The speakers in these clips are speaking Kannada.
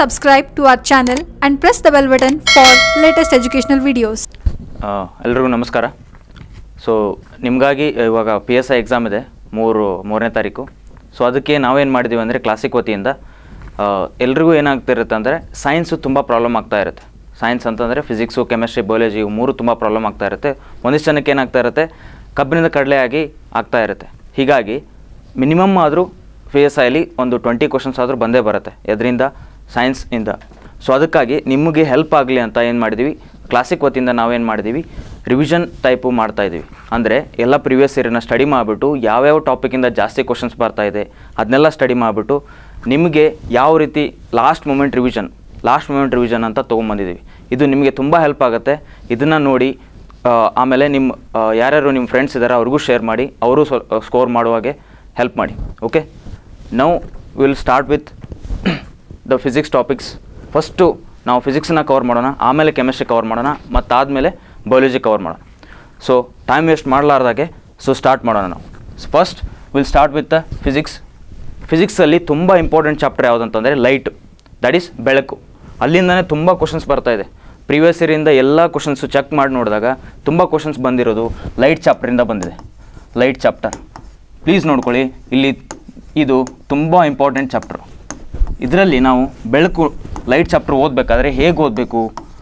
subscribe to our channel and press the bell button for latest educational videos. ಆ, ಎಲ್ರಿಗೂ ನಮಸ್ಕಾರ ಸೊ ನಿಮಗಾಗಿ ಇವಾಗ ಪಿ ಎಸ್ ಐ ಎಕ್ಸಾಮ್ ಇದೆ ಮೂರು ಮೂರನೇ ತಾರೀಕು ಸೊ ಅದಕ್ಕೆ ನಾವೇನು ಮಾಡಿದ್ದೀವಿ ಅಂದರೆ ಕ್ಲಾಸಿಕ್ ವತಿಯಿಂದ ಆ, ಎಲ್ರಿಗೂ ಏನಾಗ್ತಿರುತ್ತೆ ಅಂದರೆ ಸೈನ್ಸು ತುಂಬ ಪ್ರಾಬ್ಲಮ್ ಆಗ್ತಾ ಇರುತ್ತೆ ಸೈನ್ಸ್ ಅಂತಂದರೆ ಫಿಸಿಕ್ಸು ಕೆಮಿಸ್ಟ್ರಿ ಬಯಾಲಜಿ ಇವು ಮೂರು ತುಂಬ ಪ್ರಾಬ್ಲಮ್ ಆಗ್ತಾ ಇರುತ್ತೆ ಒಂದಿಷ್ಟು ಜನಕ್ಕೆ ಏನಾಗ್ತಾ ಇರುತ್ತೆ ಕಬ್ಬಿಣದ ಕಡಲೆ ಆಗಿ ಆಗ್ತಾ ಇರುತ್ತೆ ಹೀಗಾಗಿ ಮಿನಿಮಮ್ ಆದರೂ ಪಿ ಎಸ್ ಐಲಿ ಒಂದು ಟ್ವೆಂಟಿ ಕ್ವಶನ್ಸ್ ಆದರೂ ಬಂದೇ ಬರುತ್ತೆ ಎದರಿಂದ ಸೈನ್ಸಿಂದ ಸೊ ಅದಕ್ಕಾಗಿ ನಿಮಗೆ ಹೆಲ್ಪ್ ಆಗಲಿ ಅಂತ ಏನು ಮಾಡಿದ್ದೀವಿ ಕ್ಲಾಸಿಕ್ ವತಿಯಿಂದ ನಾವೇನು ಮಾಡಿದ್ದೀವಿ ರಿವಿಷನ್ ಟೈಪು ಮಾಡ್ತಾ ಇದ್ದೀವಿ ಅಂದರೆ ಎಲ್ಲ ಪ್ರಿವಿಯಸ್ ಇಯರ್ನ ಸ್ಟಡಿ ಮಾಡಿಬಿಟ್ಟು ಯಾವ್ಯಾವ ಟಾಪಿಕಿಂದ ಜಾಸ್ತಿ ಕ್ವಶನ್ಸ್ ಬರ್ತಾ ಇದೆ ಅದನ್ನೆಲ್ಲ ಸ್ಟಡಿ ಮಾಡಿಬಿಟ್ಟು ನಿಮಗೆ ಯಾವ ರೀತಿ last moment revision last moment revision ಅಂತ ತೊಗೊಂಬಂದಿದ್ದೀವಿ ಇದು ನಿಮಗೆ ತುಂಬ ಹೆಲ್ಪ್ ಆಗುತ್ತೆ ಇದನ್ನು ನೋಡಿ ಆ, ಆಮೇಲೆ ನಿಮ್ಮ ಆ, ಯಾರ್ಯಾರು ನಿಮ್ಮ ಫ್ರೆಂಡ್ಸ್ ಇದ್ದಾರೆ ಅವ್ರಿಗೂ ಶೇರ್ ಮಾಡಿ ಅವರು ಸ್ಕೋರ್ ಮಾಡುವಾಗೆ ಹೆಲ್ಪ್ ಮಾಡಿ okay now will start with the physics topics first ನಾವು ಫಿಸಿಕ್ಸನ್ನ ಕವರ್ ಮಾಡೋಣ ಆಮೇಲೆ ಕೆಮಿಸ್ಟ್ರಿ ಕವರ್ ಮಾಡೋಣ ಮತ್ತಾದಮೇಲೆ ಬಯಾಲಜಿ ಕವರ್ ಮಾಡೋಣ ಸೊ ಟೈಮ್ ವೇಸ್ಟ್ ಮಾಡಲಾರ್ದಾಗೆ ಸೊ ಸ್ಟಾರ್ಟ್ ಮಾಡೋಣ ನಾವು first will start with the physics ಫಿಸಿಕ್ಸಲ್ಲಿ ತುಂಬ ಇಂಪಾರ್ಟೆಂಟ್ ಚಾಪ್ಟರ್ ಯಾವುದಂತಂದರೆ ಲೈಟ್ ದಟ್ ಈಸ್ ಬೆಳಕು ಅಲ್ಲಿಂದನೇ ತುಂಬ ಕ್ವಶನ್ಸ್ ಬರ್ತಾ ಇದೆ ಪ್ರೀವಿಯಸ್ ಇಯರಿಂದ ಎಲ್ಲ ಕ್ವಶನ್ಸು ಚೆಕ್ ಮಾಡಿ ನೋಡಿದಾಗ ತುಂಬ ಕ್ವಶನ್ಸ್ ಬಂದಿರೋದು ಲೈಟ್ ಚಾಪ್ಟರಿಂದ ಬಂದಿದೆ ಲೈಟ್ ಚಾಪ್ಟರ್ ಪ್ಲೀಸ್ ನೋಡ್ಕೊಳ್ಳಿ ಇಲ್ಲಿ ಇದು ತುಂಬ ಇಂಪಾರ್ಟೆಂಟ್ ಚಾಪ್ಟರ್ ಇದರಲ್ಲಿ ನಾವು ಬೆಳಕು ಲೈಟ್ ಚಾಪ್ಟರ್ ಓದಬೇಕಾದ್ರೆ ಹೇಗೆ ಓದಬೇಕು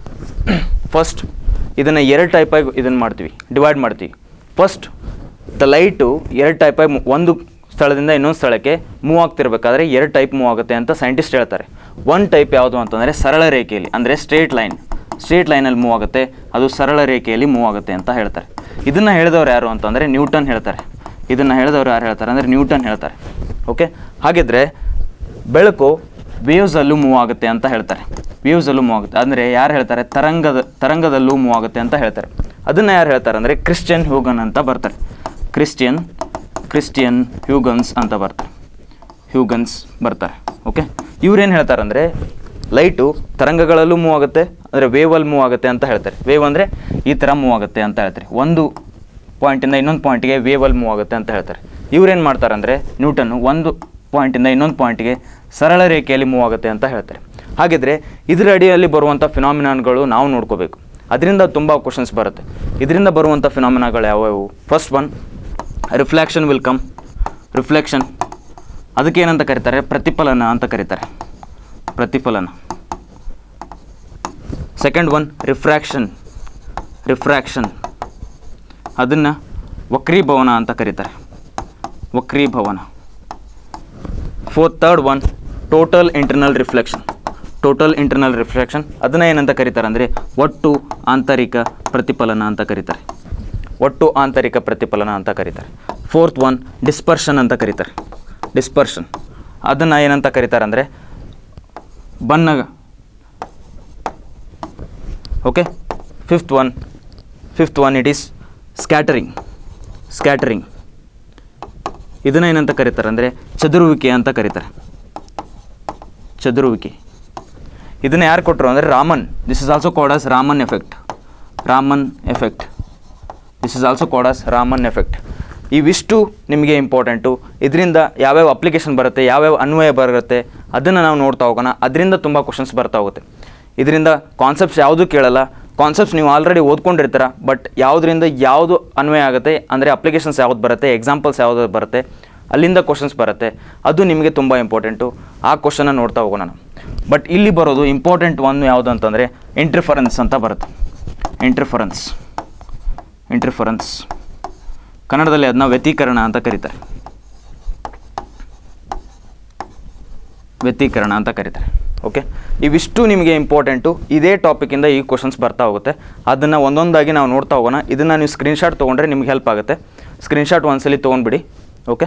ಫಸ್ಟ್ ಇದನ್ನು ಎರಡು ಟೈಪಾಗಿ ಇದನ್ನು ಮಾಡ್ತೀವಿ ಡಿವೈಡ್ ಮಾಡ್ತೀವಿ ಫಸ್ಟ್ ದ ಲೈಟು ಎರಡು ಟೈಪಾಗಿ ಒಂದು ಸ್ಥಳದಿಂದ ಇನ್ನೊಂದು ಸ್ಥಳಕ್ಕೆ ಮೂವ್ ಆಗ್ತಿರ್ಬೇಕಾದ್ರೆ ಎರಡು ಟೈಪ್ ಮೂವ್ ಆಗುತ್ತೆ ಅಂತ ಸೈಂಟಿಸ್ಟ್ ಹೇಳ್ತಾರೆ ಒನ್ ಟೈಪ್ ಯಾವುದು ಅಂತಂದರೆ ಸರಳ ರೇಖೆಯಲ್ಲಿ ಅಂದರೆ ಸ್ಟ್ರೇಟ್ ಲೈನ್ ಸ್ಟ್ರೇಟ್ ಲೈನಲ್ಲಿ ಮೂವ್ ಆಗುತ್ತೆ ಅದು ಸರಳ ರೇಖೆಯಲ್ಲಿ ಮೂವ್ ಆಗುತ್ತೆ ಅಂತ ಹೇಳ್ತಾರೆ ಇದನ್ನು ಹೇಳಿದವ್ರು ಯಾರು ಅಂತಂದರೆ ನ್ಯೂಟನ್ ಹೇಳ್ತಾರೆ ಇದನ್ನು ಹೇಳಿದವ್ರು ಯಾರು ಹೇಳ್ತಾರೆ ಅಂದರೆ ನ್ಯೂಟನ್ ಹೇಳ್ತಾರೆ ಓಕೆ ಹಾಗಿದ್ರೆ ಬೆಳಕು ವೇವ್ಸಲ್ಲೂ ಮೂವ್ ಆಗುತ್ತೆ ಅಂತ ಹೇಳ್ತಾರೆ ವೇವ್ಸಲ್ಲೂ ಮೂವ್ ಆಗುತ್ತೆ ಅಂದರೆ ಯಾರು ಹೇಳ್ತಾರೆ ತರಂಗದ ತರಂಗದಲ್ಲೂ ಮೂವ್ ಆಗುತ್ತೆ ಅಂತ ಹೇಳ್ತಾರೆ ಅದನ್ನು ಯಾರು ಹೇಳ್ತಾರೆ ಅಂದರೆ ಕ್ರಿಶ್ಚಿಯನ್ ಹ್ಯೂಗನ್ ಅಂತ ಬರ್ತಾರೆ ಕ್ರಿಶ್ಚಿಯನ್ ಕ್ರಿಶ್ಚಿಯನ್ ಹ್ಯೂಗನ್ಸ್ ಅಂತ ಬರ್ತಾರೆ ಹ್ಯೂಗನ್ಸ್ ಬರ್ತಾರೆ ಓಕೆ ಇವ್ರೇನು ಹೇಳ್ತಾರೆ ಅಂದರೆ ಲೈಟು ತರಂಗಗಳಲ್ಲೂ ಮೂವ್ ಆಗುತ್ತೆ ಅಂದರೆ ವೇವಲ್ಲಿ ಮೂವ್ ಆಗುತ್ತೆ ಅಂತ ಹೇಳ್ತಾರೆ ವೇವ್ ಅಂದರೆ ಈ ಥರ ಮೂವ್ ಆಗುತ್ತೆ ಅಂತ ಹೇಳ್ತಾರೆ ಒಂದು ಪಾಯಿಂಟಿಂದ ಇನ್ನೊಂದು ಪಾಯಿಂಟಿಗೆ ವೇವಲ್ಲಿ ಮೂವ್ ಆಗುತ್ತೆ ಅಂತ ಹೇಳ್ತಾರೆ ಇವ್ರೇನು ಮಾಡ್ತಾರೆ ಅಂದರೆ ನ್ಯೂಟನ್ನು ಒಂದು ಪಾಯಿಂಟಿಂದ ಇನ್ನೊಂದು ಪಾಯಿಂಟಿಗೆ ಸರಳ ರೇಖೆಯಲ್ಲಿ ಮೂವ್ ಆಗುತ್ತೆ ಅಂತ ಹೇಳ್ತಾರೆ ಹಾಗಿದ್ರೆ ಇದರ ಅಡಿಯಲ್ಲಿ ಬರುವಂಥ ಫಿನಾಮಿನಾನ್ಗಳು ನಾವು ನೋಡ್ಕೋಬೇಕು ಅದರಿಂದ ತುಂಬ ಕ್ವಶನ್ಸ್ ಬರುತ್ತೆ ಇದರಿಂದ ಬರುವಂಥ ಫಿನಾಮಿನಾಗಳು ಯಾವ್ಯಾವು first one reflection will come reflection ಅದಕ್ಕೆ ಏನಂತ ಕರೀತಾರೆ ಪ್ರತಿಫಲನ ಅಂತ ಕರೀತಾರೆ ಪ್ರತಿಫಲನ ಸೆಕೆಂಡ್ ಒನ್ ರಿಫ್ರಾಕ್ಷನ್ ರಿಫ್ರಾಕ್ಷನ್ ಅದನ್ನು ವಕ್ರೀಭವನ ಅಂತ ಕರೀತಾರೆ ವಕ್ರೀಭವನ fourth third one total internal reflection total internal reflection ಅದನ್ನು ಏನಂತ ಕರೀತಾರೆ ಅಂದರೆ ಒಟ್ಟು ಆಂತರಿಕ ಪ್ರತಿಫಲನ ಅಂತ ಕರೀತಾರೆ ಒಟ್ಟು ಆಂತರಿಕ ಪ್ರತಿಫಲನ ಅಂತ ಕರೀತಾರೆ ಫೋರ್ತ್ ಒನ್ ಡಿಸ್ಪರ್ಷನ್ ಅಂತ ಕರೀತಾರೆ ಡಿಸ್ಪರ್ಷನ್ ಅದನ್ನು ಏನಂತ ಕರೀತಾರೆ ಅಂದರೆ ಬಣ್ಣ okay fifth one fifth one it is scattering scattering ಇದನ್ನು ಏನಂತ ಕರೀತಾರೆ ಅಂದರೆ ಚದುರುವಿಕೆ ಅಂತ ಕರೀತಾರೆ ಚದುರುವಿಕೆ ಇದನ್ನು ಯಾರು ಕೊಟ್ಟರು ಅಂದರೆ Raman this is also called as Raman effect Raman effect this is also called as Raman effect ಇವಿಷ್ಟು ನಿಮಗೆ ಇಂಪಾರ್ಟೆಂಟು ಇದರಿಂದ ಯಾವ್ಯಾವ ಅಪ್ಲಿಕೇಶನ್ ಬರುತ್ತೆ ಯಾವ್ಯಾವ ಅನ್ವಯ ಬರುತ್ತೆ ಅದನ್ನು ನಾವು ನೋಡ್ತಾ ಹೋಗೋಣ ಅದರಿಂದ ತುಂಬ ಕ್ವಶನ್ಸ್ ಬರ್ತಾ ಹೋಗುತ್ತೆ ಇದರಿಂದ ಕಾನ್ಸೆಪ್ಟ್ಸ್ ಯಾವುದೂ ಕೇಳಲ್ಲ ಕಾನ್ಸೆಪ್ಟ್ಸ್ ನೀವು ಆಲ್ರೆಡಿ ಓದ್ಕೊಂಡಿರ್ತೀರ ಬಟ್ ಯಾವುದರಿಂದ ಯಾವುದು ಅನ್ವಯ ಆಗುತ್ತೆ ಅಂದರೆ ಅಪ್ಲಿಕೇಶನ್ಸ್ ಯಾವ್ದು ಬರುತ್ತೆ ಎಕ್ಸಾಂಪಲ್ಸ್ ಯಾವುದು ಬರುತ್ತೆ ಅಲ್ಲಿಂದ ಕ್ವಶನ್ಸ್ ಬರುತ್ತೆ ಅದು ನಿಮಗೆ ತುಂಬ ಇಂಪಾರ್ಟೆಂಟು ಆ ಕ್ವಶನ್ನ ನೋಡ್ತಾ ಹೋಗೋಣ ನಾವು ಬಟ್ ಇಲ್ಲಿ ಬರೋದು ಇಂಪಾರ್ಟೆಂಟ್ ಒನ್ ಯಾವುದು ಅಂತಂದರೆ ಇಂಟ್ರಿಫರೆನ್ಸ್ ಅಂತ ಬರುತ್ತೆ ಇಂಟ್ರಿಫರೆನ್ಸ್ ಇಂಟ್ರಿಫರೆನ್ಸ್ ಕನ್ನಡದಲ್ಲಿ ಅದನ್ನ ವ್ಯತೀಕರಣ ಅಂತ ಕರೀತಾರೆ ವ್ಯತೀಕರಣ ಅಂತ ಕರೀತಾರೆ ಓಕೆ ಇವಿಷ್ಟು ನಿಮಗೆ ಇಂಪಾರ್ಟೆಂಟು ಇದೇ ಟಾಪಿಕಿಂದ ಈ ಕ್ವಶನ್ಸ್ ಬರ್ತಾ ಹೋಗುತ್ತೆ ಅದನ್ನು ಒಂದೊಂದಾಗಿ ನಾವು ನೋಡ್ತಾ ಹೋಗೋಣ ಇದನ್ನು ನೀವು ಸ್ಕ್ರೀನ್ಶಾಟ್ ತೊಗೊಂಡ್ರೆ ನಿಮ್ಗೆ ಹೆಲ್ಪ್ ಆಗುತ್ತೆ ಸ್ಕ್ರೀನ್ಶಾಟ್ ಒಂದ್ಸಲಿ ತೊಗೊಂಡ್ಬಿಡಿ ಓಕೆ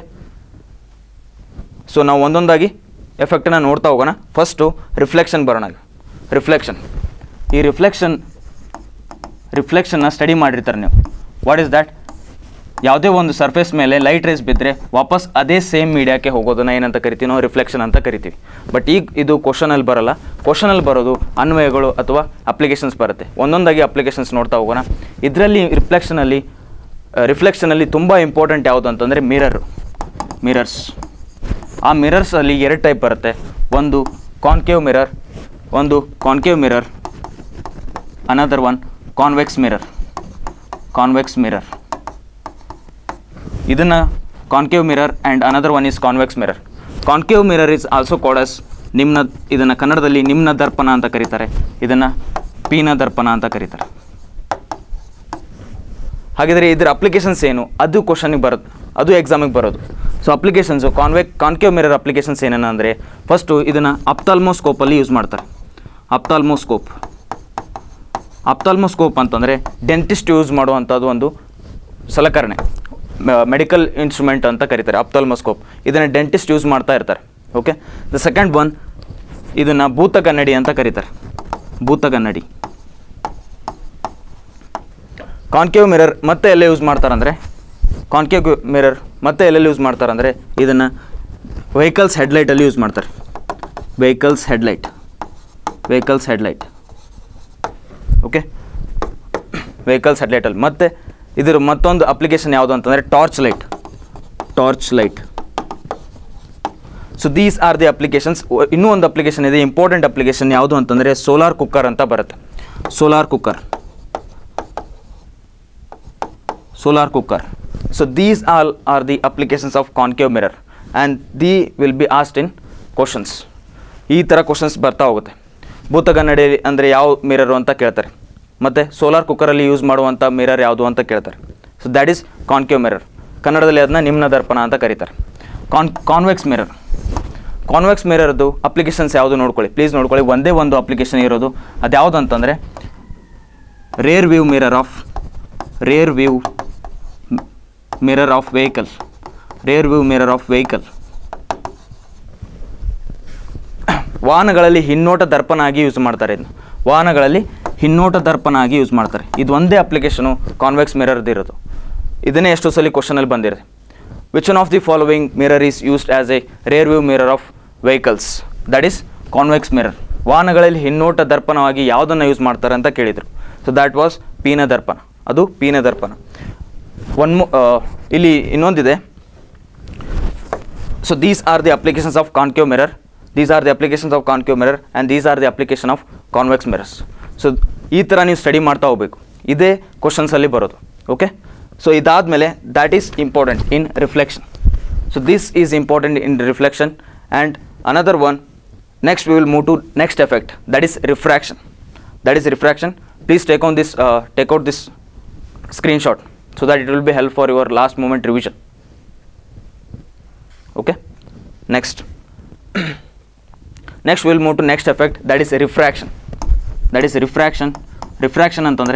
ಸೊ ನಾವು ಒಂದೊಂದಾಗಿ ಎಫೆಕ್ಟನ್ನು ನೋಡ್ತಾ ಹೋಗೋಣ ಫಸ್ಟು ರಿಫ್ಲೆಕ್ಷನ್ ಬರೋಣ ರಿಫ್ಲೆಕ್ಷನ್ ಈ ರಿಫ್ಲೆಕ್ಷನ್ ರಿಫ್ಲೆಕ್ಷನ್ನ ಸ್ಟಡಿ ಮಾಡಿರ್ತಾರೆ ನೀವು ವಾಟ್ ಈಸ್ ದ್ಯಾಟ್ ಯಾವುದೇ ಒಂದು ಸರ್ಫೇಸ್ ಮೇಲೆ ಲೈಟ್ ರೇಸ್ ಬಿದ್ದರೆ ವಾಪಸ್ ಅದೇ ಸೇಮ್ ಮೀಡಿಯಾಕ್ಕೆ ಹೋಗೋದನ್ನ ಏನಂತ ಕರಿತೀವಿ ನಾವು ರಿಫ್ಲೆಕ್ಷನ್ ಅಂತ ಕರಿತೀವಿ ಬಟ್ ಈಗ ಇದು ಕ್ವಶನಲ್ಲಿ ಬರಲ್ಲ ಕ್ವಶನಲ್ಲಿ ಬರೋದು ಅನ್ವಯಗಳು ಅಥವಾ ಅಪ್ಲಿಕೇಶನ್ಸ್ ಬರುತ್ತೆ ಒಂದೊಂದಾಗಿ ಅಪ್ಲಿಕೇಶನ್ಸ್ ನೋಡ್ತಾ ಹೋಗೋಣ ಇದರಲ್ಲಿ ರಿಫ್ಲೆಕ್ಷನಲ್ಲಿ ರಿಫ್ಲೆಕ್ಷನಲ್ಲಿ ತುಂಬ ಇಂಪಾರ್ಟೆಂಟ್ ಯಾವುದು ಅಂತಂದರೆ ಮಿರರ್ ಮಿರರ್ಸ್ ಆ ಮಿರರ್ಸಲ್ಲಿ ಎರಡು ಟೈಪ್ ಬರುತ್ತೆ ಒಂದು ಕಾನ್ಕೇವ್ ಮಿರರ್ ಒಂದು concave mirror another one convex mirror convex mirror ಇದನ್ನು concave mirror and another one is convex mirror concave mirror is also called as ನಿಮ್ನ ಇದನ್ನು ಕನ್ನಡದಲ್ಲಿ ನಿಮ್ನ ದರ್ಪಣ ಅಂತ ಕರೀತಾರೆ ಇದನ್ನು ಪೀನ ದರ್ಪಣ ಅಂತ ಕರೀತಾರೆ ಹಾಗಿದ್ರೆ ಇದರ ಅಪ್ಲಿಕೇಶನ್ಸ್ ಏನು ಅದು ಕ್ವಶನಿಗೆ ಬರೋದು ಅದು ಎಕ್ಸಾಮಿಗೆ ಬರೋದು so applications convex concave mirror applications ಏನೇನು ಅಂದರೆ ಫಸ್ಟು ಇದನ್ನು ಅಪ್ತಾಲ್ಮೋಸ್ಕೋಪಲ್ಲಿ ಯೂಸ್ ಮಾಡ್ತಾರೆ ಅಪ್ತಾಲ್ಮೋಸ್ಕೋಪ್ ಅಪ್ತಾಲ್ಮೋಸ್ಕೋಪ್ ಅಂತಂದರೆ ಡೆಂಟಿಸ್ಟ್ ಯೂಸ್ ಮಾಡುವಂಥದ್ದು ಒಂದು ಸಲಕರಣೆ ಮೆಡಿಕಲ್ ಇನ್ಸ್ಟ್ರೂಮೆಂಟ್ ಅಂತ ಕರೀತಾರೆ ಅಪ್ತಾಲ್ಮೋಸ್ಕೋಪ್ ಇದನ್ನು ಡೆಂಟಿಸ್ಟ್ ಯೂಸ್ ಮಾಡ್ತಾ ಇರ್ತಾರೆ ಓಕೆ ದ ಸೆಕೆಂಡ್ ಒನ್ ಇದನ್ನು ಭೂತ ಕನ್ನಡಿ ಅಂತ ಕರೀತಾರೆ ಭೂತ ಕನ್ನಡಿ ಕಾನ್ಕೇವ್ ಮಿರರ್ ಮತ್ತೆ ಎಲ್ಲ ಯೂಸ್ ಮಾಡ್ತಾರಂದರೆ ಕಾನ್ಕೇವ್ ಮಿರರ್ ಮತ್ತೆ ಎಲ್ಲೆಲ್ಲಿ ಯೂಸ್ ಮಾಡ್ತಾರಂದರೆ ಇದನ್ನು ವೆಹಿಕಲ್ಸ್ ಹೆಡ್ಲೈಟಲ್ಲಿ ಯೂಸ್ ಮಾಡ್ತಾರೆ vehicles headlight vehicles headlight okay vehicles ಹೆಡ್ಲೈಟಲ್ಲಿ ಮತ್ತು ಇದರ ಮತ್ತೊಂದು ಅಪ್ಲಿಕೇಶನ್ ಯಾವುದು ಅಂತಂದರೆ torch light torch light so these are the applications ಇನ್ನೂ ಒಂದು ಅಪ್ಲಿಕೇಶನ್ ಇದೆ ಇಂಪಾರ್ಟೆಂಟ್ ಅಪ್ಲಿಕೇಶನ್ ಯಾವುದು ಅಂತಂದರೆ ಸೋಲಾರ್ ಕುಕ್ಕರ್ ಅಂತ ಬರುತ್ತೆ solar cooker solar cooker. So these all are the applications of concave mirror and the will be asked in questions. ಈ ಥರ ಕ್ವಶನ್ಸ್ ಬರ್ತಾ ಹೋಗುತ್ತೆ ಭೂತಗನ್ನಡಿ ಅಂದರೆ ಯಾವ ಮಿರರು ಅಂತ ಕೇಳ್ತಾರೆ ಮತ್ತು ಸೋಲಾರ್ ಕುಕ್ಕರಲ್ಲಿ ಯೂಸ್ ಮಾಡುವಂಥ ಮಿರರ್ ಯಾವುದು ಅಂತ ಕೇಳ್ತಾರೆ so that is concave mirror ಕನ್ನಡದಲ್ಲಿ ಅದನ್ನ ನಿಮ್ನ ದರ್ಪಣ ಅಂತ ಕರೀತಾರೆ ಕಾನ್ ಕಾನ್ವೆಕ್ಸ್ ಮಿರರ್ ಕಾನ್ವೆಕ್ಸ್ ಮಿರರ್ದು ಅಪ್ಲಿಕೇಶನ್ಸ್ ಯಾವುದು ನೋಡ್ಕೊಳ್ಳಿ ಪ್ಲೀಸ್ ನೋಡ್ಕೊಳ್ಳಿ ಒಂದೇ ಒಂದು ಅಪ್ಲಿಕೇಶನ್ ಇರೋದು ಅದು ಯಾವುದು ಅಂತಂದರೆ rear view mirror of rear view mirror of vehicle rear view mirror of vehicle ವಾಹನಗಳಲ್ಲಿ ಹಿನ್ನೋಟ ದರ್ಪಣ ಆಗಿ ಯೂಸ್ ಮಾಡ್ತಾರೆ ಇದನ್ನು ವಾಹನಗಳಲ್ಲಿ ಹಿನ್ನೋಟ ದರ್ಪಣ ಆಗಿ ಯೂಸ್ ಮಾಡ್ತಾರೆ ಇದು ಒಂದೇ ಅಪ್ಲಿಕೇಶನು ಕಾನ್ವೆಕ್ಸ್ ಮಿರರ್ದು ಇರೋದು ಇದನ್ನೇ ಎಷ್ಟೋ ಸಲ ಕ್ವಶನಲ್ಲಿ ಬಂದಿದೆ which one of the following mirror is used as a rear view mirror of vehicles that is convex mirror ವಾಹನಗಳಲ್ಲಿ ಹಿನ್ನೋಟ ದರ್ಪಣವಾಗಿ ಯಾವುದನ್ನು ಯೂಸ್ ಮಾಡ್ತಾರೆ ಅಂತ ಕೇಳಿದರು ಸೊ ದ್ಯಾಟ್ ವಾಸ್ ಪೀನ ದರ್ಪಣ ಅದು ಪೀನ ದರ್ಪಣ ಒನ್ ಮು ಇಲ್ಲಿ ಇನ್ನೊಂದಿದೆ so these are the applications of concave mirror these are the applications of concave mirror and these are the application of convex mirrors so ಈ ಥರ ನೀವು ಸ್ಟಡಿ ಮಾಡ್ತಾ ಹೋಗಬೇಕು ಇದೇ ಕ್ವಶನ್ಸಲ್ಲಿ ಬರೋದು ಓಕೆ ಸೊ ಇದಾದಮೇಲೆ that is important in reflection so this is important in reflection and another one next we will move to next effect that is refraction that is refraction please take on this take out this screenshot so that it will be help for your last moment revision okay next next we'll move to next effect that is refraction that is refraction refraction ಅಂತಂದರೆ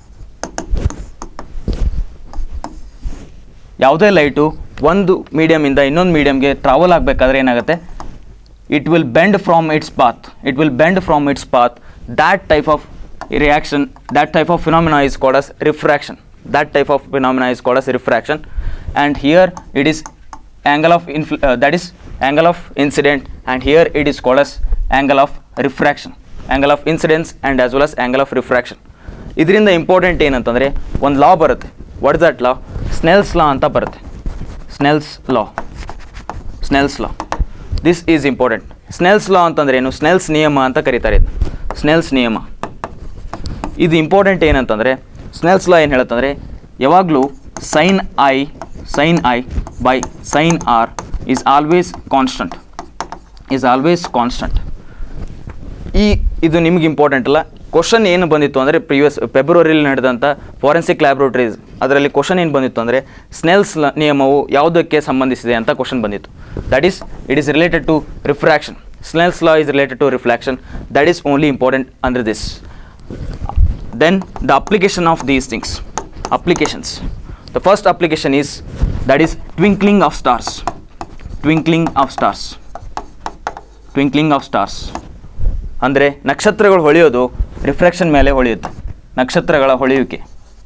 ಯಾವುದೇ ಲೈಟು ಒಂದು ಮೀಡಿಯಮಿಂದ ಇನ್ನೊಂದು ಮೀಡಿಯಮ್ಗೆ ಟ್ರಾವೆಲ್ ಆಗಬೇಕಾದ್ರೆ ಏನಾಗುತ್ತೆ it will bend from its path it will bend from its path that type of reaction that type of phenomena is called as refraction that type of phenomena is called as refraction and here it is angle of infl- uh, that is angle of incident and here it is called as angle of refraction angle of incidence and as well as angle of refraction ಇದರಿಂದ ಇಂಪಾರ್ಟೆಂಟ್ ಏನಂತಂದರೆ ಒಂದು ಲಾ ಬರುತ್ತೆ what that law Snell's law ಅಂತ ಬರುತ್ತೆ Snell's law Snell's law this is important Snell's law ಅಂತಂದ್ರೆ ಏನು ಸ್ನೆಲ್ಸ್ ನಿಯಮ ಅಂತ ಕರೀತಾರೆ ಇದು ಸ್ನೆಲ್ಸ್ ನಿಯಮ ಇದು ಇಂಪಾರ್ಟೆಂಟ್ ಏನಂತಂದರೆ ಸ್ನೆಲ್ಸ್ ಲಾ ಏನು ಹೇಳುತ್ತಂದರೆ ಯಾವಾಗಲೂ sine i sine i by sine r is always constant is always constant ಈ ಇದು ನಿಮ್ಗೆ ಇಂಪಾರ್ಟೆಂಟ್ ಅಲ್ಲ ಕ್ವಶನ್ ಏನು ಬಂದಿತ್ತು ಅಂದರೆ ಪ್ರಿವಿಯಸ್ ಫೆಬ್ರವರಿಲಿ ನಡೆದಂಥ ಫಾರೆನ್ಸಿಕ್ ಲ್ಯಾಬ್ರೋಟರೀಸ್ ಅದರಲ್ಲಿ ಕ್ವಶನ್ ಏನು ಬಂದಿತ್ತು ಅಂದರೆ ಸ್ನೆಲ್ಸ್ ಲ- ನಿಯಮವು ಯಾವುದಕ್ಕೆ ಸಂಬಂಧಿಸಿದೆ ಅಂತ ಕ್ವಶನ್ ಬಂದಿತ್ತು that is it is related to refraction Snell's law is related to reflection that is only important under this then the application of these things applications the first application is that is twinkling of stars twinkling of stars twinkling of stars ಅಂದರೆ ನಕ್ಷತ್ರಗಳು ಹೊಳೆಯೋದು ರಿಫ್ಲೆಕ್ಷನ್ ಮೇಲೆ ಹೊಳೆಯುತ್ತೆ ನಕ್ಷತ್ರಗಳ ಹೊಳೆಯುವಿಕೆ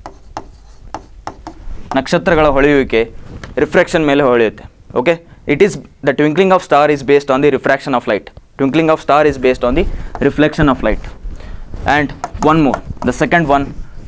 ನಕ್ಷತ್ರಗಳ ಹೊಳೆಯುವಿಕೆ ರಿಫ್ರಾಕ್ಷನ್ ಮೇಲೆ ಹೊಳೆಯುತ್ತೆ okay it is the twinkling of star is based on the refraction of light twinkling of star is based on the reflection of light and one more the second one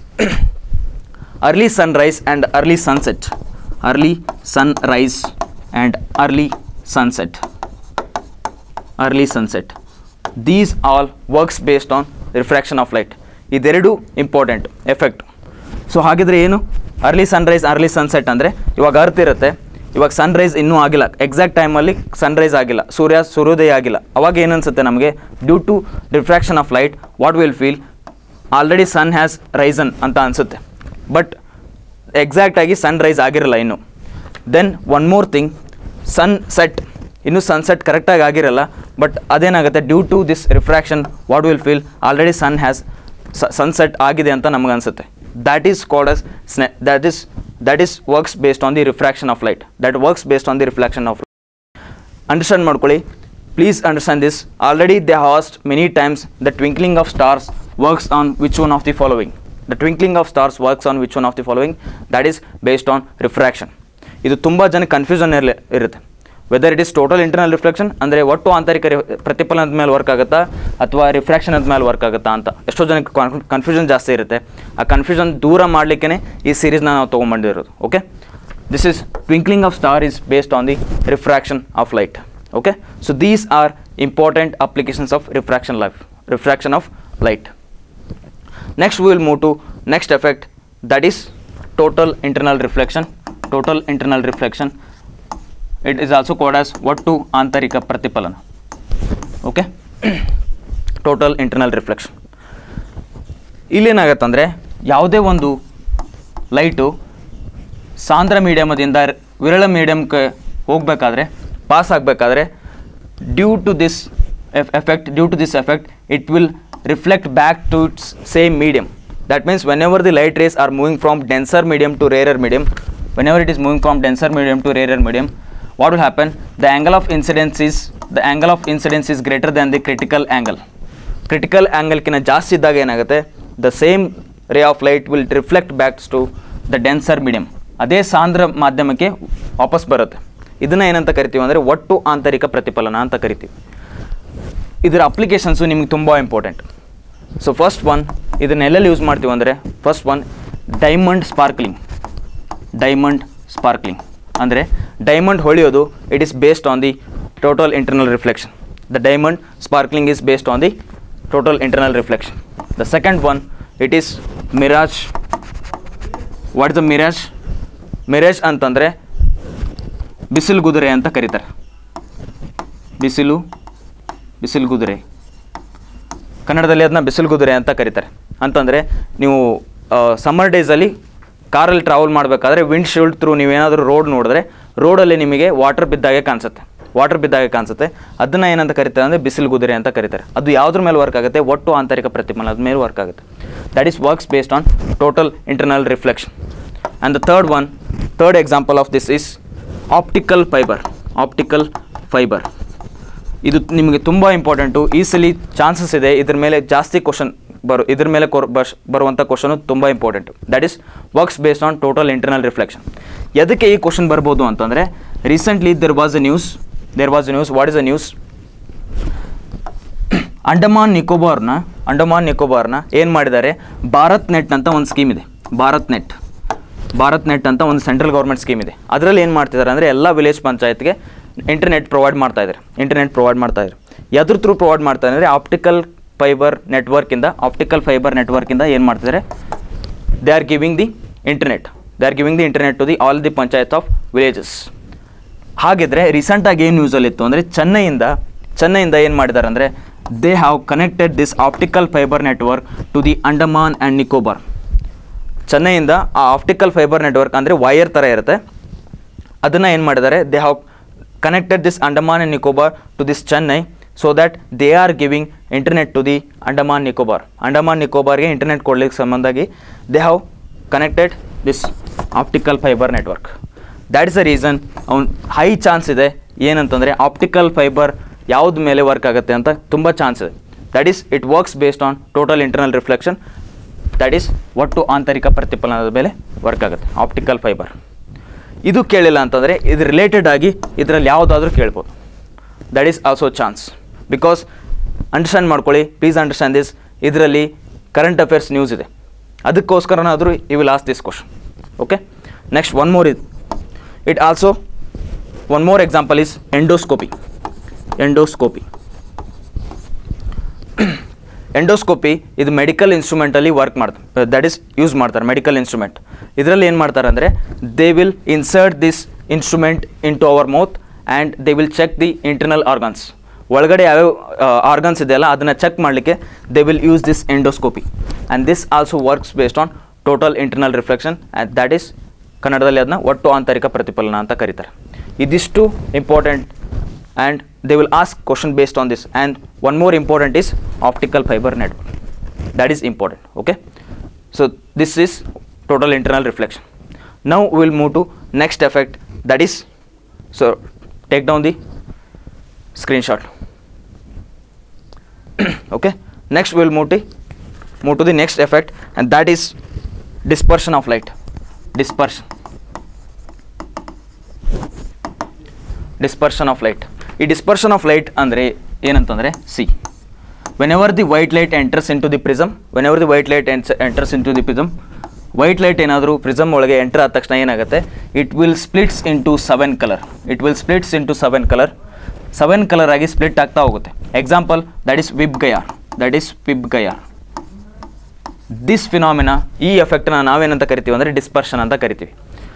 early sunrise and early sunset early sunrise and early sunset early sunset these all works based on refraction of light ಇದೆರಡು ಇಂಪಾರ್ಟೆಂಟ್ ಎಫೆಕ್ಟ್ ಸೊ ಹಾಗಿದ್ರೆ ಏನು ಅರ್ಲಿ ಸನ್ರೈಸ್ ಅರ್ಲಿ ಸನ್ಸೆಟ್ ಅಂದರೆ ಇವಾಗ ಅರ್ತ್ ಇರುತ್ತೆ ಇವಾಗ ಸನ್ರೈಸ್ ಇನ್ನೂ ಆಗಿಲ್ಲ ಎಕ್ಸಾಕ್ಟ್ ಟೈಮಲ್ಲಿ ಸನ್ರೈಸ್ ಆಗಿಲ್ಲ ಸೂರ್ಯ ಸೂರ್ಯೋದಯ ಆಗಿಲ್ಲ ಅವಾಗ ಏನನ್ಸುತ್ತೆ ನಮಗೆ due to refraction of light what will feel already sun has risen ಅಂತ ಅನಿಸುತ್ತೆ ಬಟ್ ಎಕ್ಸಾಕ್ಟಾಗಿ ಸನ್ ರೈಸ್ ಆಗಿರಲ್ಲ ಇನ್ನು then one more thing sun set ಇನ್ನೂ ಸನ್ಸೆಟ್ ಕರೆಕ್ಟಾಗಿ ಆಗಿರಲ್ಲ ಬಟ್ ಅದೇನಾಗುತ್ತೆ due to this refraction what will feel already sun has sunset ಆಗಿದೆ ಅಂತ ನಮ್ಗೆ ಅನಿಸುತ್ತೆ ದ್ಯಾಟ್ ಈಸ್ ಕಾಲ್ಡ್ ಅಸ್ ಸ್ನೆ that is that is works based on the refraction of light that works based on the reflection of understand ಮಾಡ್ಕೊಳ್ಳಿ please understand this already they asked many times the twinkling of stars works on which one of the following the twinkling of stars works on which one of the following that is based on refraction ಇದು ತುಂಬ ಜನ ಕನ್ಫ್ಯೂಷನ್ ಇರಲಿ ಇರುತ್ತೆ whether it is total internal reflection ಅಂದರೆ ಒಟ್ಟು ಆಂತರಿಕ ರಿ- ಪ್ರತಿಫಲನದ ಮೇಲೆ ವರ್ಕ್ ಆಗುತ್ತಾ ಅಥವಾ ರಿಫ್ರಾಕ್ಷನ್ ಮೇಲೆ ವರ್ಕ್ ಆಗುತ್ತಾ ಅಂತ ಎಷ್ಟೋ ಜನಕ್ಕೆ ಕನ್ಫ್ಯೂಷನ್ ಜಾಸ್ತಿ ಇರುತ್ತೆ ಆ ಕನ್ಫ್ಯೂಷನ್ ದೂರ ಮಾಡಲಿಕ್ಕೆ ಈ ಸೀರೀಸ್ನ ನಾವು ತೊಗೊಂಬಂದಿರೋದು okay this is twinkling of star is based on the refraction of light okay so these are important applications of refraction life refraction of light next we will move to next effect that is total internal reflection total internal reflection it is also called as ಒಟ್ಟು ಆಂತರಿಕ ಪ್ರತಿಫಲನ ಓಕೆ ಟೋಟಲ್ ಇಂಟರ್ನಲ್ ರಿಫ್ಲೆಕ್ಷನ್ ಇಲ್ಲೇನಾಗತ್ತಂದರೆ ಯಾವುದೇ ಒಂದು ಲೈಟು ಸಾಂದ್ರ ಮೀಡಿಯಮದಿಂದ ವಿರಳ ಮೀಡಿಯಮ್ಗೆ ಹೋಗಬೇಕಾದ್ರೆ ಪಾಸ್ ಆಗಬೇಕಾದ್ರೆ due to this effect due to this effect it will reflect back to its same medium that means whenever the light rays are moving from denser medium to rarer medium whenever it is moving from denser medium to rarer medium what will happen the angle of incidence is the angle of incidence is greater than the critical angle critical angle ಜಾಸ್ತಿ ಇದ್ದಾಗ ಏನಾಗುತ್ತೆ the same ray of light will reflect backs to the denser medium ಅದೇ ಸಾಂದ್ರ ಮಾಧ್ಯಮಕ್ಕೆ ವಾಪಸ್ ಬರುತ್ತೆ ಇದನ್ನು ಏನಂತ ಕರಿತೀವಿ ಅಂದರೆ ಒಟ್ಟು ಆಂತರಿಕ ಪ್ರತಿಫಲನ ಅಂತ ಕರಿತೀವಿ ಇದರ ಅಪ್ಲಿಕೇಶನ್ಸು ನಿಮಗೆ ತುಂಬ ಇಂಪಾರ್ಟೆಂಟ್ ಸೊ ಫಸ್ಟ್ ಒನ್ ಇದನ್ನೆಲ್ಲೆಲ್ಲಿ ಯೂಸ್ ಮಾಡ್ತೀವಿ ಅಂದರೆ first one diamond sparkling diamond sparkling ಅಂದರೆ ಡೈಮಂಡ್ ಹೊಳೆಯೋದು it is based on the total internal reflection the diamond sparkling is based on the total internal reflection the second one it is mirage what is the mirage mirage ಅಂತಂದರೆ ಬಿಸಿಲು ಕುದುರೆ ಅಂತ ಕರೀತಾರೆ ಬಿಸಿಲು ಬಿಸಿಲು ಕುದುರೆ ಕನ್ನಡದಲ್ಲಿ ಅದನ್ನ ಬಿಸಿಲು ಕುದುರೆ ಅಂತ ಕರೀತಾರೆ ಅಂತಂದರೆ ನೀವು ಸಮ್ಮರ್ ಡೇಸಲ್ಲಿ ಕಾರಲ್ಲಿ ಟ್ರಾವೆಲ್ ಮಾಡಬೇಕಾದ್ರೆ ವಿಂಡ್ ಶೀಲ್ಡ್ ಥ್ರೂ ನೀವೇನಾದರೂ ರೋಡ್ ನೋಡಿದ್ರೆ ರೋಡಲ್ಲಿ ನಿಮಗೆ ವಾಟರ್ ಬಿದ್ದಾಗೆ ಕಾಣಿಸುತ್ತೆ ವಾಟರ್ ಬಿದ್ದಾಗೆ ಕಾಣಿಸುತ್ತೆ ಅದನ್ನು ಏನಂತ ಕರೀತಾರೆ ಅಂದರೆ ಬಿಸಿಲು ಕುದುರೆ ಅಂತ ಕರೀತಾರೆ ಅದು ಯಾವುದ್ರ ಮೇಲೆ ವರ್ಕ್ ಆಗುತ್ತೆ ಒಟ್ಟು ಆಂತರಿಕ ಪ್ರತಿಫಲನದ ಮೇಲೆ ವರ್ಕ್ ಆಗುತ್ತೆ that is works based on total internal reflection and the third one third example of this is optical fibre optical fibre ಇದು ನಿಮಗೆ ತುಂಬ ಇಂಪಾರ್ಟೆಂಟು ಈ ಸಲ ಚಾನ್ಸಸ್ ಇದೆ ಇದ್ರ ಮೇಲೆ ಜಾಸ್ತಿ ಕ್ವಶನ್ ಬರು ಇದ್ರ ಮೇಲೆ ಕೊರ್ ಬಸ್ ಬರುವಂಥ ಕ್ವಶನು ತುಂಬ important that is works based on total internal reflection ಎದಕ್ಕೆ ಈ ಕ್ವಶನ್ ಬರ್ಬೋದು ಅಂತಂದರೆ recently there was a news there was a news what is a news Andaman ನಿಕೋಬಾರ್ನ ಅಂಡಮಾನ್ ನಿಕೋಬಾರ್ನ ಏನು ಮಾಡಿದ್ದಾರೆ ಭಾರತ್ ನೆಟ್ ಅಂತ ಒಂದು ಸ್ಕೀಮ್ ಇದೆ ಭಾರತ್ ನೆಟ್ ಭಾರತ್ ನೆಟ್ ಅಂತ ಒಂದು ಸೆಂಟ್ರಲ್ ಗೌರ್ಮೆಂಟ್ ಸ್ಕೀಮ್ ಇದೆ ಅದರಲ್ಲಿ ಏನು ಮಾಡ್ತಿದ್ದಾರೆ ಅಂದರೆ ಎಲ್ಲ ವಿಲೇಜ್ ಪಂಚಾಯತ್ಗೆ ಇಂಟರ್ನೆಟ್ ಪ್ರೊವೈಡ್ ಮಾಡ್ತಾ ಇದ್ದಾರೆ ಇಂಟರ್ನೆಟ್ ಪ್ರೊವೈಡ್ ಮಾಡ್ತಾ ಇದ್ದಾರೆ ಎದ್ರ ಥ್ರೂ ಪ್ರೊವೈಡ್ ಮಾಡ್ತಾ ಇದ್ದಾರೆ ಆಪ್ಟಿಕಲ್ ಫೈಬರ್ ನೆಟ್ವರ್ಕಿಂದ ಆಪ್ಟಿಕಲ್ ಫೈಬರ್ ನೆಟ್ವರ್ಕಿಂದ ಏನು ಮಾಡ್ತಿದ್ದಾರೆ they are giving the internet they are giving the internet to the all the panchayat of villages ಹಾಗಿದ್ರೆ ರೀಸೆಂಟಾಗಿ ಏನು ನ್ಯೂಸಲ್ಲಿತ್ತು ಅಂದರೆ ಚೆನ್ನೈಯಿಂದ ಚೆನ್ನೈಯಿಂದ ಏನು ಮಾಡಿದ್ದಾರೆ ಅಂದರೆ they have connected this optical fibre network to the Andaman and Nicobar ಚೆನ್ನೈಯಿಂದ ಆ ಆಪ್ಟಿಕಲ್ ಫೈಬರ್ ನೆಟ್ವರ್ಕ್ ಅಂದರೆ ವೈರ್ ಥರ ಇರುತ್ತೆ ಅದನ್ನು ಏನು ಮಾಡಿದ್ದಾರೆ they have connected this Andaman and Nicobar to this Chennai so that they are giving internet to the Andaman Nicobar Andaman ನಿಕೋಬಾರ್ಗೆ ಇಂಟರ್ನೆಟ್ ಕೊಡ್ಲಿಕ್ಕೆ ಸಂಬಂಧಾಗಿ they have connected this optical fibre network that is the reason ಅವ್ನು ಹೈ ಚಾನ್ಸ್ ಇದೆ ಏನಂತಂದರೆ ಆಪ್ಟಿಕಲ್ ಫೈಬರ್ ಯಾವ್ದು ಮೇಲೆ ವರ್ಕ್ ಆಗುತ್ತೆ ಅಂತ ತುಂಬ ಚಾನ್ಸ್ ಇದೆ that is it works based on total internal reflection that is ಒಟ್ಟು ಆಂತರಿಕ ಪ್ರತಿಫಲನದ ಮೇಲೆ ವರ್ಕ್ ಆಗುತ್ತೆ ಆಪ್ಟಿಕಲ್ ಫೈಬರ್ ಇದು ಕೇಳಿಲ್ಲ ಅಂತಂದರೆ ಇದು ರಿಲೇಟೆಡ್ ಆಗಿ ಇದರಲ್ಲಿ ಯಾವುದಾದ್ರೂ ಕೇಳ್ಬೋದು that is also chance because understand ಮಾಡ್ಕೊಳ್ಳಿ ಪ್ಲೀಸ್ ಅಂಡರ್ಸ್ಟ್ಯಾಂಡ್ ದಿಸ್ ಇದರಲ್ಲಿ ಕರೆಂಟ್ ಅಫೇರ್ಸ್ ನ್ಯೂಸ್ ಇದೆ ಅದಕ್ಕೋಸ್ಕರನಾದರೂ you will ask this question okay next one more ಇದು it also one more example is endoscopy endoscopy endoscopy ಇದು ಮೆಡಿಕಲ್ ಇನ್ಸ್ಟ್ರೂಮೆಂಟಲ್ಲಿ ವರ್ಕ್ ಮಾಡ್ತಾರೆ ದಟ್ ಈಸ್ ಯೂಸ್ ಮಾಡ್ತಾರೆ ಮೆಡಿಕಲ್ ಇನ್ಸ್ಟ್ರೂಮೆಂಟ್ ಇದರಲ್ಲಿ ಏನು ಮಾಡ್ತಾರೆ ಅಂದರೆ they will insert this instrument into our mouth and they will check the internal organs ಒಳಗಡೆ ಯಾವ್ಯಾವ ಆರ್ಗನ್ಸ್ ಇದೆಯಲ್ಲ ಅದನ್ನು ಚೆಕ್ ಮಾಡಲಿಕ್ಕೆ they will use this endoscopy and this also works based on total internal reflection and that is ಕನ್ನಡದಲ್ಲಿ ಅದನ್ನ ಒಟ್ಟು ಆಂತರಿಕ ಪ್ರತಿಫಲನ ಅಂತ ಕರೀತಾರೆ ಇದಿಷ್ಟು important and they will ask question based on this and one more important is optical fibre network that is important okay so this is total internal reflection now we will move to next effect that is so take down the screenshot okay next we will move to move to the next effect and that is dispersion of light dispersion dispersion of light ಈ ಡಿಸ್ಪರ್ಷನ್ ಆಫ್ ಲೈಟ್ ಅಂದರೆ ಏನಂತಂದರೆ see whenever the white light enters into the prism whenever the white light enters into the prism white light ಏನಾದರೂ ಪ್ರಿಸಮ್ ಒಳಗೆ ಎಂಟರ್ ಆದ ತಕ್ಷಣ ಏನಾಗುತ್ತೆ it will splits into seven colour it will splits into seven colour seven colour ಆಗಿ ಸ್ಪ್ಲಿಟ್ ಆಗ್ತಾ ಹೋಗುತ್ತೆ example that is VIBGYOR that is ವಿಬ್ ಗಯಾರ್ this phenomena ಈ ಎಫೆಕ್ಟ್ನ ನಾವೇನಂತ ಕರಿತೀವಿ ಅಂದರೆ ಡಿಸ್ಪರ್ಷನ್ ಅಂತ ಕರಿತೀವಿ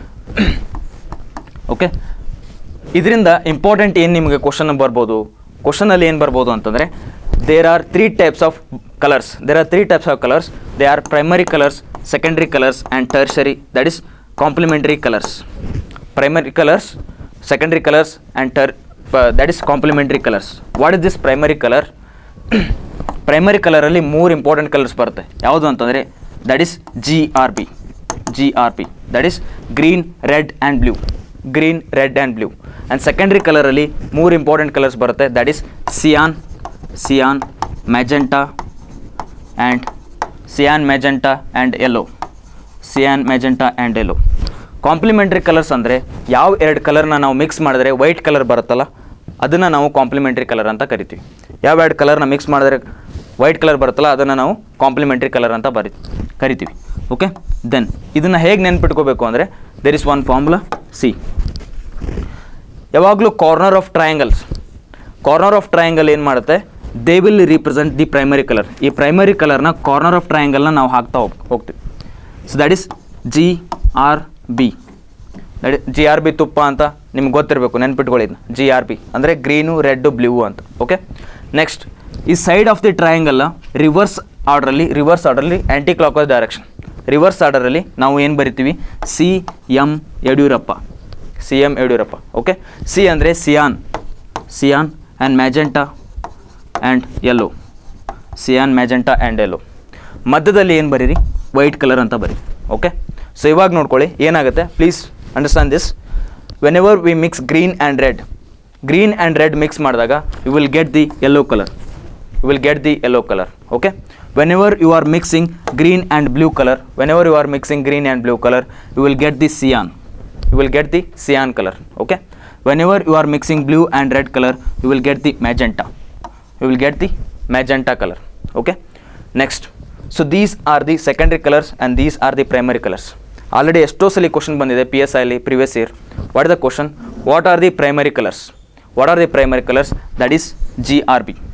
ಓಕೆ ಇದರಿಂದ ಇಂಪಾರ್ಟೆಂಟ್ ಏನು ನಿಮಗೆ ಕ್ವಶನ್ ಬರ್ಬೋದು ಕ್ವಶನಲ್ಲಿ ಏನು ಬರ್ಬೋದು ಅಂತಂದರೆ there are three types of colours there are three types of colours they are primary colours secondary colours and tertiary that is complementary colours primary colours secondary colours and ಟರ್ that is complementary colours what is this primary colour primary ಕಲರಲ್ಲಿ ಮೂರು ಇಂಪಾರ್ಟೆಂಟ್ ಕಲರ್ಸ್ ಬರುತ್ತೆ ಯಾವುದು ಅಂತಂದರೆ that is G R B G R P that is green red and blue green red and blue and secondary ಕಲರಲ್ಲಿ ಮೂರು ಇಂಪಾರ್ಟೆಂಟ್ ಕಲರ್ಸ್ ಬರುತ್ತೆ that is cyan cyan magenta and cyan magenta and yellow cyan magenta and yellow complementary colours ಅಂದರೆ ಯಾವ ಎರಡು ಕಲರ್ನ ನಾವು ಮಿಕ್ಸ್ ಮಾಡಿದ್ರೆ ವೈಟ್ ಕಲರ್ ಬರುತ್ತಲ್ಲ ಅದನ್ನು ನಾವು ಕಾಂಪ್ಲಿಮೆಂಟ್ರಿ ಕಲರ್ ಅಂತ ಕರಿತೀವಿ ಯಾವ ಎರಡು ಕಲರ್ನ ಮಿಕ್ಸ್ ಮಾಡಿದ್ರೆ ವೈಟ್ ಕಲರ್ ಬರುತ್ತಲ್ಲ ಅದನ್ನು ನಾವು ಕಾಂಪ್ಲಿಮೆಂಟ್ರಿ ಕಲರ್ ಅಂತ ಬರಿ ಕರಿತೀವಿ ಓಕೆ ದೆನ್ ಇದನ್ನು ಹೇಗೆ ನೆನ್ಪಿಟ್ಕೋಬೇಕು ಅಂದರೆ there is one formula see ಯಾವಾಗಲೂ corner of triangles corner of triangle ಏನು ಮಾಡುತ್ತೆ they will represent the primary colour ಈ ಪ್ರೈಮರಿ ಕಲರ್ನ ಕಾರ್ನರ್ ಆಫ್ ಟ್ರಯಾಂಗಲ್ನ ನಾವು ಹಾಕ್ತಾ ಹೋಗ್ ಹೋಗ್ತೀವಿ so that is G R B that G R B ತುಪ್ಪ ಅಂತ ನಿಮ್ಗೆ ಗೊತ್ತಿರಬೇಕು ನೆನ್ಪಿಟ್ಕೊಳ್ಳಿ ಇದನ್ನ ಜಿ ಆರ್ ಬಿ ಅಂದರೆ ಗ್ರೀನು ರೆಡ್ಡು ಬ್ಲೂ ಅಂತ ಓಕೆ ನೆಕ್ಸ್ಟ್ ಈ side of the triangle reverse ಆರ್ಡ್ರಲ್ಲಿ ರಿವರ್ಸ್ ಆರ್ಡ್ರಲ್ಲಿ ಆ್ಯಂಟಿ ಕ್ಲಾಕ್ ವೈಸ್ ಡೈರೆಕ್ಷನ್ ರಿವರ್ಸ್ ಆರ್ಡರಲ್ಲಿ ನಾವು ಏನು ಬರಿತೀವಿ C M Yediyurappa C M Yediyurappa okay C ಅಂದರೆ cyan cyan and magenta and yellow cyan magenta and yellow ಮಧ್ಯದಲ್ಲಿ ಏನು ಬರೀರಿ ವೈಟ್ ಕಲರ್ ಅಂತ ಬರೀ ಓಕೆ ಸೊ ಇವಾಗ ನೋಡ್ಕೊಳ್ಳಿ ಏನಾಗುತ್ತೆ please understand this whenever we mix green and red green and red mix ಮಾಡಿದಾಗ you will get the yellow colour you will get the yellow color okay whenever you are mixing green and blue color whenever you are mixing green and blue color you will get the cyan you will get the cyan color okay whenever you are mixing blue and red color you will get the magenta you will get the magenta color okay next so these are the secondary colors and these are the primary colors already ಎಷ್ಟೋ ಸಲ ಕ್ವಶನ್ ಬಂದಿದೆ ಪಿ ಎಸ್ ಐಲಿ previous year what the question what are the primary colours what are the primary colours that is G R B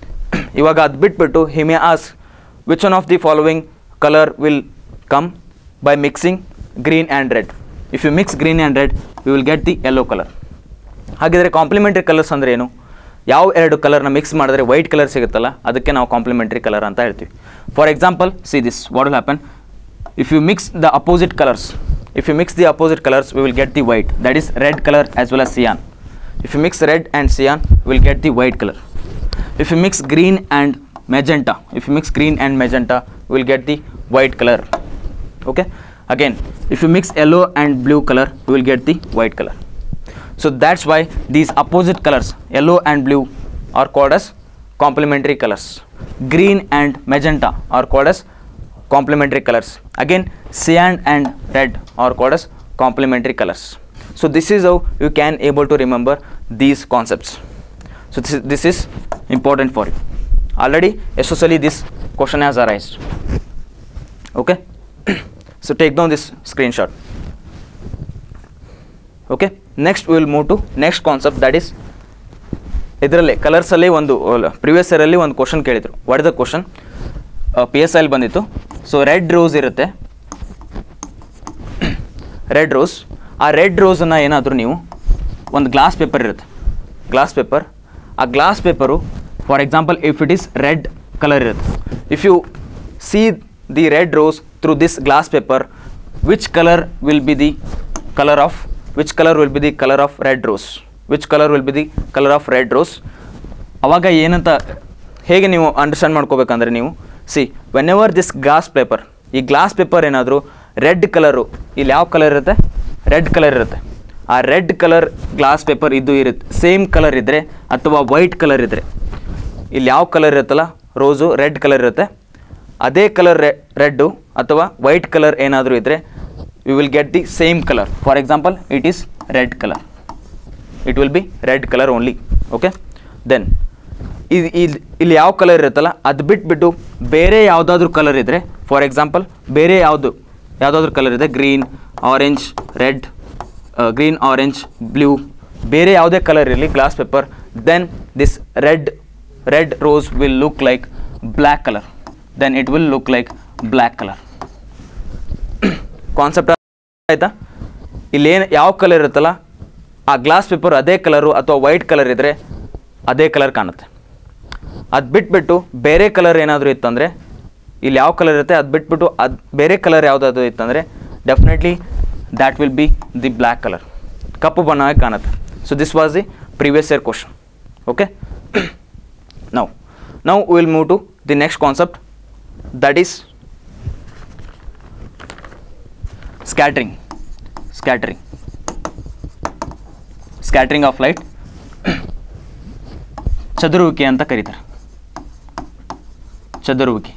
ಇವಾಗ ಅದು ಬಿಟ್ಬಿಟ್ಟು he may ask which one of the following colour will come by mixing green and red if you mix green and red you will get the yellow colour ಹಾಗಿದ್ರೆ ಕಾಂಪ್ಲಿಮೆಂಟ್ರಿ ಕಲರ್ಸ್ ಅಂದರೆ ಏನು ಯಾವ ಎರಡು ಕಲರ್ನ ಮಿಕ್ಸ್ ಮಾಡಿದ್ರೆ ವೈಟ್ ಕಲರ್ ಸಿಗುತ್ತಲ್ಲ ಅದಕ್ಕೆ ನಾವು ಕಾಂಪ್ಲಿಮೆಂಟ್ರಿ ಕಲರ್ ಅಂತ ಹೇಳ್ತೀವಿ for example see this what will happen if you mix the opposite colours if you mix the opposite colours we will get the white that is red colour as well as cyan if you mix red and cyan will get the white colour if you mix green and magenta if you mix green and magenta you will get the white color okay again if you mix yellow and blue color you will get the white color so that's why these opposite colors yellow and blue are called as complementary colors green and magenta are called as complementary colors again cyan and red are called as complementary colors so this is how you can able to remember these concepts so this is, this is important for you already especially this question has arisen okay so take down this screenshot okay next we will move to next concept that is ಇದರಲ್ಲಿ ಕಲರ್ಸಲ್ಲಿ ಒಂದು ಪ್ರಿವಿಯಸ್ ಇಯರಲ್ಲಿ ಒಂದು ಕ್ವಶನ್ ಕೇಳಿದರು what is the question P S ಐಲ್ ಬಂದಿತ್ತು ಸೊ ರೆಡ್ ರೋಸ್ ಇರುತ್ತೆ ರೆಡ್ ರೋಸ್ ಆ ರೆಡ್ ರೋಸನ್ನು ಏನಾದರೂ ನೀವು ಒಂದು ಗ್ಲಾಸ್ ಪೇಪರ್ ಇರುತ್ತೆ ಗ್ಲಾಸ್ ಪೇಪರ್ ಆ glass paper for example if it is red colour ಇರುತ್ತೆ if you see the red rose through this glass paper which colour will be the colour of which colour will be the colour of red rose which colour will be the colour of red rose ಅವಾಗ ಏನಂತ ಹೇಗೆ ನೀವು ಅಂಡರ್ಸ್ಟ್ಯಾಂಡ್ ಮಾಡ್ಕೋಬೇಕಂದ್ರೆ ನೀವು see whenever this glass paper ಈ ಗ್ಲಾಸ್ ಪೇಪರ್ ಏನಾದರೂ ರೆಡ್ ಕಲರು ಇಲ್ಲಿ ಯಾವ ಕಲರ್ ಇರುತ್ತೆ ರೆಡ್ ಕಲರ್ ಇರುತ್ತೆ ಆ ರೆಡ್ ಕಲರ್ ಗ್ಲಾಸ್ ಪೇಪರ್ ಇದು ಇರುತ್ತೆ ಸೇಮ್ ಕಲರ್ ಇದ್ದರೆ ಅಥವಾ ವೈಟ್ ಕಲರ್ ಇದ್ದರೆ ಇಲ್ಲಿ ಯಾವ ಕಲರ್ ಇರುತ್ತಲ್ಲ ರೋಸು ರೆಡ್ ಕಲರ್ ಇರುತ್ತೆ ಅದೇ ಕಲರ್ ರೆ ರೆಡ್ಡು ಅಥವಾ ವೈಟ್ ಕಲರ್ ಏನಾದರೂ ಇದ್ದರೆ you will get the same colour for example it is red colour it will be red colour only okay then ಇದು ಇಲ್ಲಿ ಇಲ್ಲಿ ಯಾವ ಕಲರ್ ಇರುತ್ತಲ್ಲ ಅದು ಬಿಟ್ಬಿಟ್ಟು ಬೇರೆ ಯಾವುದಾದ್ರೂ ಕಲರ್ ಇದ್ದರೆ ಫಾರ್ ಎಕ್ಸಾಂಪಲ್ ಬೇರೆ ಯಾವುದು ಯಾವುದಾದ್ರೂ ಕಲರ್ ಇದೆ green orange red green orange blue ಬೇರೆ ಯಾವುದೇ ಕಲರ್ ಇರಲಿ glass paper then this red red rose will look like black colour then it will look like black colour concept ಆಯಿತಾ ಇಲ್ಲೇನು ಯಾವ ಕಲರ್ ಇರುತ್ತಲ್ಲ ಆ ಗ್ಲಾಸ್ ಪೇಪರ್ ಅದೇ ಕಲರು ಅಥವಾ ವೈಟ್ ಕಲರ್ ಇದ್ದರೆ ಅದೇ ಕಲರ್ ಕಾಣುತ್ತೆ ಅದು ಬಿಟ್ಬಿಟ್ಟು ಬೇರೆ ಕಲರ್ ಏನಾದರೂ ಇತ್ತಂದರೆ ಇಲ್ಲಿ ಯಾವ ಕಲರ್ ಇರುತ್ತೆ ಅದು ಬಿಟ್ಬಿಟ್ಟು ಅದು ಬೇರೆ ಕಲರ್ ಯಾವುದಾದ್ರು ಇತ್ತಂದರೆ definitely that will be the black colour ಕಪ್ಪು ಬಣ್ಣವಾಗಿ ಕಾಣುತ್ತೆ so this was the previous year question okay now now will move to the next concept that is scattering scattering scattering of light ಚದುರುವಿಕೆ ಅಂತ ಕರೀತಾರೆ ಚದುರುವಿಕೆ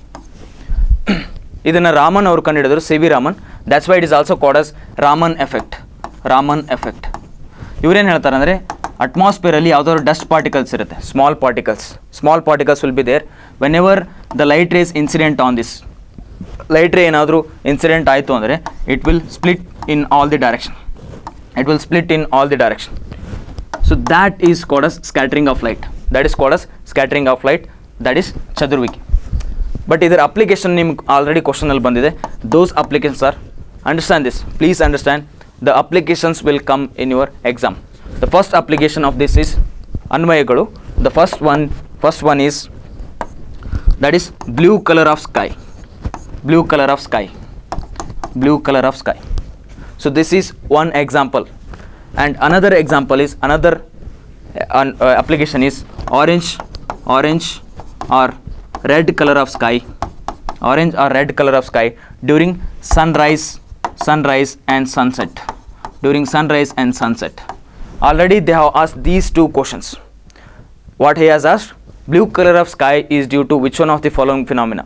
ಇದನ್ನು ರಾಮನ್ ಅವರು ಕಂಡುಹಿಡಿದ್ರು C V Raman that's why it is also called as Raman effect Raman effect ಇವ್ರೇನು ಹೇಳ್ತಾರೆ ಅಂದರೆ ಅಟ್ಮಾಸ್ಫಿಯರಲ್ಲಿ ಯಾವುದಾದ್ರು ಡಸ್ಟ್ ಪಾರ್ಟಿಕಲ್ಸ್ ಇರುತ್ತೆ small particles small particles will be there whenever the light rays incident on this light ray ಏನಾದರೂ ಇನ್ಸಿಡೆಂಟ್ ಆಯಿತು ಅಂದರೆ it will split in all the direction it will split in all the direction so that is called as scattering of light that is called as scattering of light that is ಚದುರುವಿಕೆ ಬಟ್ ಇದರ ಅಪ್ಲಿಕೇಶನ್ ನಿಮ್ಗೆ ಆಲ್ರೆಡಿ ಕ್ವಶನಲ್ಲಿ ಬಂದಿದೆ those applications are understand this please understand the applications will come in your exam the first application of this is ಅನ್ವಯಗಳು the first one first one is that is blue color of sky blue color of sky blue color of sky so this is one example and another example is another uh, an- uh, application is orange orange or red color of sky orange or red color of sky during sunrise sunrise and sunset during sunrise and sunset already they have asked these two questions what he has asked blue color of sky is due to which one of the following phenomena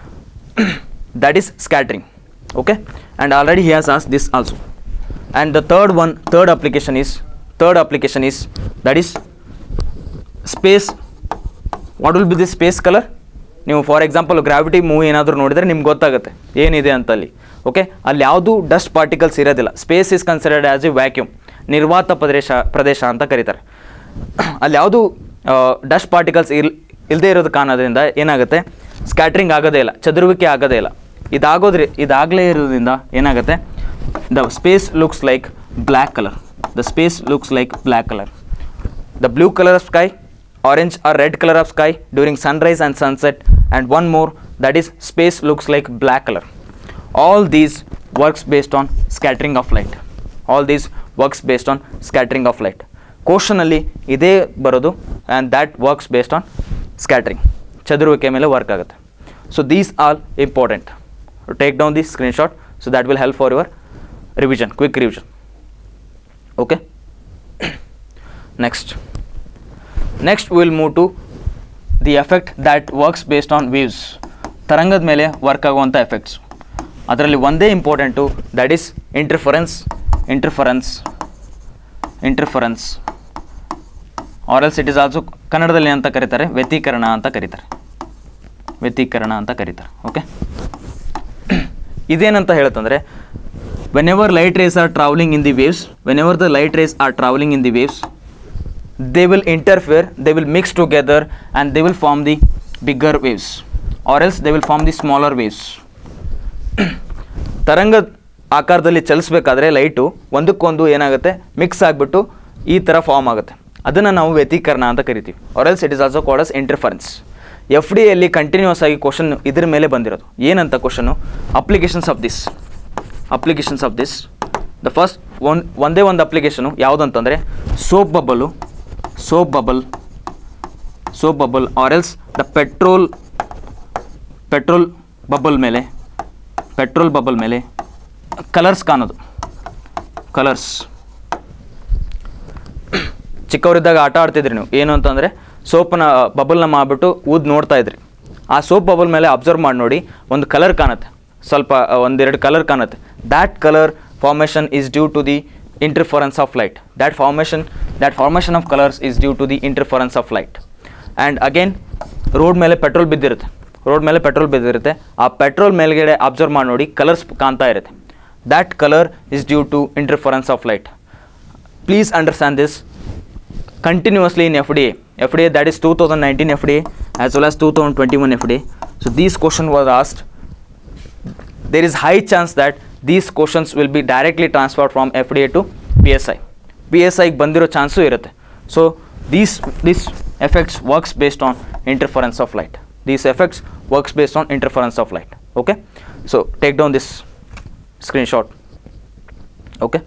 that is scattering okay and already he has asked this also and the third one third application is third application is that is space what will be the space colour ನೀವು ಫಾರ್ ಎಕ್ಸಾಂಪಲ್ ಗ್ರಾವಿಟಿ ಮೂವಿ ಏನಾದರೂ ನೋಡಿದರೆ ನಿಮ್ಗೆ ಗೊತ್ತಾಗುತ್ತೆ ಏನಿದೆ ಅಂತ ಅಲ್ಲಿ ಓಕೆ ಅಲ್ಲಿ ಯಾವುದೂ ಡಸ್ಟ್ ಪಾರ್ಟಿಕಲ್ಸ್ ಇರೋದಿಲ್ಲ space is considered as a vacuum ನಿರ್ವಾತ ಪ್ರದೇಶ ಪ್ರದೇಶ ಅಂತ ಕರೀತಾರೆ ಅಲ್ಲಿ ಯಾವುದು ಡಸ್ಟ್ ಪಾರ್ಟಿಕಲ್ಸ್ ಇಲ್ ಇಲ್ಲದೆ ಇರೋದು ಕಾರಣದಿಂದ ಏನಾಗುತ್ತೆ ಸ್ಕ್ಯಾಟ್ರಿಂಗ್ ಆಗೋದೇ ಇಲ್ಲ ಚದುರುವಿಕೆ ಆಗೋದೇ ಇಲ್ಲ ಇದಾಗೋದ್ರಿ ಇದಾಗಲೇ ಇರೋದ್ರಿಂದ ಏನಾಗುತ್ತೆ the space looks like black colour the space looks like black colour the blue color of sky orange or red color of sky during sunrise and sunset and one more that is space looks like black color all these works based on scattering of light all these works based on scattering of light question ಅಲ್ಲಿ ಇದೇ ಬರೋದು and that works based on scattering ಚದುರುವಿಕೆ ಮೇಲೆ ವರ್ಕ್ ಆಗುತ್ತೆ so these all important take down this screenshot so that will help for your revision quick revision okay next next we will move to the effect that works based on waves ತರಂಗದ ಮೇಲೆ ವರ್ಕ್ ಆಗುವಂಥ ಎಫೆಕ್ಟ್ಸ್ ಅದರಲ್ಲಿ ಒಂದೇ important that is interference interference interference or else it is also ಕನ್ನಡದಲ್ಲಿ ಅಂತ ಕರೀತಾರೆ ವ್ಯತೀಕರಣ ಅಂತ ಕರೀತಾರೆ ವ್ಯತೀಕರಣ ಅಂತ ಕರೀತಾರೆ ಓಕೆ ಇದೇನಂತ ಹೇಳುತ್ತಂದರೆ whenever light rays are travelling in the waves whenever the light rays are travelling in the waves they will interfere they will mix together and they will form the bigger waves or else they will form the smaller waves ತರಂಗ ಆಕಾರದಲ್ಲಿ ಚಲಿಸ್ಬೇಕಾದ್ರೆ ಲೈಟು ಒಂದಕ್ಕೊಂದು ಏನಾಗುತ್ತೆ ಮಿಕ್ಸ್ ಆಗಿಬಿಟ್ಟು ಈ ಥರ ಫಾರ್ಮ್ ಆಗುತ್ತೆ ಅದನ್ನು ನಾವು ವ್ಯತೀಕರಣ ಅಂತ ಕರಿತೀವಿ or else it is also called as interference F D ಎಲ್ಲಿ ಕಂಟಿನ್ಯೂಸ್ ಆಗಿ ಕ್ವಶನ್ ಇದ್ರ ಮೇಲೆ ಬಂದಿರೋದು ಏನಂತ question applications of this applications of this the first one ಒಂದೇ ಒಂದು ಅಪ್ಲಿಕೇಶನು ಯಾವುದಂತಂದರೆ soap bubble soap bubble soap bubble or else the petrol petrol bubble ಮೇಲೆ ಪೆಟ್ರೋಲ್ ಬಬಲ್ ಮೇಲೆ ಕಲರ್ಸ್ ಕಾಣೋದು ಕಲರ್ಸ್ ಚಿಕ್ಕವರಿದ್ದಾಗ ಆಟ ಆಡ್ತಿದ್ರಿ ನೀವು ಏನು ಅಂತಂದರೆ ಸೋಪನ್ನ ಬಬಲ್ನ ಮಾಡಿಬಿಟ್ಟು ಊದ್ ನೋಡ್ತಾ ಇದ್ರಿ ಆ ಸೋಪ್ ಬಬಲ್ ಮೇಲೆ ಅಬ್ಸರ್ವ್ ಮಾಡಿ ನೋಡಿ ಒಂದು ಕಲರ್ ಕಾಣುತ್ತೆ ಸ್ವಲ್ಪ ಆ, ಒಂದೆರಡು ಕಲರ್ ಕಾಣುತ್ತೆ that colour formation is due to the interference of light that formation that formation of colours is due to the interference of light and again road ಮೇಲೆ ಪೆಟ್ರೋಲ್ ಬಿದ್ದಿರುತ್ತೆ ರೋಡ್ ಮೇಲೆ ಪೆಟ್ರೋಲ್ ಬಿದ್ದಿರುತ್ತೆ ಆ ಪೆಟ್ರೋಲ್ ಮೇಲ್ಗಡೆ ಅಬ್ಸರ್ವ್ ಮಾಡಿ ನೋಡಿ ಕಲರ್ಸ್ ಕಾಣ್ತಾ ಇರುತ್ತೆ that colour is due to interference of light please understand this continuously in FDA. FDA that is 2019 FDA as well as 2021 FDA. So these question was asked. There is high chance that these questions will be directly transferred from FDA to PSI. PSI ಗೆ ಬಂದಿರೋ ಚಾನ್ಸು ಇರುತ್ತೆ so these this effects works based on interference of light these effects works based on interference of light okay so take down this screenshot okay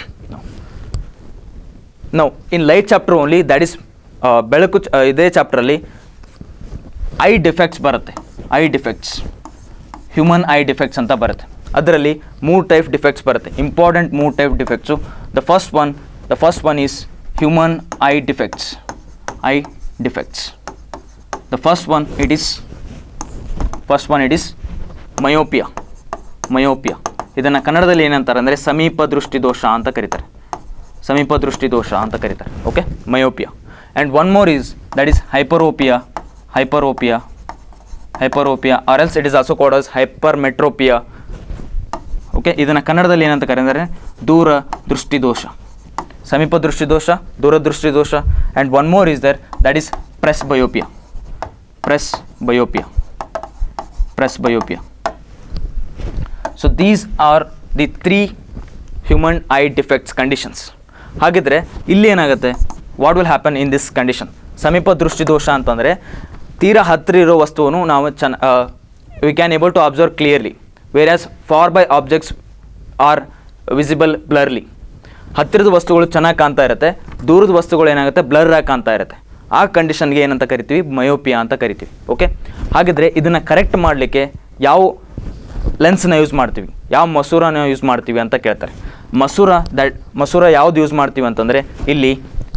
ನಾವು in light chapter only that is ಬೆಳಕು ಚ- ಆ, ಇದೇ ಚಾಪ್ಟ್ರಲ್ಲಿ ಐ ಡಿಫೆಕ್ಟ್ಸ್ ಬರುತ್ತೆ eye defects human eye defects ಅಂತ ಬರುತ್ತೆ ಅದರಲ್ಲಿ ಮೂರು ಟೈಪ್ ಡಿಫೆಕ್ಟ್ಸ್ ಬರುತ್ತೆ ಇಂಪಾರ್ಟೆಂಟ್ ಮೂರು type defects the first one the first one is human eye defects I defects the first one it is first one it is myopia myopia ಇದನ್ನು ಕನ್ನಡದಲ್ಲಿ ಏನಂತಾರೆ ಅಂದರೆ ಸಮೀಪ ದೃಷ್ಟಿ ದೋಷ ಅಂತ ಕರೀತಾರೆ ಸಮೀಪ ದೃಷ್ಟಿ ದೋಷ ಅಂತ ಕರೀತಾರೆ okay myopia and one more is that is hyperopia hyperopia hyperopia or else it is also called as hypermetropia okay ಇದನ್ನು ಕನ್ನಡದಲ್ಲಿ ಏನಂತ ಕರೆದರೆ ದೂರ ದೃಷ್ಟಿ ದೋಷ ಸಮೀಪ ದೃಷ್ಟಿ ದೋಷ ದೂರದೃಷ್ಟಿ ದೋಷ and one more is there that is presbyopia presbyopia presbyopia so these are the three human eye defects conditions ಹಾಗಿದ್ರೆ ಇಲ್ಲಿ ಏನಾಗುತ್ತೆ what will happen in this condition ಸಮೀಪ ದೃಷ್ಟಿ ದೋಷ ಅಂತಂದರೆ ತೀರಾ ಹತ್ತಿರ ಇರೋ ವಸ್ತುವನ್ನು ನಾವು ಚೆನ್ನ we can able to observe clearly whereas far by objects are visible blurly ಹತ್ತಿರದ ವಸ್ತುಗಳು ಚೆನ್ನಾಗಿ ಕಾಣ್ತಾ ಇರುತ್ತೆ ದೂರದ ವಸ್ತುಗಳು ಏನಾಗುತ್ತೆ ಬ್ಲರ್ ಆಗಿ ಕಾಣ್ತಾ ಇರುತ್ತೆ ಆ ಕಂಡೀಷನ್ಗೆ ಏನಂತ ಕರಿತೀವಿ ಮಯೋಪಿಯಾ ಅಂತ ಕರಿತೀವಿ ಓಕೆ ಹಾಗಿದ್ರೆ ಇದನ್ನು ಕರೆಕ್ಟ್ ಮಾಡಲಿಕ್ಕೆ ಯಾವ ಲೆನ್ಸ್ನ ಯೂಸ್ ಮಾಡ್ತೀವಿ ಯಾವ ಮಸೂರನ ಯೂಸ್ ಮಾಡ್ತೀವಿ ಅಂತ ಕೇಳ್ತಾರೆ ಮಸೂರ ದಟ್ ಮಸೂರ ಯಾವ್ದು ಯೂಸ್ ಮಾಡ್ತೀವಿ ಅಂತಂದರೆ ಇಲ್ಲಿ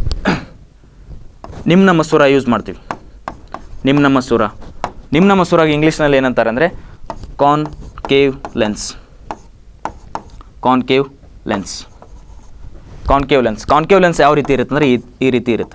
ನಿಮ್ನ ಮಸೂರ ಯೂಸ್ ಮಾಡ್ತೀವಿ ನಿಮ್ನ ಮಸೂರ ನಿಮ್ನ ಮಸೂರಾಗ ಇಂಗ್ಲೀಷ್ನಲ್ಲಿ ಏನಂತಾರೆ ಅಂದರೆ concave lens concave lens concave lens concave lens ಯಾವ ರೀತಿ ಇರುತ್ತೆ ಅಂದರೆ ಈ ಈ ರೀತಿ ಇರುತ್ತೆ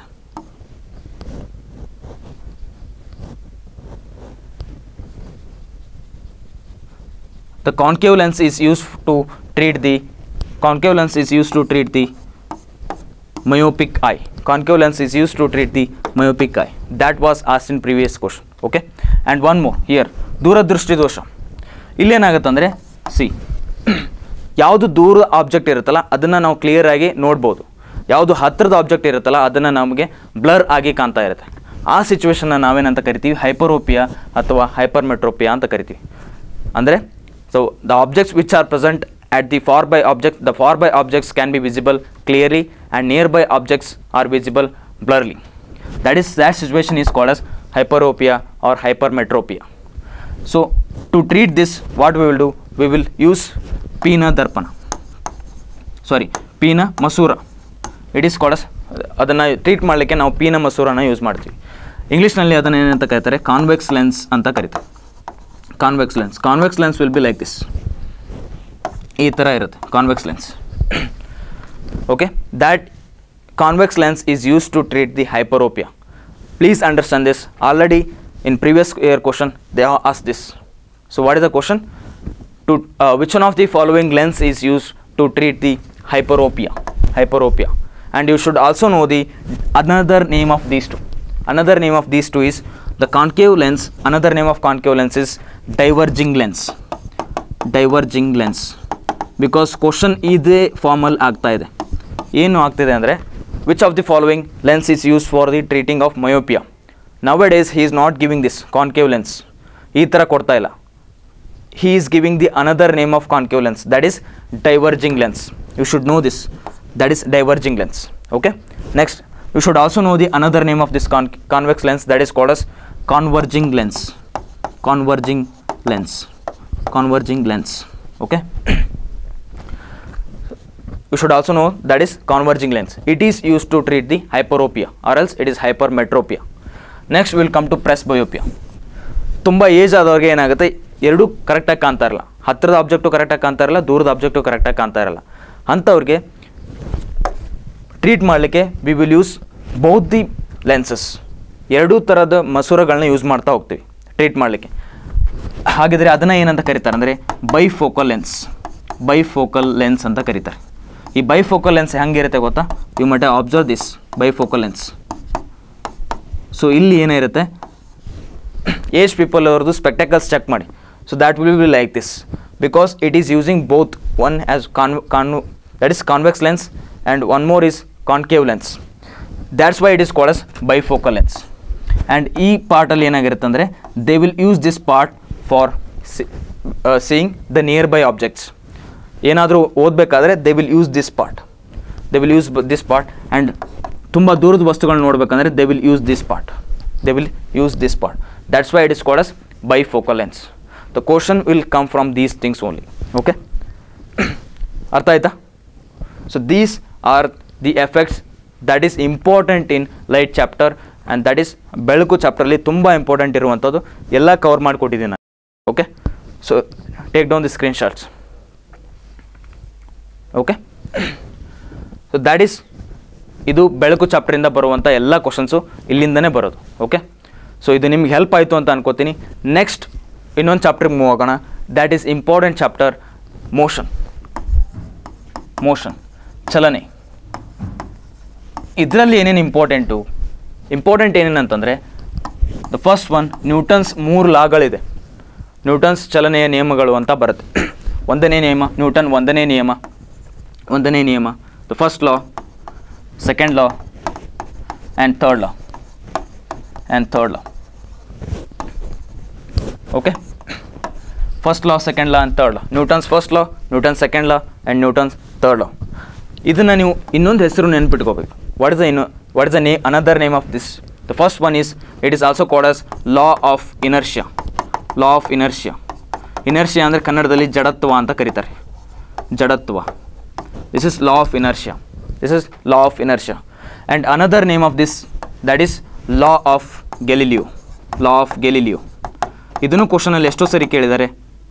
the concave lens is used to treat the concave lens is used to treat the myopic eye concave lens is used to treat the myopic eye that was asked in previous question okay and one more here ದೂರದೃಷ್ಟಿ ದೋಷ ಇಲ್ಲೇನಾಗುತ್ತೆ ಅಂದರೆ ಸಿ ಯಾವುದು ದೂರ ಆಬ್ಜೆಕ್ಟ್ ಇರುತ್ತಲ್ಲ ಅದನ್ನು ನಾವು ಕ್ಲಿಯರ್ ಆಗಿ ನೋಡ್ಬೋದು ಯಾವುದು ಹತ್ತಿರದ ಆಬ್ಜೆಕ್ಟ್ ಇರುತ್ತಲ್ಲ ಅದನ್ನು ನಮಗೆ ಬ್ಲರ್ ಆಗಿ ಕಾಣ್ತಾ ಇರುತ್ತೆ ಆ ಸಿಚುವೇಶನ್ನ ನಾವೇನಂತ ಕರಿತೀವಿ ಹೈಪರೋಪಿಯಾ ಅಥವಾ ಹೈಪರ್ಮೆಟ್ರೋಪಿಯಾ ಅಂತ ಕರಿತೀವಿ ಅಂದರೆ so the objects which are present at the far by object the far by objects can be visible clearly and nearby objects are visible blurry that is that situation is called as hyperopia or hypermetropia so to treat this what we will do we will use pina darpana sorry ಪೀನ ಮಸೂರ ಇಟ್ ಈಸ್ ಕಾಲ್ಡ್ ಅದನ್ನು ಟ್ರೀಟ್ ಮಾಡಲಿಕ್ಕೆ ನಾವು ಪೀನ ಮಸೂರನ ಯೂಸ್ ಮಾಡ್ತೀವಿ ಇಂಗ್ಲೀಷ್ನಲ್ಲಿ ಅದನ್ನು ಏನಂತ ಕರೀತಾರೆ ಕಾನ್ವೆಕ್ಸ್ ಲೆನ್ಸ್ ಅಂತ ಕರೀತಾರೆ convex lens convex lens will be like this ಈ ಥರ ಇರುತ್ತೆ convex lens okay that convex lens is use to treat the hyperopia please understand this already in previous year question they have ಆಸ್ this so what is the question to uh, which one of the following lens is used to treat the hyperopia hyperopia and you should also know the another name of these two another name of these two is the concave lens another name of concave lens is diverging lens diverging lens because question ಇದೇ ಫಾರ್ಮಲ್ಲಿ ಆಗ್ತಾ ಇದೆ ಏನು ಆಗ್ತಿದೆ ಅಂದರೆ which of the following lens is use for the treating of myopia nowadays he is not giving this concave lens ಈ ಥರ ಕೊಡ್ತಾ ಇಲ್ಲ he is giving the another name of concave lens that is diverging lens you should know this that is diverging lens okay next you should also know the another name of this con- convex lens that is called as converging lens converging lens converging lens okay you should also know that is converging lens it is used to treat the hyperopia or else it is hypermetropia next we will come to presbyopia ತುಂಬ ಏಜ್ ಆದವ್ರಿಗೆ ಏನಾಗುತ್ತೆ ಎರಡೂ ಕರೆಕ್ಟಾಗಿ ಕಾಣ್ತಾ ಇರಲ್ಲ ಹತ್ತಿರದ ಆಬ್ಜೆಕ್ಟು ಕರೆಕ್ಟಾಗಿ ಕಾಣ್ತಾ ಇರಲ್ಲ ದೂರದ ಆಬ್ಜೆಕ್ಟು ಕರೆಕ್ಟಾಗಿ ಕಾಣ್ತಾ ಇರಲ್ಲ ಅಂಥವ್ರಿಗೆ ಟ್ರೀಟ್ ಮಾಡಲಿಕ್ಕೆ we will use both the lenses ಎರಡೂ ಥರದ ಮಸೂರಗಳನ್ನ ಯೂಸ್ ಮಾಡ್ತಾ ಹೋಗ್ತೀವಿ ಟ್ರೀಟ್ ಮಾಡಲಿಕ್ಕೆ ಹಾಗಿದ್ರೆ ಅದನ್ನು ಏನಂತ ಕರೀತಾರೆ ಅಂದರೆ ಬೈಫೋಕಲ್ ಲೆನ್ಸ್ ಬೈಫೋಕಲ್ ಲೆನ್ಸ್ ಅಂತ ಕರೀತಾರೆ ಈ ಬೈಫೋಕಲ್ ಲೆನ್ಸ್ ಹೆಂಗಿರುತ್ತೆ ಗೊತ್ತಾ you must observe this bifocal lens so ಇಲ್ಲಿ ಏನಿರುತ್ತೆ ಏಜ್ ಪೀಪಲ್ ಅವ್ರದ್ದು ಸ್ಪೆಕ್ಟಕಲ್ಸ್ ಚೆಕ್ ಮಾಡಿ so that will be like this because it is using both one as con con that is convex lens and one more is concave lens that's why it is called as bifocal lens and ಈ ಪಾರ್ಟಲ್ಲಿ ಏನಾಗಿರುತ್ತೆ ಅಂದರೆ they will use this part for seeing the nearby objects ಏನಾದರೂ ಓದಬೇಕಾದ್ರೆ they will use this part they will use this part and ತುಂಬ ದೂರದ ವಸ್ತುಗಳನ್ನ ನೋಡಬೇಕಂದ್ರೆ they will use this part they will use this part that's why it is called as bifocal lens the question will come from these things only okay ಅರ್ಥ ಆಯ್ತಾ so these are the effects that is important in light chapter and that is ಬೆಳಕು ಚಾಪ್ಟರ್ಲಿ ತುಂಬ ಇಂಪಾರ್ಟೆಂಟ್ ಇರುವಂಥದ್ದು ಎಲ್ಲ ಕವರ್ ಮಾಡಿಕೊಟ್ಟಿದ್ದೀನಿ ನಾನು okay so take down the screenshots okay so that is ಇದು ಬೆಳಕು ಚಾಪ್ಟರಿಂದ ಬರುವಂಥ ಎಲ್ಲ ಕ್ವಶನ್ಸು ಇಲ್ಲಿಂದನೇ ಬರೋದು ಓಕೆ ಸೊ ಇದು ನಿಮ್ಗೆ ಹೆಲ್ಪ್ ಆಯಿತು ಅಂತ ಅನ್ಕೋತೀನಿ ನೆಕ್ಸ್ಟ್ ಇನ್ನೊಂದು ಚಾಪ್ಟರ್ಗೆ ಮೂವ್ ಆಗೋಣ that is important chapter motion motion ಚಲನೆ ಇದರಲ್ಲಿ ಏನೇನು ಇಂಪಾರ್ಟೆಂಟು ಇಂಪಾರ್ಟೆಂಟ್ ಏನೇನಂತಂದರೆ ದ ಫಸ್ಟ್ ಒನ್ ನ್ಯೂಟನ್ಸ್ ಮೂರು ಲಾಗಳಿದೆ ನ್ಯೂಟನ್ಸ್ ಚಲನೆಯ ನಿಯಮಗಳು ಅಂತ ಬರುತ್ತೆ ಒಂದನೇ ನಿಯಮ ನ್ಯೂಟನ್ ಒಂದನೇ ನಿಯಮ ಒಂದನೇ ನಿಯಮ the first law second law and third law and third law okay first law second law and third law Newton's first law Newton second law and Newton's third law ಇದನ್ನು ನೀವು ಇನ್ನೊಂದು ಹೆಸರು ನೆನ್ಪಿಟ್ಕೋಬೇಕು ವಾಟ್ ಇಸ್ ದ ಇನ್ನು ವಾಟ್ ಇಸ್ ದ ನೇ another name of this the first one is it is also called as law of inertia law of inertia inertia ಅಂದರೆ ಕನ್ನಡದಲ್ಲಿ ಜಡತ್ವ ಅಂತ ಕರೀತಾರೆ ಜಡತ್ವ this is law of inertia this is law of inertia and another name of this that is law of Galileo law of Galileo ಇದನ್ನು ಕ್ವಶನಲ್ಲಿ ಎಷ್ಟೋ ಸರಿ ಕೇಳಿದ್ದಾರೆ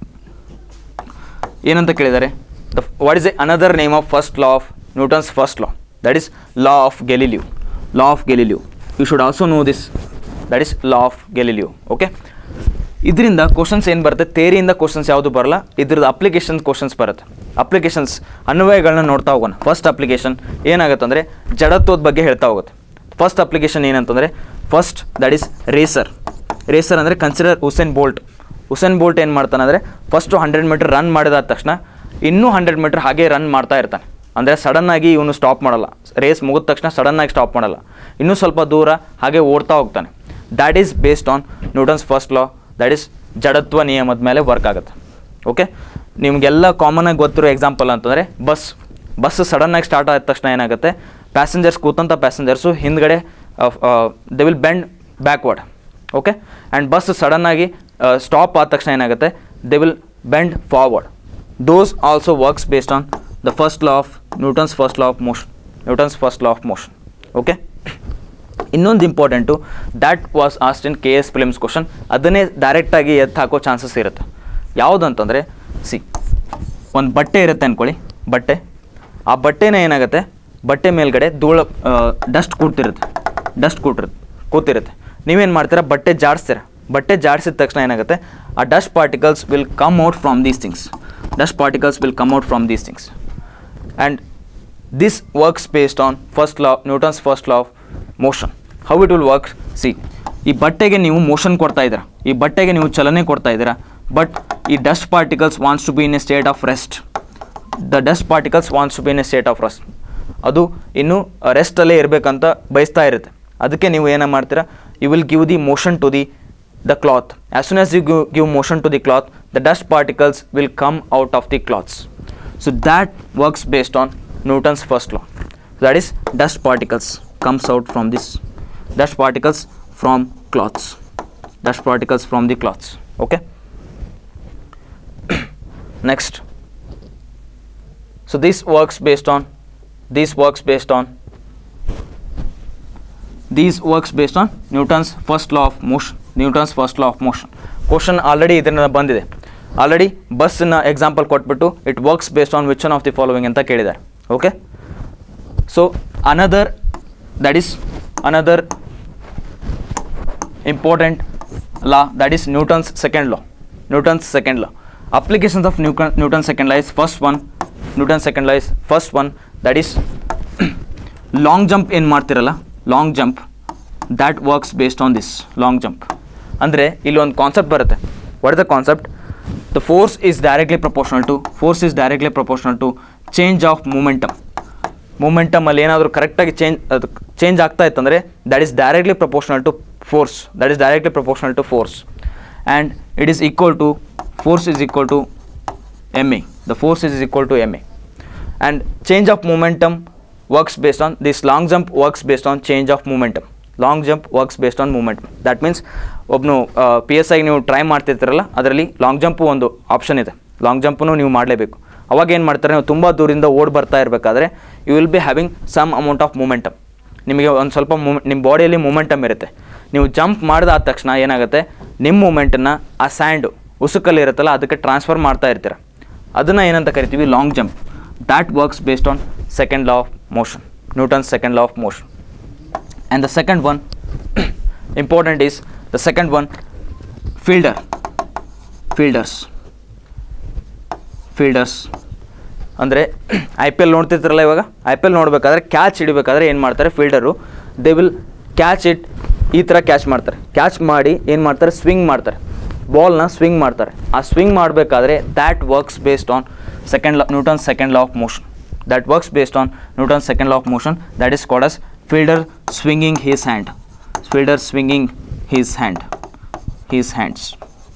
ಏನಂತ ಕೇಳಿದ್ದಾರೆ the what is a another name of first law of Newton's first law that is law of Galileo law of Galileo you should also know this that is law of Galileo okay ಇದರಿಂದ ಕ್ವಶನ್ಸ್ ಏನು ಬರುತ್ತೆ ಥೇರಿಯಿಂದ ಕ್ವಶನ್ಸ್ ಯಾವುದು ಬರಲ್ಲ ಇದ್ರದ್ದು ಅಪ್ಲಿಕೇಶನ್ ಕ್ವಶನ್ಸ್ ಬರುತ್ತೆ ಅಪ್ಲಿಕೇಶನ್ಸ್ ಅನ್ವಯಗಳನ್ನ ನೋಡ್ತಾ ಹೋಗೋಣ ಫಸ್ಟ್ ಅಪ್ಲಿಕೇಶನ್ ಏನಾಗುತ್ತೆ ಅಂದರೆ ಜಡತ್ವದ ಬಗ್ಗೆ ಹೇಳ್ತಾ ಹೋಗುತ್ತೆ ಫಸ್ಟ್ ಅಪ್ಲಿಕೇಶನ್ ಏನಂತಂದರೆ first that is racer racer ಅಂದರೆ consider Usain Bolt Usain Bolt ಏನು ಮಾಡ್ತಾನೆ ಅಂದರೆ ಫಸ್ಟು ಹಂಡ್ರೆಡ್ ಮೀಟರ್ ರನ್ ಮಾಡಿದಾದ ತಕ್ಷಣ ಇನ್ನೂ ಹಂಡ್ರೆಡ್ ಮೀಟರ್ ಹಾಗೆ ರನ್ ಮಾಡ್ತಾ ಇರ್ತಾನೆ ಅಂದರೆ ಸಡನ್ನಾಗಿ ಇವನು ಸ್ಟಾಪ್ ಮಾಡಲ್ಲ ರೇಸ್ ಮುಗಿದ ತಕ್ಷಣ ಸಡನ್ನಾಗಿ ಸ್ಟಾಪ್ ಮಾಡಲ್ಲ ಇನ್ನೂ ಸ್ವಲ್ಪ ದೂರ ಹಾಗೆ ಓಡ್ತಾ ಹೋಗ್ತಾನೆ that is based on Newton's first law that is ಜಡತ್ವ ನಿಯಮದ ಮೇಲೆ ವರ್ಕ್ ಆಗುತ್ತೆ ಓಕೆ ನಿಮಗೆಲ್ಲ ಕಾಮನಾಗಿ ಗೊತ್ತಿರೋ ಎಕ್ಸಾಂಪಲ್ ಅಂತಂದರೆ ಬಸ್ ಬಸ್ ಸಡನ್ನಾಗಿ ಸ್ಟಾರ್ಟ್ ಆದ ತಕ್ಷಣ ಏನಾಗುತ್ತೆ ಪ್ಯಾಸೆಂಜರ್ಸ್ ಕೂತಂಥ ಪ್ಯಾಸೆಂಜರ್ಸು ಹಿಂದ್ಗಡೆ they will bend backward okay and bus ಸಡನ್ನಾಗಿ ಸ್ಟಾಪ್ ಆದ ತಕ್ಷಣ ಏನಾಗುತ್ತೆ they will bend forward those also works based on the first law of Newton's first law of motion Newton's first law of motion okay ಇನ್ನೊಂದು important that was asked in K S films question ಅದನ್ನೇ ಡೈರೆಕ್ಟಾಗಿ ಎತ್ತು ಹಾಕೋ ಚಾನ್ಸಸ್ ಇರುತ್ತೆ ಯಾವುದಂತಂದರೆ ಸಿ ಒಂದು ಬಟ್ಟೆ ಇರುತ್ತೆ ಅಂದ್ಕೊಳ್ಳಿ ಬಟ್ಟೆ ಆ ಬಟ್ಟೆನ ಏನಾಗುತ್ತೆ ಬಟ್ಟೆ ಮೇಲ್ಗಡೆ ಧೂಳ ಡಸ್ಟ್ ಕೂತಿರುತ್ತೆ ಡಸ್ಟ್ ಕೂಟಿರುತ್ತೆ ಕೂತಿರುತ್ತೆ ನೀವೇನು ಮಾಡ್ತೀರಾ ಬಟ್ಟೆ ಜಾಡಿಸ್ತೀರ ಬಟ್ಟೆ ಜಾಡಿಸಿದ ತಕ್ಷಣ ಏನಾಗುತ್ತೆ ಆ dust particles will come out from these things dust particles will come out from these things and this works based on first law newton's first law of motion how it will work see ಈ ಬಟ್ಟೆಗೆ ನೀವು ಮೋಷನ್ ಕೊಡ್ತಾ ಇದ್ದೀರಾ ಈ ಬಟ್ಟೆಗೆ ನೀವು ಚಲನೆ ಕೊಡ್ತಾ ಇದ್ದೀರಾ ಬಟ್ ಈ dust particles wants to be in a state of rest the dust particles wants to be in a state of rest ಅದು ಇನ್ನೂ ರೆಸ್ಟಲ್ಲೇ ಇರಬೇಕಂತ ಬಯಸ್ತಾ ಇರುತ್ತೆ ಅದಕ್ಕೆ ನೀವು ಏನು ಮಾಡ್ತೀರಾ you will give the motion to the the cloth. As soon as you give, give motion to the cloth, the dust particles will come out of the cloths. So that works based on Newton's first law. That is dust particles comes out from this dust particles from cloths. Dust particles from the cloths. Okay. Next. So this works based on this works based on these works based on Newton's first law of motion. Newton's first law of motion. Question already ಇದನ್ನ ಬಂದಿದೆ ಆಲ್ರೆಡಿ ಬಸ್ನ ಎಕ್ಸಾಂಪಲ್ ಕೊಟ್ಬಿಟ್ಟು it works based on which one of the following ಅಂತ ಕೇಳಿದ್ದಾರೆ okay so another that is another important law that is Newton's second law. Newton's second law. Applications of Newton, Newton's second law is first one. Newton's second law is first one that is long jump ಏನು ಮಾಡ್ತಿರಲ್ಲ long jump that works based on this long jump ಅಂದರೆ ಇಲ್ಲಿ ಒಂದು ಕಾನ್ಸೆಪ್ಟ್ ಬರುತ್ತೆ what is the concept the force is directly proportional to force is directly proportional to change of momentum ಮೂಮೆಂಟಮಲ್ಲಿ ಏನಾದರೂ ಕರೆಕ್ಟಾಗಿ ಚೇಂಜ್ ಅದು ಚೇಂಜ್ ಆಗ್ತಾ ಇತ್ತಂದರೆ that is directly proportional to force that is directly proportional to force and it is equal to force is equal to M A the force is equal to M A and change of momentum works based on this long jump works based on change of momentum long jump works based on moment that means ಒಬ್ಬನು ಪಿ ಎಸ್ ಐ ನೀವು ಟ್ರೈ ಮಾಡ್ತಿರ್ತೀರಲ್ಲ ಅದರಲ್ಲಿ ಲಾಂಗ್ ಜಂಪು ಒಂದು ಆಪ್ಷನ್ ಇದೆ ಲಾಂಗ್ ಜಂಪನ್ನು ನೀವು ಮಾಡಲೇಬೇಕು ಅವಾಗ ಏನು ಮಾಡ್ತಾರೆ ನೀವು ತುಂಬ ದೂರಿಂದ ಓಡ್ ಬರ್ತಾ ಇರಬೇಕಾದ್ರೆ you will be having some amount of momentum ನಿಮಗೆ ಒಂದು ಸ್ವಲ್ಪ ಮೂಮೆ ನಿಮ್ಮ ಬಾಡಿಯಲ್ಲಿ ಮೂಮೆಂಟಮ್ ಇರುತ್ತೆ ನೀವು ಜಂಪ್ ಮಾಡಿದಾದ ತಕ್ಷಣ ಏನಾಗುತ್ತೆ ನಿಮ್ಮ ಮೂಮೆಂಟನ್ನು ಆ ಸ್ಯಾಂಡು ಉಸುಕಲ್ಲಿ ಇರುತ್ತಲ್ಲ ಅದಕ್ಕೆ ಟ್ರಾನ್ಸ್ಫರ್ ಮಾಡ್ತಾ ಇರ್ತೀರ ಅದನ್ನು ಏನಂತ ಕರಿತೀವಿ long jump that works based on second law of motion newton's second law of motion and the second one important is the second one fielder fielders fielders ಅಂದರೆ ಐ ಪಿ ಎಲ್ ನೋಡ್ತಿರ್ತಾರಲ್ಲ ಇವಾಗ ಐ ಪಿ ಎಲ್ ನೋಡಬೇಕಾದ್ರೆ ಕ್ಯಾಚ್ ಹಿಡಿಬೇಕಾದ್ರೆ ಏನು ಮಾಡ್ತಾರೆ ಫೀಲ್ಡರು ದೇ ವಿಲ್ ಕ್ಯಾಚ್ ಇಟ್ ಈ ಥರ ಕ್ಯಾಚ್ ಮಾಡ್ತಾರೆ ಕ್ಯಾಚ್ ಮಾಡಿ ಏನು ಮಾಡ್ತಾರೆ ಸ್ವಿಂಗ್ ಮಾಡ್ತಾರೆ ಬಾಲ್ನ ಸ್ವಿಂಗ್ ಮಾಡ್ತಾರೆ ಆ ಸ್ವಿಂಗ್ ಮಾಡಬೇಕಾದ್ರೆ that works based on second law Newton second law of motion that works based on Newton second law of motion that is called as fielder swinging his hand fielder swinging his hand his hands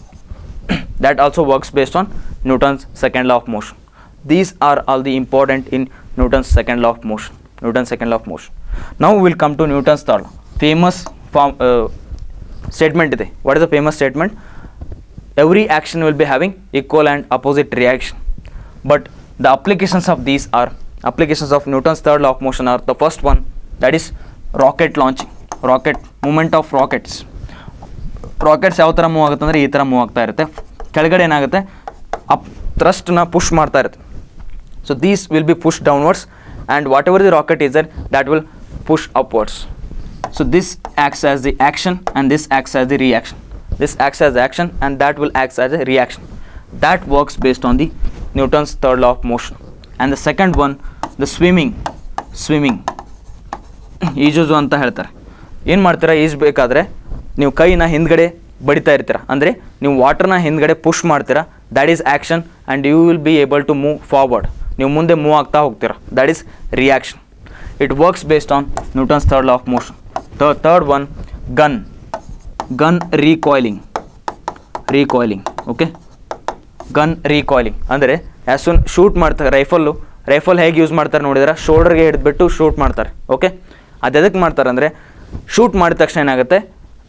that also works based on Newton's second law of motion. These are all the important in Newton's second law of motion. Newton's second law of motion. Now we will come to Newton's third law. Famous form, uh, statement ಇದೆ what is the famous statement every action will be having equal and opposite reaction but the applications of these are applications of newton's third law of motion are the first one that is rocket launching rocket movement of rockets rockets ಯಾವ ಥರ ಮೂವ್ ಆಗುತ್ತೆ ಅಂದರೆ ಈ ಥರ ಮೂವ್ ಆಗ್ತಾ ಇರುತ್ತೆ ಕೆಳಗಡೆ ಏನಾಗುತ್ತೆ ಅಪ್ ಥ್ರಸ್ಟ್ನ ಪುಷ್ ಮಾಡ್ತಾ ಇರುತ್ತೆ so these will be push downwards and whatever the rocket is that that will push upwards so this acts as the action and this acts as the reaction this acts as action and that will acts as a reaction that works based on the Newton's third law of motion and the second one the swimming swimming ಈಜೋದು ಅಂತ ಹೇಳ್ತಾರೆ ಏನು ಮಾಡ್ತೀರಾ ಈಜಬೇಕಾದ್ರೆ ನೀವು ಕೈನ ಹಿಂದ್ಗಡೆ ಬಡಿತಾ ಇರ್ತೀರ ಅಂದರೆ ನೀವು ವಾಟರ್ನ ಹಿಂದ್ಗಡೆ ಪುಷ್ ಮಾಡ್ತೀರಾ that is action and you will be able to move forward ನೀವು ಮುಂದೆ ಮೂವ್ ಆಗ್ತಾ ಹೋಗ್ತೀರಾ that is reaction it works based on Newton's third law of motion the third one gun gun recoiling recoiling okay gun recoiling ಅಂದರೆ ಆ್ಯಸ್ ಸೂನ್ ಶೂಟ್ ಮಾಡ್ತಾರೆ ರೈಫಲ್ಲು ರೈಫಲ್ ಹೇಗೆ ಯೂಸ್ ಮಾಡ್ತಾರೆ ನೋಡಿದ್ರೆ ಶೋಲ್ಡರ್ಗೆ ಹಿಡಿದ್ಬಿಟ್ಟು ಶೂಟ್ ಮಾಡ್ತಾರೆ ಓಕೆ ಅದು ಎದಕ್ಕೆ ಮಾಡ್ತಾರೆ ಅಂದರೆ ಶೂಟ್ ಮಾಡಿದ ತಕ್ಷಣ ಏನಾಗುತ್ತೆ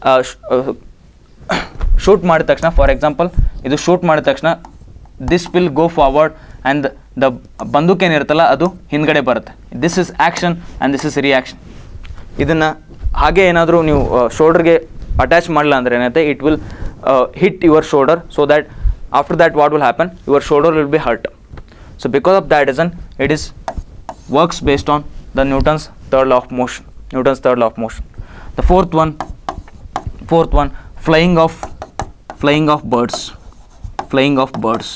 ಶೂಟ್ ಮಾಡಿದ ತಕ್ಷಣ ಫಾರ್ ಎಕ್ಸಾಂಪಲ್ ಇದು ಶೂಟ್ ಮಾಡಿದ ತಕ್ಷಣ this will go forward and the ಬಂದೂಕ್ ಏನಿರುತ್ತಲ್ಲ ಅದು ಹಿಂದ್ಗಡೆ ಬರುತ್ತೆ this is action and this is reaction ಇದನ್ನು ಹಾಗೆ ಏನಾದರೂ ನೀವು ಶೋಲ್ಡರ್ಗೆ ಅಟ್ಯಾಚ್ ಮಾಡಲ್ಲ ಅಂದರೆ ಏನೈತೆ it will hit your shoulder so that after that what will happen your shoulder will be hurt so because of that reason it is works based on the Newton's third law of motion Newton's third law of motion the fourth one fourth one flying of flying of birds flying of birds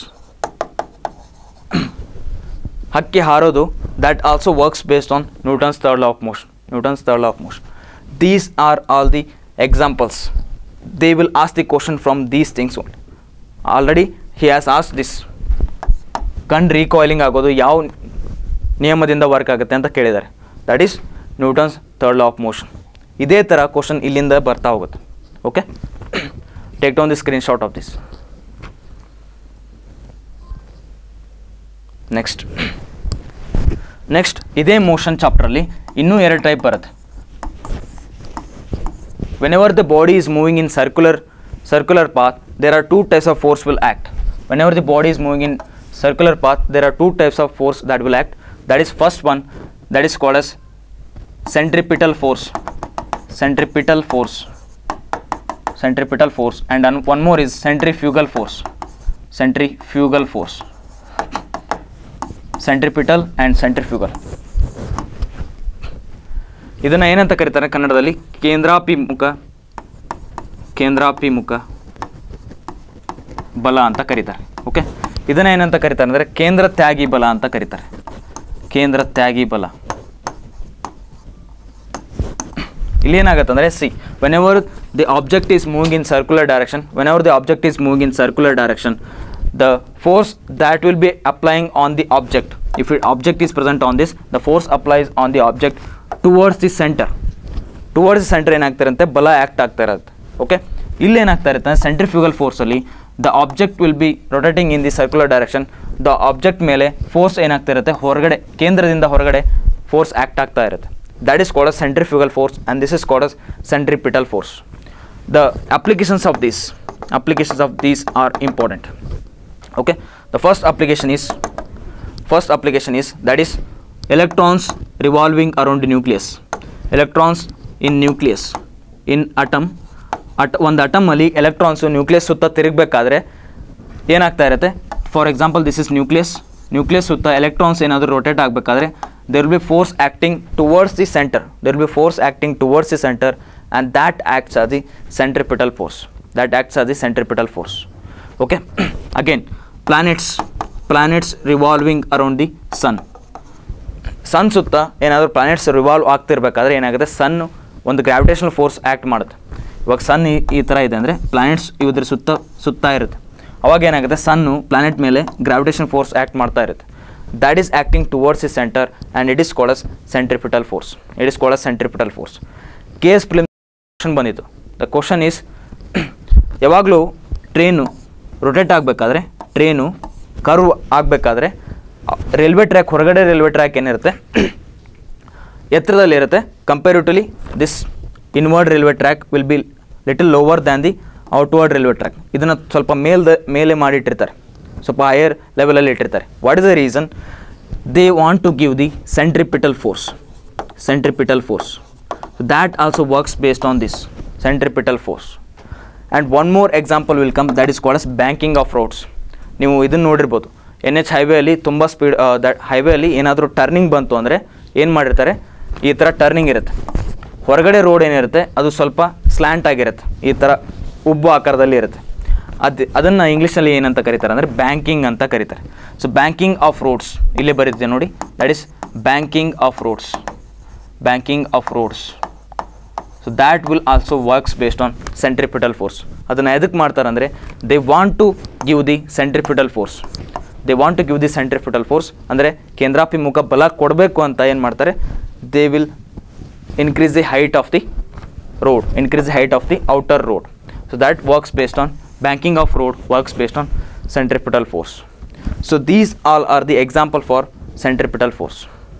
ಹಕ್ಕಿ ಹಾರೋದು that also works based on Newton's third law of motion Newton's third law of motion these are all the examples they will ask the question from these things already he has ask this gun recoiling ಆಗೋದು ಯಾವ ನಿಯಮದಿಂದ ವರ್ಕ್ ಆಗುತ್ತೆ ಅಂತ ಕೇಳಿದ್ದಾರೆ that is Newton's third law of motion ಇದೇ ಥರ ಕ್ವಶನ್ ಇಲ್ಲಿಂದ ಬರ್ತಾ ಹೋಗುತ್ತೆ okay take down the screenshot of this next next ಇದೇ ಮೋಷನ್ ಚಾಪ್ಟ್ರಲ್ಲಿ ಇನ್ನೂ ಎರಡು ಟೈಪ್ ಬರುತ್ತೆ whenever the body is moving in circular circular path there are two types of force will act whenever the body is moving in circular path there are two types of force that will act that is first one that is called as centripetal force centripetal force centripetal force and un- one more is centrifugal force centrifugal force centripetal and centrifugal ಇದನ್ನು ಏನಂತ ಕರೀತಾರೆ ಕನ್ನಡದಲ್ಲಿ ಕೇಂದ್ರಾಭಿಮುಖ ಕೇಂದ್ರಾಭಿಮುಖ ಬಲ ಅಂತ ಕರೀತಾರೆ ಓಕೆ ಇದನ್ನ ಏನಂತ ಕರೀತಾರೆ ಅಂದರೆ ಕೇಂದ್ರ ತ್ಯಾಗಿ ಬಲ ಅಂತ ಕರೀತಾರೆ ಕೇಂದ್ರ ತ್ಯಾಗಿ ಬಲ ಇಲ್ಲಿ ಏನಾಗುತ್ತೆ ಅಂದರೆ see whenever the object is moving in circular direction whenever the object is moving in circular direction the force that will be applying on the object if it object is present on this the force applies on the object towards the center towards the center ಏನಾಗ್ತಿರಂತೆ ಬಲ ಆ್ಯಕ್ಟ್ ಆಗ್ತಾ ಇರುತ್ತೆ ಓಕೆ ಇಲ್ಲಿ ಏನಾಗ್ತಾ ಇರುತ್ತೆ ಸೆಂಟ್ರಿಫ್ಯೂಗಲ್ ಫೋರ್ಸಲ್ಲಿ the object will be rotating in the circular direction the object ಮೇಲೆ ಫೋರ್ಸ್ ಏನಾಗ್ತಾ ಇರುತ್ತೆ ಹೊರಗಡೆ ಕೇಂದ್ರದಿಂದ ಹೊರಗಡೆ ಫೋರ್ಸ್ ಆ್ಯಕ್ಟ್ ಆಗ್ತಾ ಇರುತ್ತೆ that is called as centrifugal force and this is called as centripetal force the applications of these applications of these are important okay the first application is first application is that is electrons revolving around the nucleus electrons in nucleus in atom ಅಟ್ ಒಂದು ಅಟಮಲ್ಲಿ ಎಲೆಕ್ಟ್ರಾನ್ಸು ನ್ಯೂಕ್ಲಿಯಸ್ ಸುತ್ತ ತಿರುಗಬೇಕಾದ್ರೆ ಏನಾಗ್ತಾ ಇರುತ್ತೆ for example this is nucleus nucleus ಸುತ್ತ ಎಲೆಕ್ಟ್ರಾನ್ಸ್ ಏನಾದರೂ ರೊಟೇಟ್ ಆಗಬೇಕಾದ್ರೆ there will be force acting towards the centre there will be force acting towards the centre and that acts are the centripetal force that acts are the centripetal force okay again planets planets revolving around the sun sun ಸುತ್ತ ಏನಾದರೂ ಪ್ಲಾನೆಟ್ಸ್ ರಿವಾಲ್ವ್ ಆಗ್ತಿರ್ಬೇಕಾದ್ರೆ ಏನಾಗುತ್ತೆ ಸನ್ ಒಂದು ಗ್ರಾವಿಟೇಷನಲ್ ಫೋರ್ಸ್ ಆ್ಯಕ್ಟ್ ಮಾಡುತ್ತೆ ಇವಾಗ ಸನ್ ಈ ಈ ಥರ ಇದೆ ಅಂದರೆ ಪ್ಲಾನೆಟ್ಸ್ ಇದ್ರ ಸುತ್ತ ಸುತ್ತಾ ಇರುತ್ತೆ ಅವಾಗ ಏನಾಗುತ್ತೆ ಸನ್ನು ಪ್ಲಾನೆಟ್ ಮೇಲೆ ಗ್ರಾವಿಟೇಷನ್ ಫೋರ್ಸ್ ಆ್ಯಕ್ಟ್ ಮಾಡ್ತಾ ಇರುತ್ತೆ that is acting towards the centre and it is called as centripetal force it is called as centripetal force K S prelim question ಬಂದಿತ್ತು ದ ಕ್ವಶನ್ ಈಸ್ ಯಾವಾಗಲೂ ಟ್ರೈನು ರೊಟೇಟ್ ಆಗಬೇಕಾದ್ರೆ ಟ್ರೈನು ಕರ್ವ್ ಆಗಬೇಕಾದ್ರೆ ರೈಲ್ವೆ ಟ್ರ್ಯಾಕ್ ಹೊರಗಡೆ ರೈಲ್ವೆ ಟ್ರ್ಯಾಕ್ ಏನಿರುತ್ತೆ ಎತ್ತರದಲ್ಲಿರುತ್ತೆ comparatively this inward railway track will be little lower than the outward railway track ಇದನ್ನು ಸ್ವಲ್ಪ ಮೇಲ್ದ ಮೇಲೆ ಮಾಡಿಟ್ಟಿರ್ತಾರೆ ಸ್ವಲ್ಪ ಹೈಯರ್ ಲೆವೆಲಲ್ಲಿ ಇಟ್ಟಿರ್ತಾರೆ what is the reason they want to give the centripetal force centripetal force that also works based on this centripetal force and one more example will come that is called as banking of roads ನೀವು ಇದನ್ನು ನೋಡಿರ್ಬೋದು ಎನ್ ಎಚ್ ಹೈವೇಲಿ ತುಂಬ ಸ್ಪೀಡ್ ದಟ್ ಹೈವೇಲಿ ಏನಾದರೂ ಟರ್ನಿಂಗ್ ಬಂತು ಅಂದರೆ ಏನು ಮಾಡಿರ್ತಾರೆ ಈ ಥರ ಟರ್ನಿಂಗ್ ಇರುತ್ತೆ ಹೊರಗಡೆ ರೋಡ್ ಏನಿರುತ್ತೆ ಅದು ಸ್ವಲ್ಪ ಸ್ಲ್ಯಾಂಟ್ ಆಗಿರುತ್ತೆ ಈ ಥರ ಉಬ್ಬು ಆಕಾರದಲ್ಲಿ ಇರುತ್ತೆ ಅದು ಅದನ್ನು ಇಂಗ್ಲೀಷಲ್ಲಿ ಏನಂತ ಕರೀತಾರೆ ಅಂದರೆ ಬ್ಯಾಂಕಿಂಗ್ ಅಂತ ಕರೀತಾರೆ ಸೊ ಬ್ಯಾಂಕಿಂಗ್ ಆಫ್ ರೋಡ್ಸ್ ಇಲ್ಲೇ ಬರೀತಿದೆ ನೋಡಿ that is banking of roads banking of roads so that will also works based on centripetal force ಅದನ್ನು ಎದಕ್ಕೆ ಮಾಡ್ತಾರೆ ಅಂದರೆ they want to give the centripetal force they want to give the centripetal force ಅಂದರೆ ಕೇಂದ್ರಾಭಿಮುಖ ಬಲ ಕೊಡಬೇಕು ಅಂತ ಏನು ಮಾಡ್ತಾರೆ they will increase the height of the road increase the height of the outer road so that works based on banking of road works based on centripetal force so these all are the example for centripetal force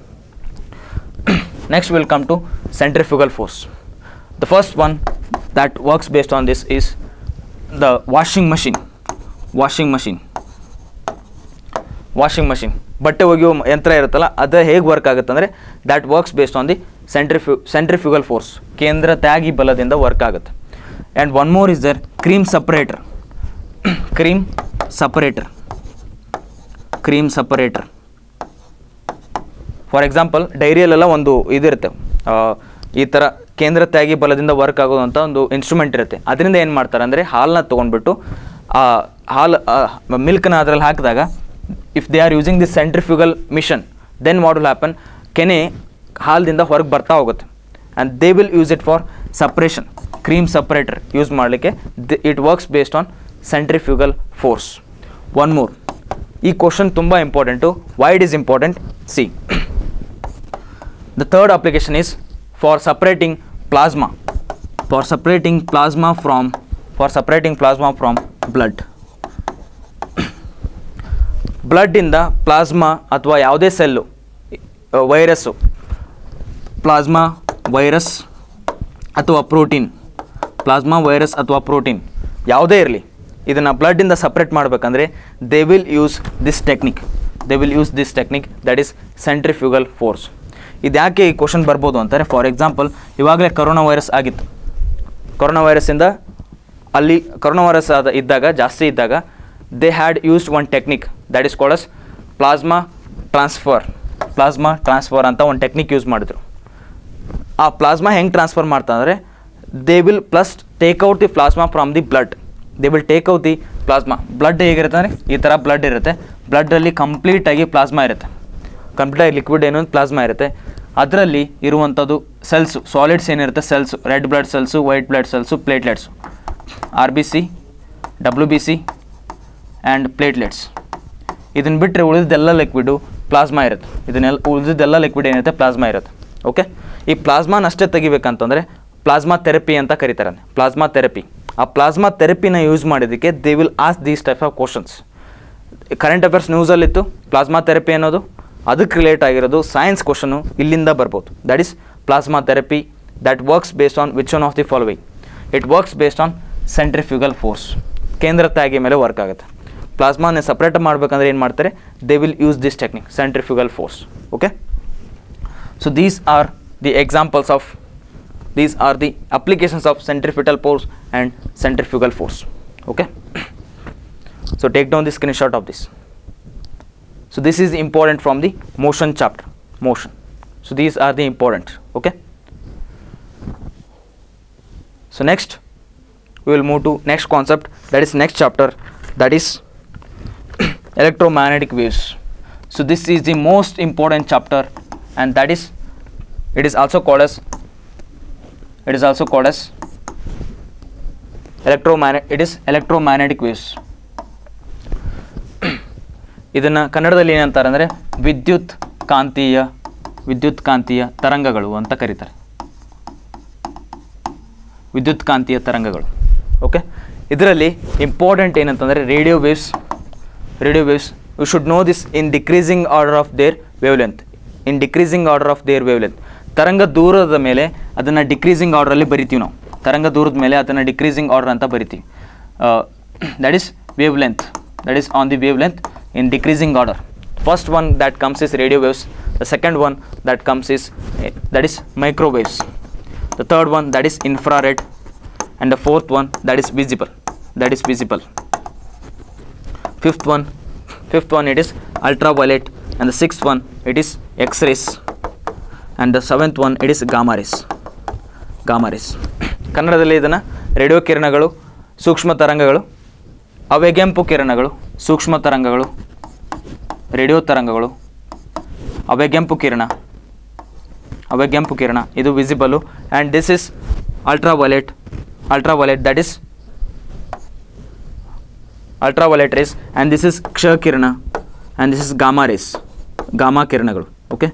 next we'll come to centrifugal force the first one that works based on this is the washing machine washing machine washing machine ಬಟ್ಟೆ ಒಗೆಯೋ ಮ- ಯಂತ್ರ ಇರುತ್ತಲ್ಲ ಅದು ಹೇಗೆ ವರ್ಕ್ ಆಗುತ್ತೆ ಅಂದರೆ that works based on the ಸೆಂಟ್ರಿಫ್ಯೂ ಸೆಂಟ್ರಿಫ್ಯೂಗಲ್ ಫೋರ್ಸ್ ಕೇಂದ್ರ ತ್ಯಾಗಿ ಬಲದಿಂದ ವರ್ಕ್ ಆಗುತ್ತೆ and one more is there cream separator cream separator cream separator for example ಡೈರಿಯಲ್ಲೆಲ್ಲ ಒಂದು ಇದಿರುತ್ತೆ ಆ, ಈ ಥರ ಕೇಂದ್ರ ತ್ಯಾಗಿ ಬಲದಿಂದ ವರ್ಕ್ ಆಗೋದಂಥ ಒಂದು ಇನ್ಸ್ಟ್ರೂಮೆಂಟ್ ಇರುತ್ತೆ ಅದರಿಂದ ಏನು ಮಾಡ್ತಾರೆ ಅಂದರೆ ಹಾಲನ್ನ ತೊಗೊಂಡ್ಬಿಟ್ಟು ಆ ಹಾಲು ಮಿಲ್ಕ್ನ ಅದರಲ್ಲಿ ಹಾಕಿದಾಗ if they are using this centrifugal machine then what will happen ಕೆನೆ ಹಾಲದಿಂದ ಹೊರಗೆ ಬರ್ತಾ ಹೋಗುತ್ತೆ and they will use it for separation cream separator use ಮಾಡಲಿಕ್ಕೆ it works based on centrifugal force one more ಈ ಕ್ವಶನ್ ತುಂಬ important why it is important see The third application is for separating plasma. For separating plasma from for separating plasma from blood. ಬ್ಲಡ್ಡಿಂದ ಪ್ಲಾಸ್ಮಾ ಅಥವಾ ಯಾವುದೇ ಸೆಲ್ಲು ವೈರಸ್ಸು ಪ್ಲಾಸ್ಮಾ ವೈರಸ್ ಅಥವಾ ಪ್ರೋಟೀನ್ ಪ್ಲಾಸ್ಮಾ ವೈರಸ್ ಅಥವಾ ಪ್ರೋಟೀನ್ ಯಾವುದೇ ಇರಲಿ ಇದನ್ನು ಬ್ಲಡ್ಡಿಂದ ಸಪ್ರೇಟ್ ಮಾಡಬೇಕಂದ್ರೆ they will use this technique they will use this technique that is centrifugal force ಇದು ಯಾಕೆ ಈ ಕ್ವಶನ್ ಬರ್ಬೋದು ಅಂತಾರೆ ಫಾರ್ ಎಕ್ಸಾಂಪಲ್ ಇವಾಗಲೇ ಕರೋನಾ ವೈರಸ್ ಆಗಿತ್ತು ಕೊರೋನಾ ವೈರಸ್ಸಿಂದ ಅಲ್ಲಿ ಕೊರೋನಾ ವೈರಸ್ ಆದ ಇದ್ದಾಗ ಜಾಸ್ತಿ ಇದ್ದಾಗ they had used one technique that is called as plasma transfer plasma transfer ಅಂತ ಒಂದು ಟೆಕ್ನಿಕ್ ಯೂಸ್ ಮಾಡಿದ್ರು ಆ ಪ್ಲಾಸ್ಮಾ ಹೆಂಗೆ ಟ್ರಾನ್ಸ್ಫರ್ ಮಾಡ್ತಾ ಅಂದರೆ they will plus take out the plasma from the blood they will take out the plasma blood ಹೇಗಿರುತ್ತೆ ಅಂದರೆ ಈ ಥರ ಬ್ಲಡ್ ಇರುತ್ತೆ ಬ್ಲಡ್ಡಲ್ಲಿ ಕಂಪ್ಲೀಟಾಗಿ ಪ್ಲಾಸ್ಮಾ ಇರುತ್ತೆ ಕಂಪ್ಲೀಟಾಗಿ ಲಿಕ್ವಿಡ್ ಏನು ಪ್ಲಾಸ್ಮಾ ಇರುತ್ತೆ ಅದರಲ್ಲಿ ಇರುವಂಥದ್ದು ಸೆಲ್ಸು ಸಾಲಿಡ್ಸ್ ಏನಿರುತ್ತೆ cells red blood cells white blood cells platelets R B C W B C and platelets ಇದನ್ನು ಬಿಟ್ಟರೆ ಉಳಿದಿದ್ದೆಲ್ಲ ಲಿಕ್ವಿಡು ಪ್ಲಾಸ್ಮಾ ಇರುತ್ತೆ ಇದನ್ನೆಲ್ಲ ಉಳಿದಿದ್ದೆಲ್ಲ ಲಿಕ್ವಿಡ್ ಏನಿರುತ್ತೆ ಪ್ಲಾಸ್ಮಾ ಇರುತ್ತೆ ಓಕೆ ಈ ಪ್ಲಾಸ್ಮಾನ ಅಷ್ಟೇ ತೆಗಿಬೇಕಂತಂದರೆ ಪ್ಲಾಸ್ಮಾ ಥೆರಪಿ ಅಂತ ಕರೀತಾರೆ ಪ್ಲಾಸ್ಮಾ ಥೆರಪಿ ಆ ಪ್ಲಾಸ್ಮಾ ಥೆರಪಿನ ಯೂಸ್ ಮಾಡಿದ್ದಕ್ಕೆ they will ask these type of questions current affairs ನ್ಯೂಸಲ್ಲಿತ್ತು ಪ್ಲಾಸ್ಮಾ ಥೆರಪಿ ಅನ್ನೋದು ಅದಕ್ಕೆ ರಿಲೇಟ್ ಆಗಿರೋದು ಸೈನ್ಸ್ ಕ್ವಶನು ಇಲ್ಲಿಂದ ಬರ್ಬೋದು that is plasma therapy that works based on which one of the following it works based on centrifugal force ಕೇಂದ್ರ ತಾಗಿ ಮೇಲೆ ವರ್ಕ್ ಆಗುತ್ತೆ ಪ್ಲಾಸ್ಮಾನ ಸಪ್ರೇಟ್ ಮಾಡಬೇಕಂದ್ರೆ ಏನು ಮಾಡ್ತಾರೆ they will use this technique centrifugal force okay so these are the examples of these are the applications of centrifugal force and centrifugal force okay so take down the screenshot of this so this is important from the motion chapter motion so these are the important okay so next we will move to next concept that is next chapter that is electromagnetic waves so this is the most important chapter and that is it is also called as it is also called as electromagnetic it is electromagnetic waves ಇದನ್ನು ಕನ್ನಡದಲ್ಲಿ ಏನಂತಾರೆ ಅಂದರೆ ವಿದ್ಯುತ್ ಕಾಂತೀಯ ವಿದ್ಯುತ್ ಕಾಂತೀಯ ತರಂಗಗಳು ಅಂತ ಕರೀತಾರೆ ವಿದ್ಯುತ್ ಕಾಂತೀಯ ತರಂಗಗಳು ಓಕೆ ಇದರಲ್ಲಿ ಇಂಪಾರ್ಟೆಂಟ್ ಏನಂತಂದರೆ radio waves radio waves you should know this in decreasing order of their wavelength in decreasing order of their wavelength ತರಂಗ ದೂರದ ಮೇಲೆ ಅದನ್ನು ಡಿಕ್ರೀಸಿಂಗ್ ಆರ್ಡ್ರಲ್ಲಿ ಬರಿತೀವಿ ನಾವು ತರಂಗ ದೂರದ ಮೇಲೆ ಅದನ್ನು ಡಿಕ್ರೀಸಿಂಗ್ ಆರ್ಡರ್ ಅಂತ ಬರಿತೀವಿ that is wavelength that is on the wavelength in decreasing order first one that comes is radio waves the second one that comes is eh, that is microwaves the third one that is infrared and the fourth one that is visible that is visible fifth one fifth one it is ultraviolet and the sixth one it is x-rays and the seventh one it is gamma rays gamma rays ಕನ್ನಡದಲ್ಲಿ ಇದನ್ನು ರೇಡಿಯೋ ಕಿರಣಗಳು ಸೂಕ್ಷ್ಮ ತರಂಗಗಳು ಅವೆಗೆಂಪು ಕಿರಣಗಳು ಸೂಕ್ಷ್ಮ ತರಂಗಗಳು ರೇಡಿಯೋ ತರಂಗಗಳು ಅವೆಗೆಂಪು ಕಿರಣ ಅವೆಗೆಂಪು ಕಿರಣ ಇದು visible and this is ultraviolet ultraviolet that is ultraviolet rays and this is ಕ್ಷ ಕಿರಣ and this is gamma rays gamma ಕಿರಣಗಳು ಓಕೆ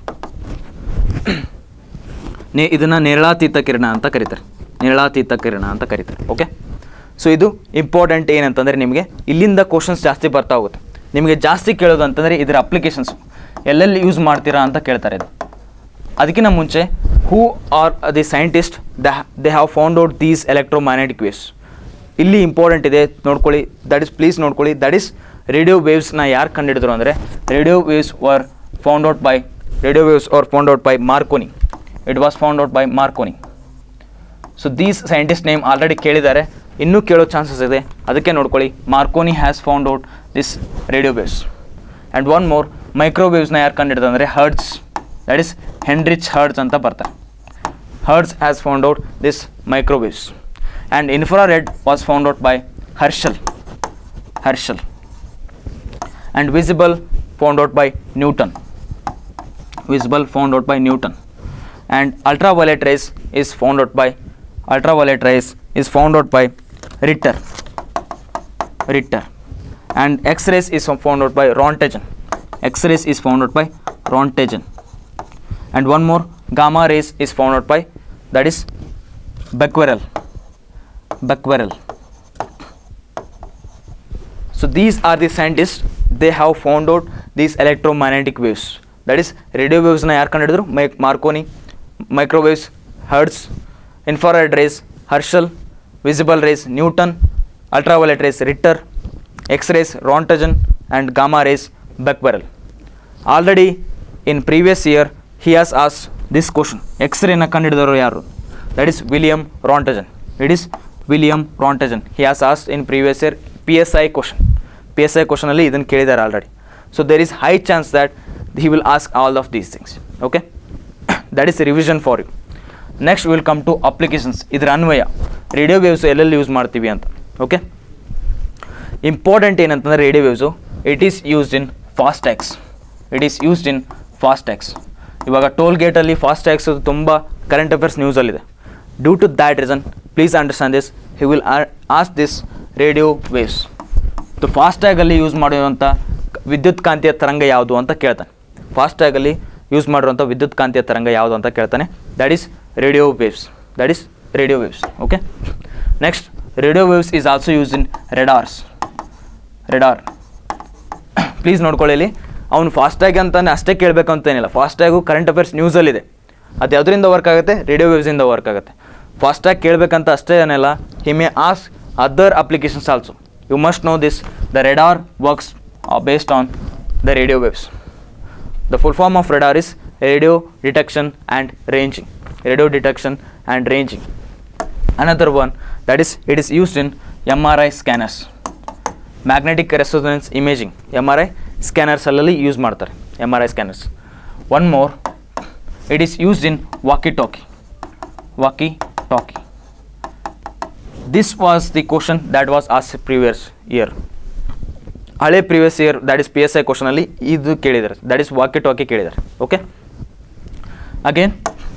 ನೇ ಇದನ್ನು ನೇರಳಾತೀತ ಕಿರಣ ಅಂತ ಕರೀತಾರೆ ನೇರಳಾತೀತ ಕಿರಣ ಅಂತ ಕರೀತಾರೆ ಓಕೆ ಸೊ ಇದು ಇಂಪಾರ್ಟೆಂಟ್ ಏನಂತಂದರೆ ನಿಮಗೆ ಇಲ್ಲಿಂದ ಕ್ವಶನ್ಸ್ ಜಾಸ್ತಿ ಬರ್ತಾ ಹೋಗುತ್ತೆ ನಿಮಗೆ ಜಾಸ್ತಿ ಕೇಳೋದು ಅಂತಂದರೆ ಇದರ ಅಪ್ಲಿಕೇಶನ್ಸು ಎಲ್ಲೆಲ್ಲಿ ಯೂಸ್ ಮಾಡ್ತೀರಾ ಅಂತ ಕೇಳ್ತಾರೆ ಇದು ಅದಕ್ಕಿಂತ ಮುಂಚೆ who are the scientist the they have found out these electromagnetic waves ಇಲ್ಲಿ ಇಂಪಾರ್ಟೆಂಟ್ ಇದೆ ನೋಡ್ಕೊಳ್ಳಿ ದಟ್ ಇಸ್ ಪ್ಲೀಸ್ ನೋಡ್ಕೊಳ್ಳಿ ದಟ್ ಇಸ್ ರೇಡಿಯೋ ವೇವ್ಸ್ನ ಯಾರು ಕಂಡುಹಿಡಿದ್ರು ಅಂದರೆ radio waves were found out by radio waves are found out by Marconi it was found out by Marconi so these scientist name already ಕೇಳಿದ್ದಾರೆ ಇನ್ನೂ ಕೇಳೋ ಚಾನ್ಸಸ್ ಇದೆ ಅದಕ್ಕೆ ನೋಡ್ಕೊಳ್ಳಿ Marconi has found out this radio waves and one more ಮೈಕ್ರೋವೇವ್ಸ್ನ ಯಾರು ಕಂಡಿಡ್ದಂದರೆ Hertz that is Heinrich Hertz ಅಂತ ಬರ್ತಾರೆ Hertz has found out this microwaves and infrared was found out by Herschel Herschel and visible found out by Newton visible found out by Newton and ultraviolet rays is found out by ultraviolet rays is found out by Ritter. Ritter. And X-rays is found out by Rontgen. X-rays is found out by Rontgen. And one more gamma rays is found out by that is Becquerel. Becquerel. So these are the scientists. They have found out these electromagnetic waves. That is radio waves ನ ಯಾರು ಕಂಡುಹಿಡಿದ್ರು ಮೈಕ್ Marconi microwaves Hertz infrared rays Herschel visible rays Newton ultraviolet rays Ritter X rays Roentgen and gamma rays Becquerel already in previous year he has ask this question ಎಕ್ಸ್ರೇನ ಕಂಡುಹಿಡಿದವರು ಯಾರು that is William Roentgen it is William Roentgen he has ask in previous year P S I question P S I ಕ್ವಶನಲ್ಲಿ ಇದನ್ನು ಕೇಳಿದ್ದಾರೆ already so there is high chance that he will ask all of these things okay that is revision for you next will come to applications ಇದರ ಅನ್ವಯ ರೇಡಿಯೋ ವೇವ್ಸ್ ಎಲ್ಲೆಲ್ಲಿ ಯೂಸ್ ಮಾಡ್ತೀವಿ ಅಂತ ಓಕೆ ಇಂಪಾರ್ಟೆಂಟ್ ಏನಂತಂದರೆ radio waves it is used in FASTag it is used in FASTag ಇವಾಗ ಟೋಲ್ ಗೇಟಲ್ಲಿ ಫಾಸ್ಟ್ ಟ್ಯಾಕ್ಸ್ ತುಂಬ ಕರೆಂಟ್ ಅಫೇರ್ಸ್ ನ್ಯೂಸಲ್ಲಿದೆ due to that reason please understand this he will ask this radio waves ತು ಫಾಸ್ಟ್ಯಾಗಲ್ಲಿ ಯೂಸ್ ಮಾಡಿರುವಂಥ ವಿದ್ಯುತ್ ಕಾಂತೀಯ ತರಂಗ ಯಾವುದು ಅಂತ ಕೇಳ್ತಾನೆ ಫಾಸ್ಟ್ಯಾಗಲ್ಲಿ ಯೂಸ್ ಮಾಡಿರುವಂಥ ವಿದ್ಯುತ್ ಕಾಂತೀಯ ತರಂಗ ಯಾವುದು ಅಂತ ಕೇಳ್ತಾನೆ that is radio waves that is radio waves okay next radio waves is also use in radars radar please ನೋಡ್ಕೊಳ್ಳಿ ಇಲ್ಲಿ ಅವ್ನು ಫಾಸ್ಟ್ಯಾಗ್ ಅಂತಾನೆ ಅಷ್ಟೇ ಕೇಳಬೇಕು ಅಂತೇನಿಲ್ಲ ಫಾಸ್ಟ್ಯಾಗು ಕರೆಂಟ್ ಅಫೇರ್ಸ್ ನ್ಯೂಸಲ್ಲಿದೆ ಅದು ಯಾವುದರಿಂದ ವರ್ಕ್ ಆಗುತ್ತೆ ರೇಡಿಯೋ ವೇವ್ಸಿಂದ ವರ್ಕ್ ಆಗುತ್ತೆ ಫಾಸ್ಟ್ಯಾಗ್ ಕೇಳಬೇಕಂತ ಅಷ್ಟೇ ಏನಿಲ್ಲ he may ask other applications also you must know this the radar works based on the radio waves the full form of radar is radio detection and ranging radio detection and ranging another one that is it is used in MRI scanners magnetic resonance imaging M R I scanners ಅಲ್ಲಲ್ಲಿ ಯೂಸ್ ಮಾಡ್ತಾರೆ M R I scanners one more it is used in walkie talkie walkie talkie this was the question that was ask previous year ಹಳೆ previous year that is P S I ಕ್ವಶನಲ್ಲಿ ಇದು ಕೇಳಿದ್ದಾರೆ ದ್ಯಾಟ್ ಇಸ್ ವಾಕಿ ಟಾಕಿ ಕೇಳಿದ್ದಾರೆ okay again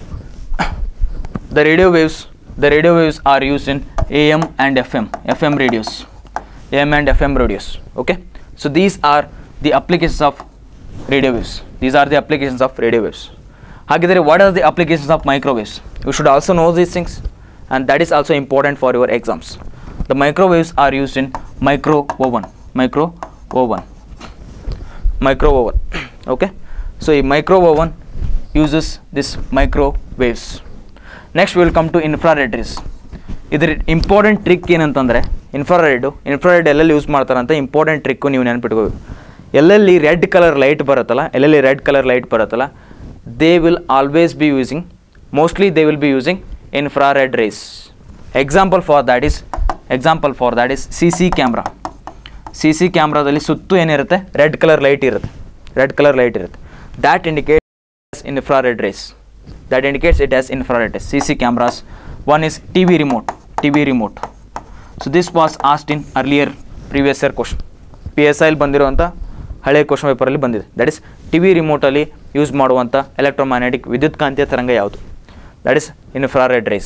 the radio waves the radio waves are used in am and fm fm radios am and fm radios okay so these are the applications of radio waves these are the applications of radio waves ಹಾಗಿದ್ರೆ what are the applications of microwaves you should also know these things and that is also important for your exams the microwaves are used in micro oven micro oven micro oven okay so a micro oven uses this microwaves next we will come to infrared rays ಇದ್ರ ಇಂಪಾರ್ಟೆಂಟ್ ಟ್ರಿಕ್ ಏನಂತಂದರೆ ಇನ್ಫ್ರಾರೆಡು ಇನ್ಫ್ರಾರೆಡ್ ಎಲ್ಲೆಲ್ಲಿ ಯೂಸ್ ಮಾಡ್ತಾರಂತ ಇಂಪಾರ್ಟೆಂಟ್ ಟ್ರಿಕ್ಕು ನೀವು ನೆನ್ಪಿಟ್ಕೋಬೇಕು ಎಲ್ಲೆಲ್ಲಿ ರೆಡ್ ಕಲರ್ ಲೈಟ್ ಬರುತ್ತಲ್ಲ ಎಲ್ಲೆಲ್ಲಿ ರೆಡ್ ಕಲರ್ ಲೈಟ್ ಬರುತ್ತಲ್ಲ they will always be using mostly they will be using infrared rays example for that is example for that is C C camera C C ಕ್ಯಾಮ್ರಾದಲ್ಲಿ ಸುತ್ತು ಏನಿರುತ್ತೆ ರೆಡ್ ಕಲರ್ ಲೈಟ್ ಇರುತ್ತೆ ರೆಡ್ ಕಲರ್ ಲೈಟ್ ಇರುತ್ತೆ that indicates infrared rays that indicates it as infrared rays C C cameras one is T V remote T V remote so this was asked in earlier previous year question P S ಐಲಿ ಬಂದಿರುವಂಥ ಹಳೆ ಕ್ವಶನ್ ಪೇಪರಲ್ಲಿ ಬಂದಿದೆ ದಟ್ ಇಸ್ ಟಿ ವಿ ರಿಮೋಟಲ್ಲಿ ಯೂಸ್ ಮಾಡುವಂಥ ಎಲೆಕ್ಟ್ರೋಮ್ಯಾಗ್ನೆಟಿಕ್ ವಿದ್ಯುತ್ ಕಾಂತೀಯ ತರಂಗ ಯಾವುದು that is infrared rays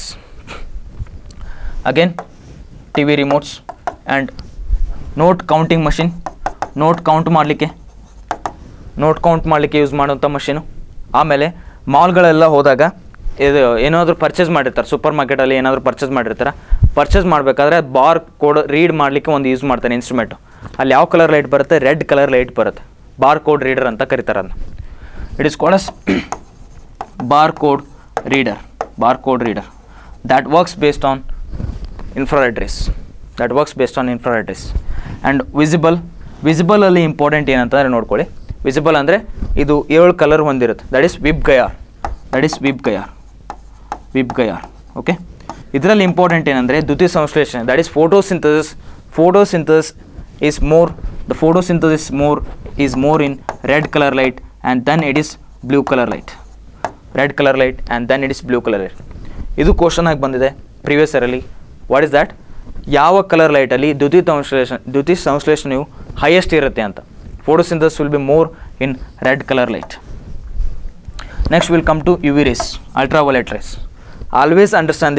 again T V remotes and note counting machine note count ಮಾಡಲಿಕ್ಕೆ ನೋಟ್ ಕೌಂಟ್ ಮಾಡಲಿಕ್ಕೆ ಯೂಸ್ ಮಾಡುವಂಥ ಮಷೀನು ಆಮೇಲೆ ಮಾಲ್ಗಳೆಲ್ಲ ಹೋದಾಗ ಇದು ಏನಾದರೂ ಪರ್ಚೇಸ್ ಮಾಡಿರ್ತಾರೆ ಸೂಪರ್ ಮಾರ್ಕೆಟಲ್ಲಿ ಏನಾದರೂ ಪರ್ಚೇಸ್ ಮಾಡಿರ್ತಾರೆ ಪರ್ಚೇಸ್ ಮಾಡಬೇಕಾದ್ರೆ ಬಾರ್ ಕೋಡ್ ರೀಡ್ ಮಾಡಲಿಕ್ಕೆ ಒಂದು ಯೂಸ್ ಮಾಡ್ತಾನೆ ಇನ್ಸ್ಟ್ರೂಮೆಂಟು ಅಲ್ಲಿ ಯಾವ ಕಲರ್ ಲೈಟ್ ಬರುತ್ತೆ ರೆಡ್ ಕಲರ್ ಲೈಟ್ ಬರುತ್ತೆ ಬಾರ್ ಕೋಡ್ ರೀಡರ್ ಅಂತ ಕರೀತಾರೆ ಅದನ್ನ it is called as bar code reader bar code reader that works based on infrared rays that works based on infrared rays and visible ವಿಸಿಬಲಲ್ಲಿ ಇಂಪಾರ್ಟೆಂಟ್ ಏನಂತಂದರೆ ನೋಡ್ಕೊಳ್ಳಿ ವಿಸಿಬಲ್ ಅಂದರೆ ಇದು ಏಳು ಕಲರ್ ಹೊಂದಿರುತ್ತೆ that is VIBGYOR that is VIBGYOR VIBGYOR okay ಇದರಲ್ಲಿ ಇಂಪಾರ್ಟೆಂಟ್ ಏನಂದರೆ ದ್ಯುತಿ ಸಂಶ್ಲೇಷಣೆ that is photosynthesis photosynthesis is more the photosynthesis more is more in red colour light and then it is blue colour light red colour light and then it is blue colour light ಇದು ಕ್ವಶನ್ ಆಗಿ ಬಂದಿದೆ ಪ್ರೀವಿಯಸ್ ಇಯರಲ್ಲಿ ವಾಟ್ ಇಸ್ ದ್ಯಾಟ್ ಯಾವ ಕಲರ್ ಲೈಟಲ್ಲಿ ದ್ಯುತಿ ಸಂಶ್ಲೇಷಣೆ ದ್ಯುತಿ ಸಂಶ್ಲೇಷಣೆಯು ಹೈಯೆಸ್ಟ್ ಇರುತ್ತೆ ಅಂತ photosynthesis will be more in red colour light next will come to U V rays ultraviolet rays always understand this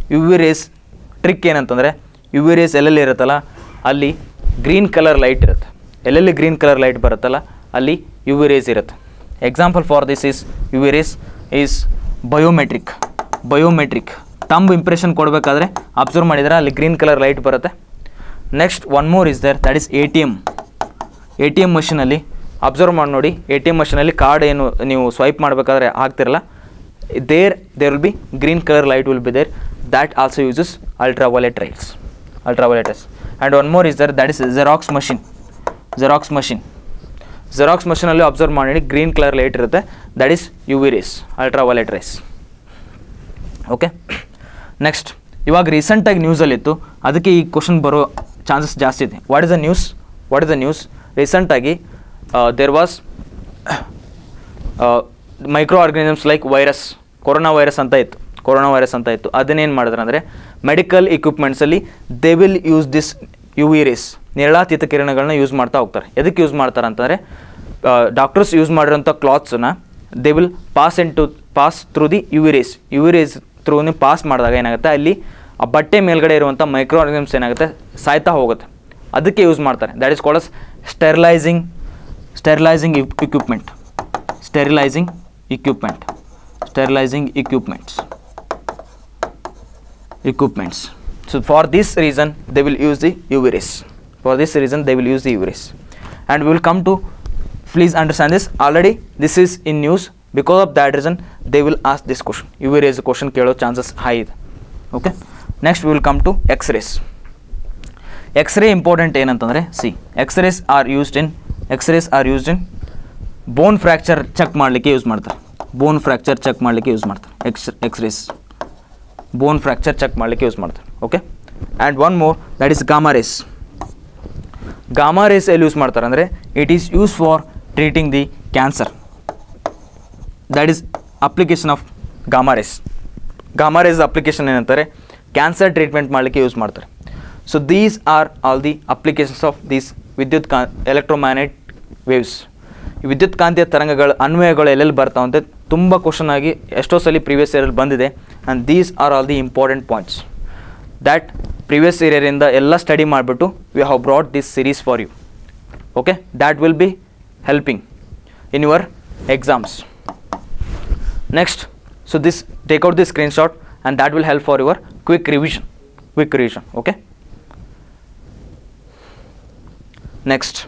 U V race trick ಏನಂತಂದರೆ ಯು ವಿ ರೇಸ್ ಎಲ್ಲೆಲ್ಲಿ ಇರುತ್ತಲ್ಲ ಅಲ್ಲಿ ಗ್ರೀನ್ ಕಲರ್ ಲೈಟ್ ಇರುತ್ತೆ ಎಲ್ಲೆಲ್ಲಿ ಗ್ರೀನ್ ಕಲರ್ ಲೈಟ್ ಬರುತ್ತಲ್ಲ ಅಲ್ಲಿ ಯು ವಿ ರೇಸ್ ಇರುತ್ತೆ example for this is U V rays is biometric biometric thumb impression ಕೊಡಬೇಕಾದ್ರೆ ಅಬ್ಸರ್ವ್ ಮಾಡಿದರೆ ಅಲ್ಲಿ ಗ್ರೀನ್ ಕಲರ್ ಲೈಟ್ ಬರುತ್ತೆ next one more is there that is A T M A T M ಮಷಿನಲ್ಲಿ ಅಬ್ಸರ್ವ್ ಮಾಡಿ ನೋಡಿ ಎ ಟಿ ಎಮ್ ಮಷಿನಲ್ಲಿ ಕಾರ್ಡ್ ಏನು ನೀವು ಸ್ವೈಪ್ ಮಾಡಬೇಕಾದ್ರೆ ಆಗ್ತಿರಲ್ಲ there there will be green colour light will be there that also uses ultraviolet rights ultraviolet rays and one more is there that is xerox machine xerox machine xerox ಮಷಿನಲ್ಲಿ ಅಬ್ಸರ್ವ್ ಮಾಡಿ ಗ್ರೀನ್ ಕಲರ್ ಲೈಟ್ ಇರುತ್ತೆ that is U V rays ultraviolet rays okay next ಇವಾಗ ರೀಸೆಂಟಾಗಿ ನ್ಯೂಸಲ್ಲಿತ್ತು ಅದಕ್ಕೆ ಈ ಕ್ವಶನ್ ಬರೋ ಚಾನ್ಸಸ್ ಜಾಸ್ತಿ ಇದೆ what is the news what is the news ರೀಸೆಂಟಾಗಿ there was micro organisms like virus corona virus ಅಂತ ಇತ್ತು ಕೊರೋನಾ ವೈರಸ್ ಅಂತ ಇತ್ತು ಅದನ್ನೇನು ಮಾಡಿದ್ರು ಅಂದರೆ ಮೆಡಿಕಲ್ ಇಕ್ವಿಪ್ಮೆಂಟ್ಸಲ್ಲಿ they will use this U V rays ನೇರಳಾತೀತ ಕಿರಣಗಳನ್ನ ಯೂಸ್ ಮಾಡ್ತಾ ಹೋಗ್ತಾರೆ ಎದಕ್ಕೆ ಯೂಸ್ ಮಾಡ್ತಾರೆ ಅಂತಂದರೆ ಡಾಕ್ಟರ್ಸ್ ಯೂಸ್ ಮಾಡಿರೋಂಥ ಕ್ಲಾತ್ಸನ್ನ they will pass in to pass through the U V rays U V rays ಥ್ರೂನೇ ಪಾಸ್ ಮಾಡಿದಾಗ ಏನಾಗುತ್ತೆ ಅಲ್ಲಿ ಆ ಬಟ್ಟೆ ಮೇಲ್ಗಡೆ ಇರುವಂಥ ಮೈಕ್ರೋ ಆರ್ಗನಿಸಮ್ಸ್ ಏನಾಗುತ್ತೆ ಸಾಯ್ತಾ ಹೋಗುತ್ತೆ ಅದಕ್ಕೆ ಯೂಸ್ ಮಾಡ್ತಾರೆ that is called as sterilising sterilising equipment sterilising equipment sterilising equipments equipments. So for this reason they will use the UV rays. For this reason they will use the UV rays. And we will come to please understand this already this is in news because of that reason they will ask this question UV rays question ಕೇಳೋ chances high ಇದೆ okay next we will come to X-rays. X-ray important ಏನಂತಂದರೆ see X-rays are used in X-rays are used in bone fracture check ಮಾಡಲಿಕ್ಕೆ ಯೂಸ್ ಮಾಡ್ತಾರೆ ಬೋನ್ ಫ್ರ್ಯಾಕ್ಚರ್ ಚೆಕ್ ಮಾಡಲಿಕ್ಕೆ ಯೂಸ್ ಮಾಡ್ತಾರೆ X X-rays bone fracture check ಮಾಡಲಿಕ್ಕೆ ಯೂಸ್ ಮಾಡ್ತಾರೆ okay and one more that is gamma rays gamma rays ಎಲ್ಲಿ ಯೂಸ್ ಮಾಡ್ತಾರೆ ಅಂದರೆ it is use for treating the cancer that is application of gamma rays gamma rays application ಏನಂತಾರೆ ಕ್ಯಾನ್ಸರ್ ಟ್ರೀಟ್ಮೆಂಟ್ ಮಾಡಲಿಕ್ಕೆ ಯೂಸ್ ಮಾಡ್ತಾರೆ so these are all the applications of these ವಿದ್ಯುತ್ ಕಾ ಎಲೆಕ್ಟ್ರೋಮ್ಯಾನೆಟ್ ವೇವ್ಸ್ ಈ ವಿದ್ಯುತ್ ಕಾಂತೀಯ ತರಂಗಗಳ ಅನ್ವಯಗಳು ಎಲ್ಲೆಲ್ಲಿ ಬರ್ತಾವೆ ಅಂತ ತುಂಬ ಕ್ವಶನ್ ಆಗಿ ಎಷ್ಟೋ ಸಲ ಪ್ರೀವಿಯಸ್ ಇಯರಲ್ಲಿ ಬಂದಿದೆ and these are all the important points that previous ಇಯರಿಂದ ಎಲ್ಲ ಸ್ಟಡಿ ಮಾಡಿಬಿಟ್ಟು we have brought this series for you okay that will be helping in your exams next so this take out this screenshot and that will help for your quick revision quick revision okay next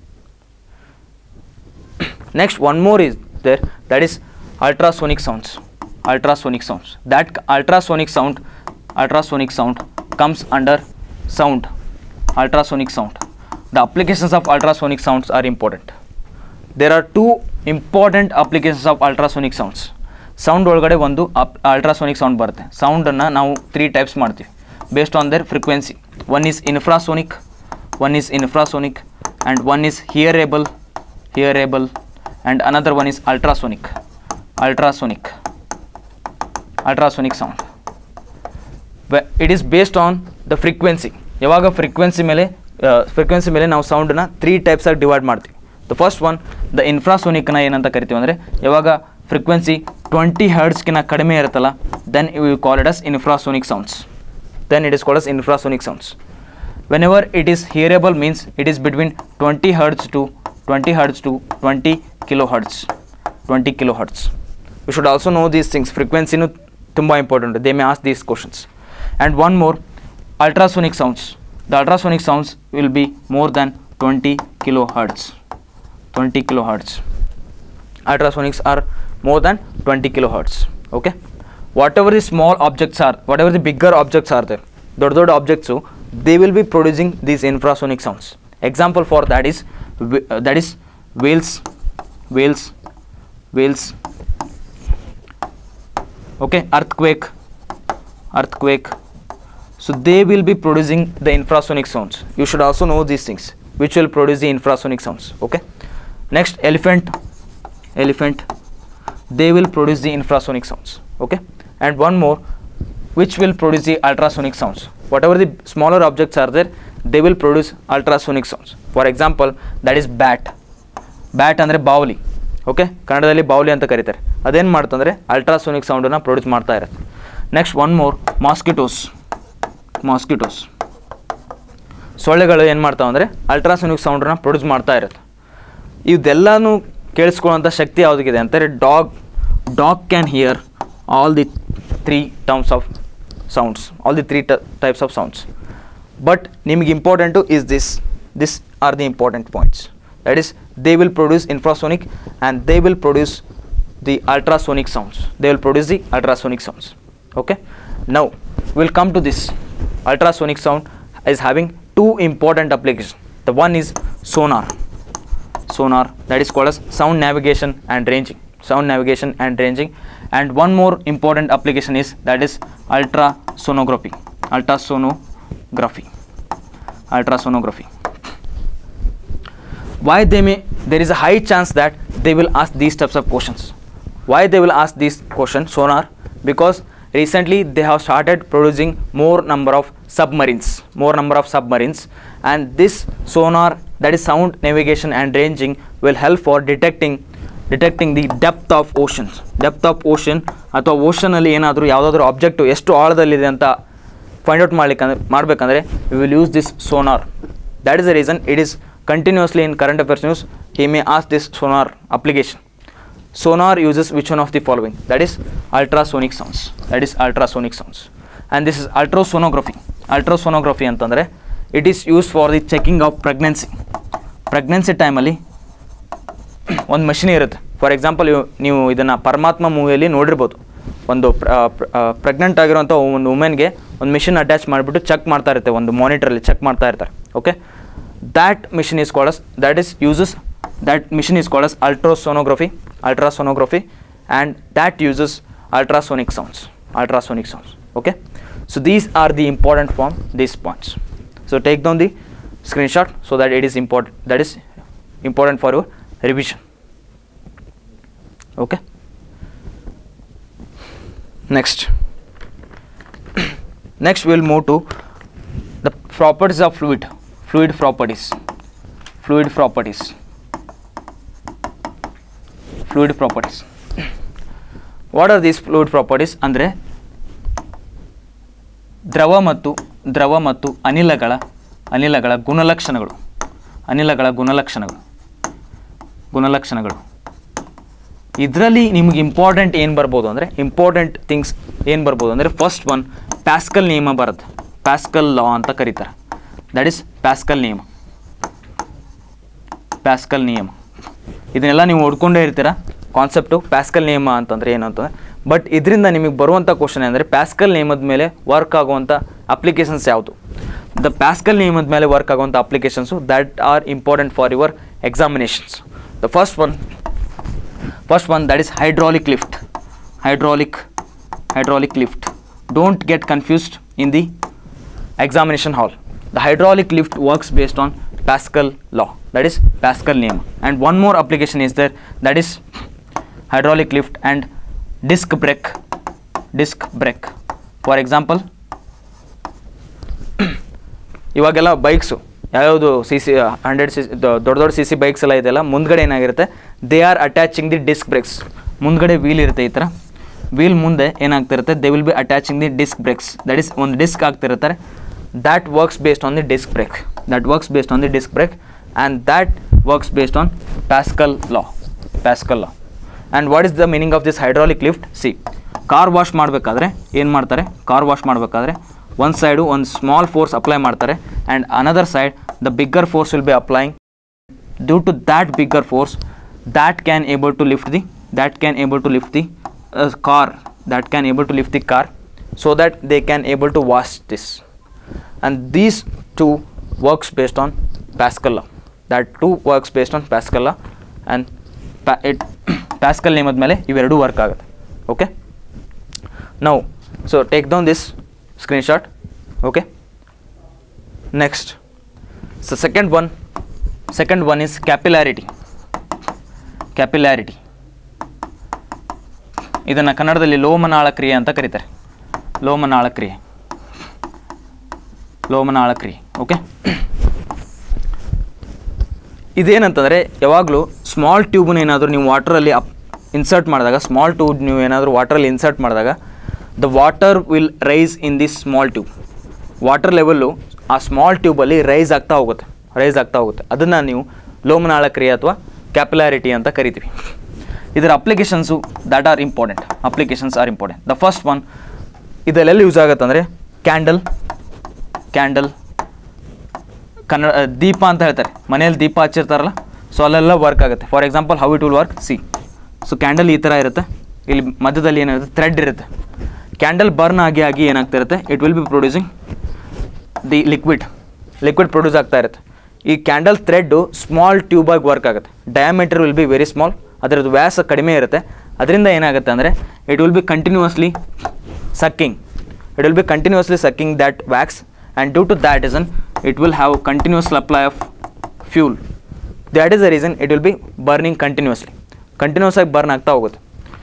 next one more is there that is ultrasonic sounds ultrasonic sounds that c- ultrasonic sound ultrasonic sound comes under sound ultrasonic sound the applications of ultrasonic sounds are important there are two important applications of ultrasonic sounds sound ಒಳಗಡೆ ಒಂದು ಅಪ್ ಅಲ್ಟ್ರಾಸೋನಿಕ್ ಸೌಂಡ್ ಬರುತ್ತೆ ಸೌಂಡನ್ನು ನಾವು ತ್ರೀ ಟೈಪ್ಸ್ ಮಾಡ್ತೀವಿ based on their frequency one is infrasonic one is infrasonic and one is hearable hearable and another one is ultrasonic ultrasonic ultrasonic sound it is based on the frequency ಯಾವಾಗ ಫ್ರೀಕ್ವೆನ್ಸಿ ಮೇಲೆ ಫ್ರೀಕ್ವೆನ್ಸಿ ಮೇಲೆ ನಾವು ಸೌಂಡನ್ನ ತ್ರೀ ಟೈಪ್ಸಾಗಿ ಡಿವೈಡ್ ಮಾಡ್ತೀವಿ ದ ಫಸ್ಟ್ ಒನ್ ದ ಇನ್ಫ್ರಾಸೋನಿಕ್ನ ಏನಂತ ಕರಿತೀವಿ ಅಂದರೆ ಯಾವಾಗ ಫ್ರೀಕ್ವೆನ್ಸಿ ಟ್ವೆಂಟಿ ಹರ್ಡ್ಸ್ಗಿನ ಕಡಿಮೆ ಇರುತ್ತಲ್ಲ then you call it as infrasonic sounds then it is called as infrasonic sounds whenever it is hearable means it is between twenty hertz to twenty hertz to twenty kilo hertz twenty kilo hertz you should also know these things ಫ್ರೀಕ್ವೆನ್ಸಿನೂ ತುಂಬ important they may ask these questions and one more ultrasonic sounds the ultrasonic sounds will be more than 20 kilohertz 20 kilohertz ultrasonics are more than 20 kilohertz okay whatever the small objects are whatever the bigger objects are there ದೊಡ್ಡ ದೊಡ್ಡ objects they will be producing these infrasonic sounds example for that is that is whales whales whales okay earthquake earthquake so they will be producing the infrasonic sounds you should also know these things which will produce the infrasonic sounds okay next elephant elephant they will produce the infrasonic sounds okay and one more which will produce the ultrasonic sounds whatever the smaller objects are there they will produce ultrasonic sounds for example that is bat bat ಅಂದರೆ ಬಾವಲಿ ಓಕೆ ಕನ್ನಡದಲ್ಲಿ ಬಾವಲಿ ಅಂತ ಕರೀತಾರೆ ಅದೇನು ಮಾಡ್ತಂದರೆ ಅಲ್ಟ್ರಾಸೋನಿಕ್ ಸೌಂಡನ್ನು ಪ್ರೊಡ್ಯೂಸ್ ಮಾಡ್ತಾ ಇರುತ್ತೆ next one more mosquitoes mosquitoes ಸೊಳ್ಳೆಗಳು ಏನು ಮಾಡ್ತಾವೆ ಅಂದರೆ ಅಲ್ಟ್ರಾಸೋನಿಕ್ ಸೌಂಡನ್ನ ಪ್ರೊಡ್ಯೂಸ್ ಮಾಡ್ತಾ ಇರುತ್ತೆ ಇದೆಲ್ಲನೂ ಕೇಳಿಸ್ಕೊಳ್ಳೋಂಥ ಶಕ್ತಿ ಯಾವುದಕ್ಕಿದೆ ಅಂತಾರೆ dog dog can hear all the three terms of sounds all the three types of sounds but ನಿಮಗೆ important is this this are the important points that is they will produce infrasonic and they will produce the ultrasonic sounds they will produce the ultrasonic sounds okay now we'll come to this ultrasonic sound is having two important applications the one is sonar sonar that is called as sound navigation and ranging sound navigation and ranging and one more important application is that is ultrasonography ultrasonography ultrasonography why they may there is a high chance that they will ask these types of questions why they will ask these questions sonar because recently they have started producing more number of submarines more number of submarines and this sonar that is sound navigation and ranging will help for detecting detecting the depth of oceans depth of ocean ಅಥವಾ ಓಷನಲ್ಲಿ ಏನಾದರೂ ಯಾವುದಾದ್ರೂ ಆಬ್ಜೆಕ್ಟು ಎಷ್ಟು ಆಳದಲ್ಲಿದೆ ಅಂತ ಫೈಂಡ್ ಔಟ್ ಮಾಡ್ಲಿಕ್ಕೆ ಮಾಡಬೇಕಂದ್ರೆ we will use this sonar that is the reason it is continuously in current affairs news he may ask this sonar application sonar uses which one of the following that is ultrasonic sounds that is ultrasonic sounds and this is ultrasonography ultrasonography ಅಂತಂದರೆ it is use for the checking of pregnancy pregnancy ಟೈಮಲ್ಲಿ ಒಂದು ಮಷಿನ್ ಇರುತ್ತೆ ಫಾರ್ ಎಕ್ಸಾಂಪಲ್ ನೀವು ಇದನ್ನು ಪರಮಾತ್ಮ ಮೂವಿಯಲ್ಲಿ ನೋಡಿರ್ಬೋದು ಒಂದು ಪ್ರೆಗ್ನೆಂಟ್ ಆಗಿರುವಂಥ ಒಂದು ವುಮೆನ್ಗೆ ಒಂದು ಮಿಷಿನ್ ಅಟ್ಯಾಚ್ ಮಾಡಿಬಿಟ್ಟು ಚೆಕ್ ಮಾಡ್ತಾ ಇರುತ್ತೆ ಒಂದು ಮಾನಿಟ್ರಲ್ಲಿ ಚೆಕ್ ಮಾಡ್ತಾ ಇರ್ತಾರೆ okay that machine is called as that is uses that machine is called as ultrasonography ultrasonography and that uses ultrasonic sounds ultrasonic sounds okay so these are the important form these points so take down the screenshot so that it is important that is important for your revision okay next next we'll move to the properties of fluid fluid properties fluid properties fluid properties what are these fluid properties ಅಂದರೆ ದ್ರವ ಮತ್ತು ದ್ರವ ಮತ್ತು ಅನಿಲಗಳ ಅನಿಲಗಳ ಗುಣಲಕ್ಷಣಗಳು ಅನಿಲಗಳ ಗುಣಲಕ್ಷಣಗಳು ಗುಣಲಕ್ಷಣಗಳು ಇದರಲ್ಲಿ ನಿಮಗೆ ಇಂಪಾರ್ಟೆಂಟ್ ಏನು ಬರ್ಬೋದು ಅಂದರೆ ಇಂಪಾರ್ಟೆಂಟ್ ಥಿಂಗ್ಸ್ ಏನು ಬರ್ಬೋದು ಅಂದರೆ ಫಸ್ಟ್ ಒನ್ ಪ್ಯಾಸ್ಕಲ್ ನಿಯಮ ಬರುತ್ತೆ ಪ್ಯಾಸ್ಕಲ್ ಲಾ ಅಂತ ಕರೀತಾರೆ ದಟ್ ಈಸ್ ಪ್ಯಾಸ್ಕಲ್ ನಿಯಮ ಪ್ಯಾಸ್ಕಲ್ ನಿಯಮ ಇದನ್ನೆಲ್ಲ ನೀವು ಓದ್ಕೊಂಡೇ ಇರ್ತೀರ ಕಾನ್ಸೆಪ್ಟು ಪ್ಯಾಸ್ಕಲ್ ನಿಯಮ ಅಂತಂದರೆ ಏನು ಅಂತಂದರೆ ಬಟ್ ಇದರಿಂದ ನಿಮಗೆ ಬರುವಂಥ ಕ್ವಶನ್ ಅಂದರೆ ಪ್ಯಾಸ್ಕಲ್ ನಿಯಮದ ಮೇಲೆ ವರ್ಕ್ ಆಗುವಂಥ ಅಪ್ಲಿಕೇಶನ್ಸ್ ಯಾವುದು ದ ಪ್ಯಾಸ್ಕಲ್ ನಿಯಮದ ಮೇಲೆ ವರ್ಕ್ ಆಗುವಂಥ applications that are important for your examinations the first one first one that is hydraulic lift hydraulic hydraulic lift don't get confused in the examination hall. The hydraulic lift works based on Pascal law, that is Pascal name. And one more application is there, that is hydraulic lift and disc brake. Disc brake. For example, ಇವಾಗೆಲ್ಲ ಬೈಕ್ಸು ಯಾವ್ಯಾವುದು ಸಿ ಸಿ ಹಂಡ್ರೆಡ್ ಸಿ ದೊಡ್ಡ ದೊಡ್ಡ ಸಿ ಸಿ ಬೈಕ್ಸ್ ಎಲ್ಲ ಇದೆಲ್ಲ ಮುಂದ್ಗಡೆ ಏನಾಗಿರುತ್ತೆ they are attaching the disc brakes ಮುಂದ್ಗಡೆ ವೀಲ್ ಇರುತ್ತೆ ಈ ಥರ ವೀಲ್ ಮುಂದೆ ಏನಾಗ್ತಿರುತ್ತೆ they will be attaching the disc brakes that is ಒಂದು ಡಿಸ್ಕ್ ಆಗ್ತಿರ್ತಾರೆ that works based on the disc brake that works based on the disc brake and that works based on Pascal law Pascal law and what is the meaning of this hydraulic lift see car wash ಮಾಡಬೇಕಾದ್ರೆ ಏನು ಮಾಡ್ತಾರೆ ಕಾರ್ ವಾಶ್ ಮಾಡಬೇಕಾದ್ರೆ ಒಂದು ಸೈಡು ಒಂದು ಸ್ಮಾಲ್ ಫೋರ್ಸ್ ಅಪ್ಲೈ ಮಾಡ್ತಾರೆ and another side the bigger force will be applying due to that bigger force that can able to lift the that can able to lift the uh, car that can able to lift the car so that they can able to wash this and these two works based on pascal law that two works based on pascal law and pa- it pascal ನೇಮದ ಮೇಲೆ ಇವೆರಡೂ ವರ್ಕ್ ಆಗುತ್ತೆ okay now so take down this screenshot okay next so second one second one is capillarity capillarity ಇದನ್ನು ಕನ್ನಡದಲ್ಲಿ ಲೋಮನಾಳ ಕ್ರಿಯೆ ಅಂತ ಕರೀತಾರೆ ಲೋಮನಾಳ ಕ್ರಿಯೆ ಲೋಮನಾಳ ಕ್ರಿಯೆ ಓಕೆ ಇದೇನಂತಂದರೆ ಯಾವಾಗಲೂ ಸ್ಮಾಲ್ ಟ್ಯೂಬ್ನ ಏನಾದರೂ ನೀವು ವಾಟ್ರಲ್ಲಿ ಅಪ್ ಇನ್ಸರ್ಟ್ ಮಾಡಿದಾಗ ಸ್ಮಾಲ್ ಟ್ಯೂಬ್ ನೀವು ಏನಾದರೂ ವಾಟ್ರಲ್ಲಿ ಇನ್ಸರ್ಟ್ ಮಾಡಿದಾಗ the water will rise in this small tube water level ಆ ಸ್ಮಾಲ್ ಟ್ಯೂಬಲ್ಲಿ ರೈಸ್ ಆಗ್ತಾ ಹೋಗುತ್ತೆ ರೈಸ್ ಆಗ್ತಾ ಹೋಗುತ್ತೆ ಅದನ್ನು ನೀವು ಲೋಮನಾಳ ಕ್ರಿಯೆ ಅಥವಾ ಕ್ಯಾಪಿಲಾರಿಟಿ ಅಂತ ಕರಿತೀವಿ ಇದರ applications that are important applications are important the first one ಇದೆಲ್ಲ ಯೂಸ್ ಆಗುತ್ತೆ ಅಂದರೆ ಕ್ಯಾಂಡಲ್ ಕ್ಯಾಂಡಲ್ ಕನ್ನಡ ಆ, ದೀಪ ಅಂತ ಹೇಳ್ತಾರೆ ಮನೆಯಲ್ಲಿ ದೀಪ ಹಚ್ಚಿರ್ತಾರಲ್ಲ ಸೊ ಅಲ್ಲೆಲ್ಲ ವರ್ಕ್ ಆಗುತ್ತೆ for example how it will work see so candle ಈ ಥರ ಇರುತ್ತೆ ಇಲ್ಲಿ ಮಧ್ಯದಲ್ಲಿ ಏನಿರುತ್ತೆ ಥ್ರೆಡ್ ಇರುತ್ತೆ ಕ್ಯಾಂಡಲ್ ಬರ್ನ್ ಆಗಿ ಆಗಿ ಏನಾಗ್ತಾ ಇರುತ್ತೆ it will be producing the liquid liquid produce ಆಗ್ತಾ ಇರುತ್ತೆ ಈ ಕ್ಯಾಂಡಲ್ ಥ್ರೆಡ್ಡು ಸ್ಮಾಲ್ ಟ್ಯೂಬಾಗಿ ವರ್ಕ್ ಆಗುತ್ತೆ diameter will be very small ಅದರದ್ದು ವ್ಯಾಸ ಕಡಿಮೆ ಇರುತ್ತೆ ಅದರಿಂದ ಏನಾಗುತ್ತೆ ಅಂದರೆ it will be continuously sucking it will be continuously sucking that wax and due to that reason it will have continuous supply of fuel that is the reason it will be burning continuously continuous ಆಗಿ ಬರ್ನ್ ಆಗ್ತಾ ಹೋಗುತ್ತೆ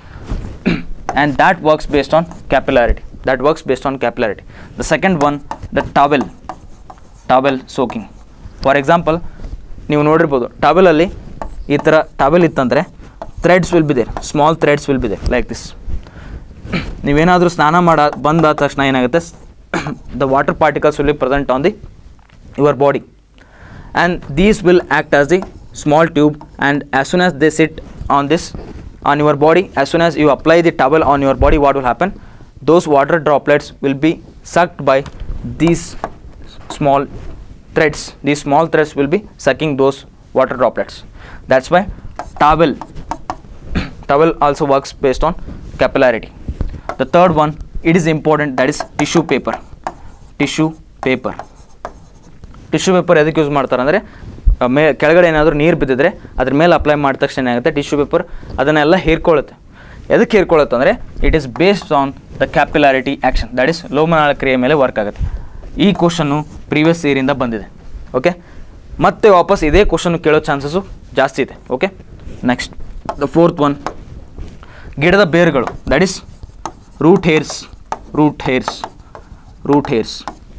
and that works based on capillarity that works based on capillarity the second one the towel towel soaking for example ನೀವು ನೋಡಿರ್ಬೋದು ಟವೆಲಲ್ಲಿ ಈ ಥರ ಟವೆಲ್ ಇತ್ತಂದರೆ threads will be there small threads will be there like this ನೀವೇನಾದರೂ ಸ್ನಾನ ಮಾಡ ಬಂದಾದ ತಕ್ಷಣ ಏನಾಗುತ್ತೆ the water particles will be present on the your body and these will act as the small tube and as soon as they sit on this on your body as soon as you apply the towel on your body what will happen those water droplets will be sucked by these small threads these small threads will be sucking those water droplets that's why towel towel also works based on capillarity the third one it is important that is tissue paper tissue paper tissue paper ಎದಕ್ಕೆ ಯೂಸ್ ಮಾಡ್ತಾರೆ ಅಂದರೆ ಮೇ ಕೆಳಗಡೆ ಏನಾದರೂ ನೀರು ಬಿದ್ದಿದ್ರೆ ಅದ್ರ ಮೇಲೆ ಅಪ್ಲೈ ಮಾಡಿದ ತಕ್ಷಣ ಏನಾಗುತ್ತೆ ಟಿಶ್ಯೂ ಪೇಪರ್ ಅದನ್ನೆಲ್ಲ ಹೀರ್ಕೊಳ್ಳುತ್ತೆ ಎದಕ್ಕೆ ಹೀರ್ಕೊಳ್ಳುತ್ತೆ ಅಂದರೆ it is based on the capillarity action that is ಲೋಮನಾಳ ಕ್ರಿಯೆ ಮೇಲೆ ವರ್ಕ್ ಆಗುತ್ತೆ ಈ ಕ್ವಶನ್ನು ಪ್ರೀವಿಯಸ್ ಇಯರಿಂದ ಬಂದಿದೆ ಓಕೆ ಮತ್ತೆ ವಾಪಸ್ ಇದೇ ಕ್ವಶನ್ ಕೇಳೋ ಚಾನ್ಸಸ್ಸು ಜಾಸ್ತಿ ಇದೆ okay next the fourth one ಗಿಡದ ಬೇರುಗಳು that is root hairs root hairs root hairs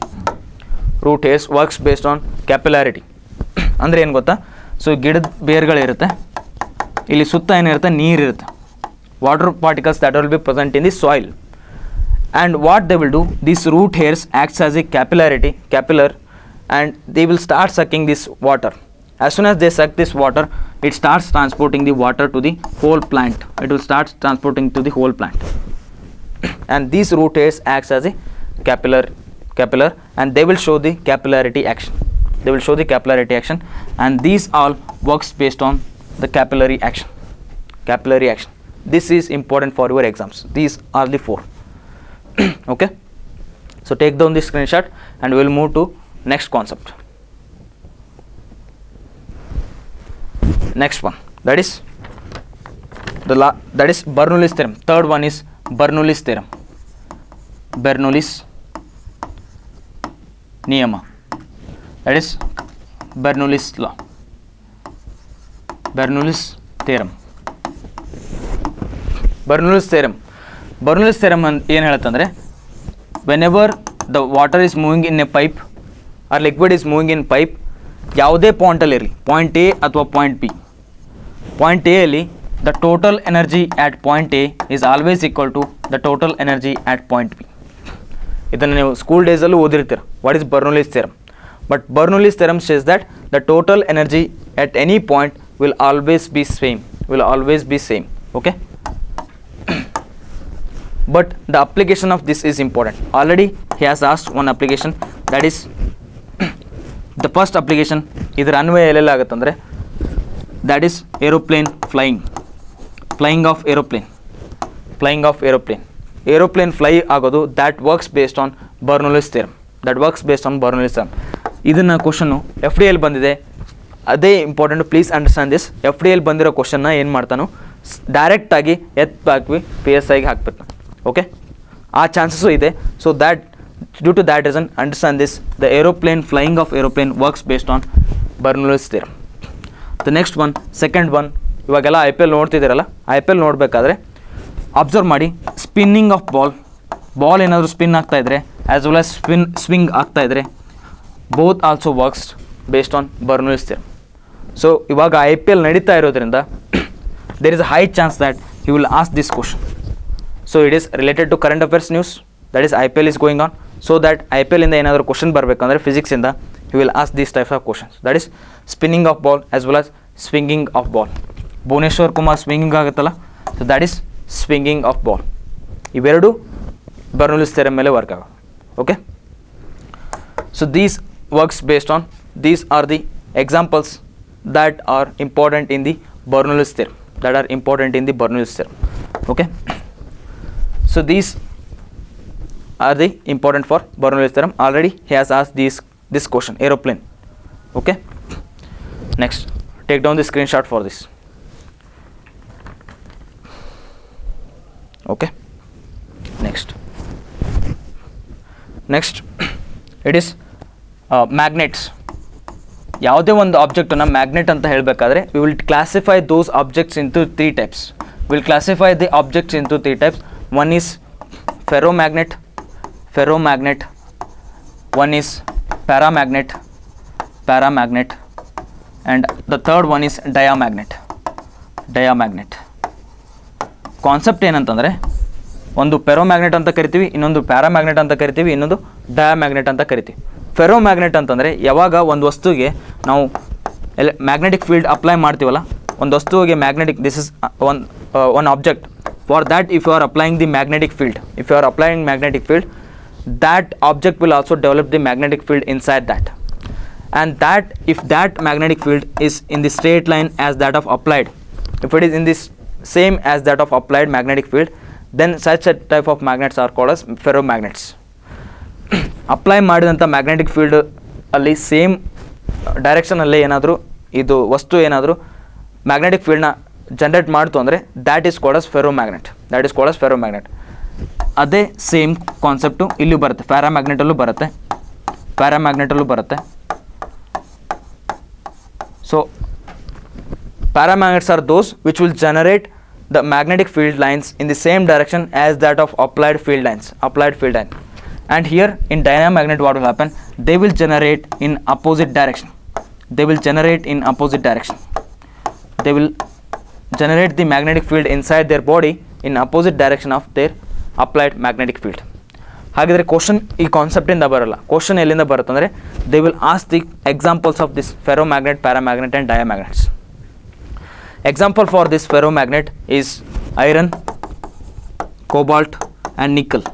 root hairs works based on capillarity ಅಂದರೆ ಏನು ಗೊತ್ತಾ ಸೊ ಗಿಡದ ಬೇರುಗಳಿರುತ್ತೆ ಇಲ್ಲಿ ಸುತ್ತ ಏನಿರುತ್ತೆ ನೀರಿರುತ್ತೆ water particles that will be present in the soil and what they will do this root hairs acts as a capillarity capillary and they will start sucking this water as soon as they suck this water it starts transporting the water to the whole plant it will start transporting to the whole plant and these root hairs acts as a capillar capillar and they will show the capillarity action they will show the capillarity action and these all works based on the capillary action capillary action this is important for your exams these are the four okay so take down this screenshot and we'll move to next concept next one that is the la- that is bernoulli's theorem third one is bernoulli's theorem bernoulli's niyama that is bernoulli's law bernoulli's theorem Bernoulli's theorem Bernoulli's theorem ಅಂತ ಏನು ಹೇಳುತ್ತಂದರೆ whenever the water is moving in a pipe or liquid is moving in pipe ಯಾವುದೇ ಪಾಯಿಂಟಲ್ಲಿರಲಿ ಪಾಯಿಂಟ್ ಎ ಅಥವಾ ಪಾಯಿಂಟ್ ಬಿ ಪಾಯಿಂಟ್ ಎ ಅಲ್ಲಿ the total energy at point A is always equal to the total energy at point B ಇದನ್ನು ನೀವು ಸ್ಕೂಲ್ ಡೇಸಲ್ಲೂ ಓದಿರ್ತೀರ what is Bernoulli's theorem but Bernoulli's theorem says that the total energy at any point will always be same will always be same okay but the application of this is important already he has asked one application that is the first application ಇದರ ಅನ್ವಯ ಎಲ್ಲೆಲ್ಲ ಆಗುತ್ತಂದರೆ that is aeroplane flying flying of aeroplane flying of aeroplane aeroplane fly ಆಗೋದು that works based on Bernoulli's theorem that works based on Bernoulli's theorem ಇದನ್ನು ಕ್ವಶನ್ನು ಎಫ್ ಡಿ ಎಲ್ ಬಂದಿದೆ ಅದೇ important please understand this F D L ಬಂದಿರೋ ಕ್ವಶನ್ನ ಏನು ಮಾಡ್ತಾನೋ ಡೈರೆಕ್ಟಾಗಿ ಎತ್ತು ಹಾಕಿ ಪಿ ಎಸ್ ಐಗೆ ಹಾಕ್ಬೇಕು ಓಕೆ ಆ ಚಾನ್ಸಸ್ಸು ಇದೆ so that due to that reason understand this the aeroplane flying of aeroplane works based on Bernoulli's theorem the next one second one ಇವಾಗೆಲ್ಲ ಐ ಪಿ ಎಲ್ ನೋಡ್ತಿದ್ದೀರಲ್ಲ ಐ ಪಿ ಎಲ್ ನೋಡಬೇಕಾದ್ರೆ ಅಬ್ಸರ್ವ್ ಮಾಡಿ ಸ್ಪಿನ್ನಿಂಗ್ ಆಫ್ ಬಾಲ್ ಬಾಲ್ ಏನಾದರೂ ಸ್ಪಿನ್ ಆಗ್ತಾ ಇದ್ರೆ as well as spin swing ಆಗ್ತಾ ಇದ್ರೆ both also works based on Bernoulli's theorem so ಇವಾಗ ಐ ಪಿ ಎಲ್ ನಡೀತಾ ಇರೋದ್ರಿಂದ there is a high chance that you will ask this question so it is related to current affairs news that is I P L is going on so that I P ಎಲ್ಲಿಂದ ಏನಾದರೂ ಕ್ವಶನ್ ಬರಬೇಕಂದ್ರೆ ಫಿಸಿಕ್ಸಿಂದ you will ask these types of questions that is spinning of ball as well as swinging of ball Bhuvneshwar Kumar swinging ಆಗುತ್ತಲ್ಲ so that is swinging of ball ಇವೆರಡು ಬರ್ನೂಲಿಸ್ ಥೆರಮ್ ಮೇಲೆ ವರ್ಕ್ ಆಗೋದು okay so these works based on these are the examples that are important in the bernoullis theorem that are important in the bernoullis theorem okay so these are the important for bernoullis theorem already he has asked this this question aeroplane okay next take down the screenshot for this okay next next it is magnets ಯಾವುದೇ ಒಂದು ಆಬ್ಜೆಕ್ಟನ್ನು ಮ್ಯಾಗ್ನೆಟ್ ಅಂತ ಹೇಳಬೇಕಾದ್ರೆ we will classify those objects into three types will classify the objects into three types one is ferro magnet ferro magnet one is paramagnet paramagnet and the third one is diamagnet diamagnet concept ಏನಂತಂದರೆ ಒಂದು ಪೆರೋಮ್ಯಾಗ್ನೆಟ್ ಅಂತ ಕರಿತೀವಿ ಇನ್ನೊಂದು ಪ್ಯಾರಾಮ್ಯಾಗ್ನೆಟ್ ಅಂತ ಕರಿತೀವಿ ಇನ್ನೊಂದು ಡಯಾಮ್ಯಾಗ್ನೆಟ್ ಅಂತ ಕರಿತೀವಿ ಫೆರೋಮ್ಯಾಗ್ನೆಟ್ ಅಂತಂದರೆ ಯಾವಾಗ ಒಂದು ವಸ್ತುವಿಗೆ ನಾವು ಎಲೆ ಮ್ಯಾಗ್ನೆಟಿಕ್ ಫೀಲ್ಡ್ ಅಪ್ಲೈ ಮಾಡ್ತೀವಲ್ಲ ಒಂದು ವಸ್ತುವಿಗೆ magnetic this is one one object for that if you are applying the magnetic field if you are applying magnetic field that object will also develop the magnetic field inside that and that if that magnetic field is in the straight line as that of applied if it is in this same as that of applied magnetic field then such a type of magnets are called as ferromagnets apply ಮಾಡಿದಂಥ ಮ್ಯಾಗ್ನೆಟಿಕ್ ಫೀಲ್ಡ್ ಅಲ್ಲಿ ಸೇಮ್ ಡೈರೆಕ್ಷನಲ್ಲೇ ಏನಾದರೂ ಇದು ವಸ್ತು ಏನಾದರೂ ಮ್ಯಾಗ್ನೆಟಿಕ್ ಫೀಲ್ಡ್ನ ಜನ್ರೇಟ್ ಮಾಡ್ತು ಅಂದರೆ that is called as ferromagnet that is called as ferromagnet ಅದೇ ಸೇಮ್ ಕಾನ್ಸೆಪ್ಟು ಇಲ್ಲೂ ಬರುತ್ತೆ ಪ್ಯಾರಾಮ್ಯಾಗ್ನೆಟಲ್ಲೂ ಬರುತ್ತೆ ಪ್ಯಾರಾಮ್ಯಾಗ್ನೆಟಲ್ಲೂ ಬರುತ್ತೆ so Paramagnets are those which will generate the magnetic field lines in the same direction as that of applied field lines, applied field line. And here in dynamagnet what will happen? They will generate in opposite direction. They will generate in opposite direction. They will generate the magnetic field inside their body in opposite direction of their applied magnetic field. ಹಾಗಿದ್ರೆ ಕ್ವಶನ್ ಈ ಕಾನ್ಸೆಪ್ಟಿಂದ ಬರಲ್ಲ ಕ್ವಶನ್ ಎಲ್ಲಿಂದ ಬರುತ್ತೆ ಅಂದರೆ they will ask the examples of this ferromagnet paramagnet and diamagnets Example for this ferromagnet is iron, cobalt and nickel.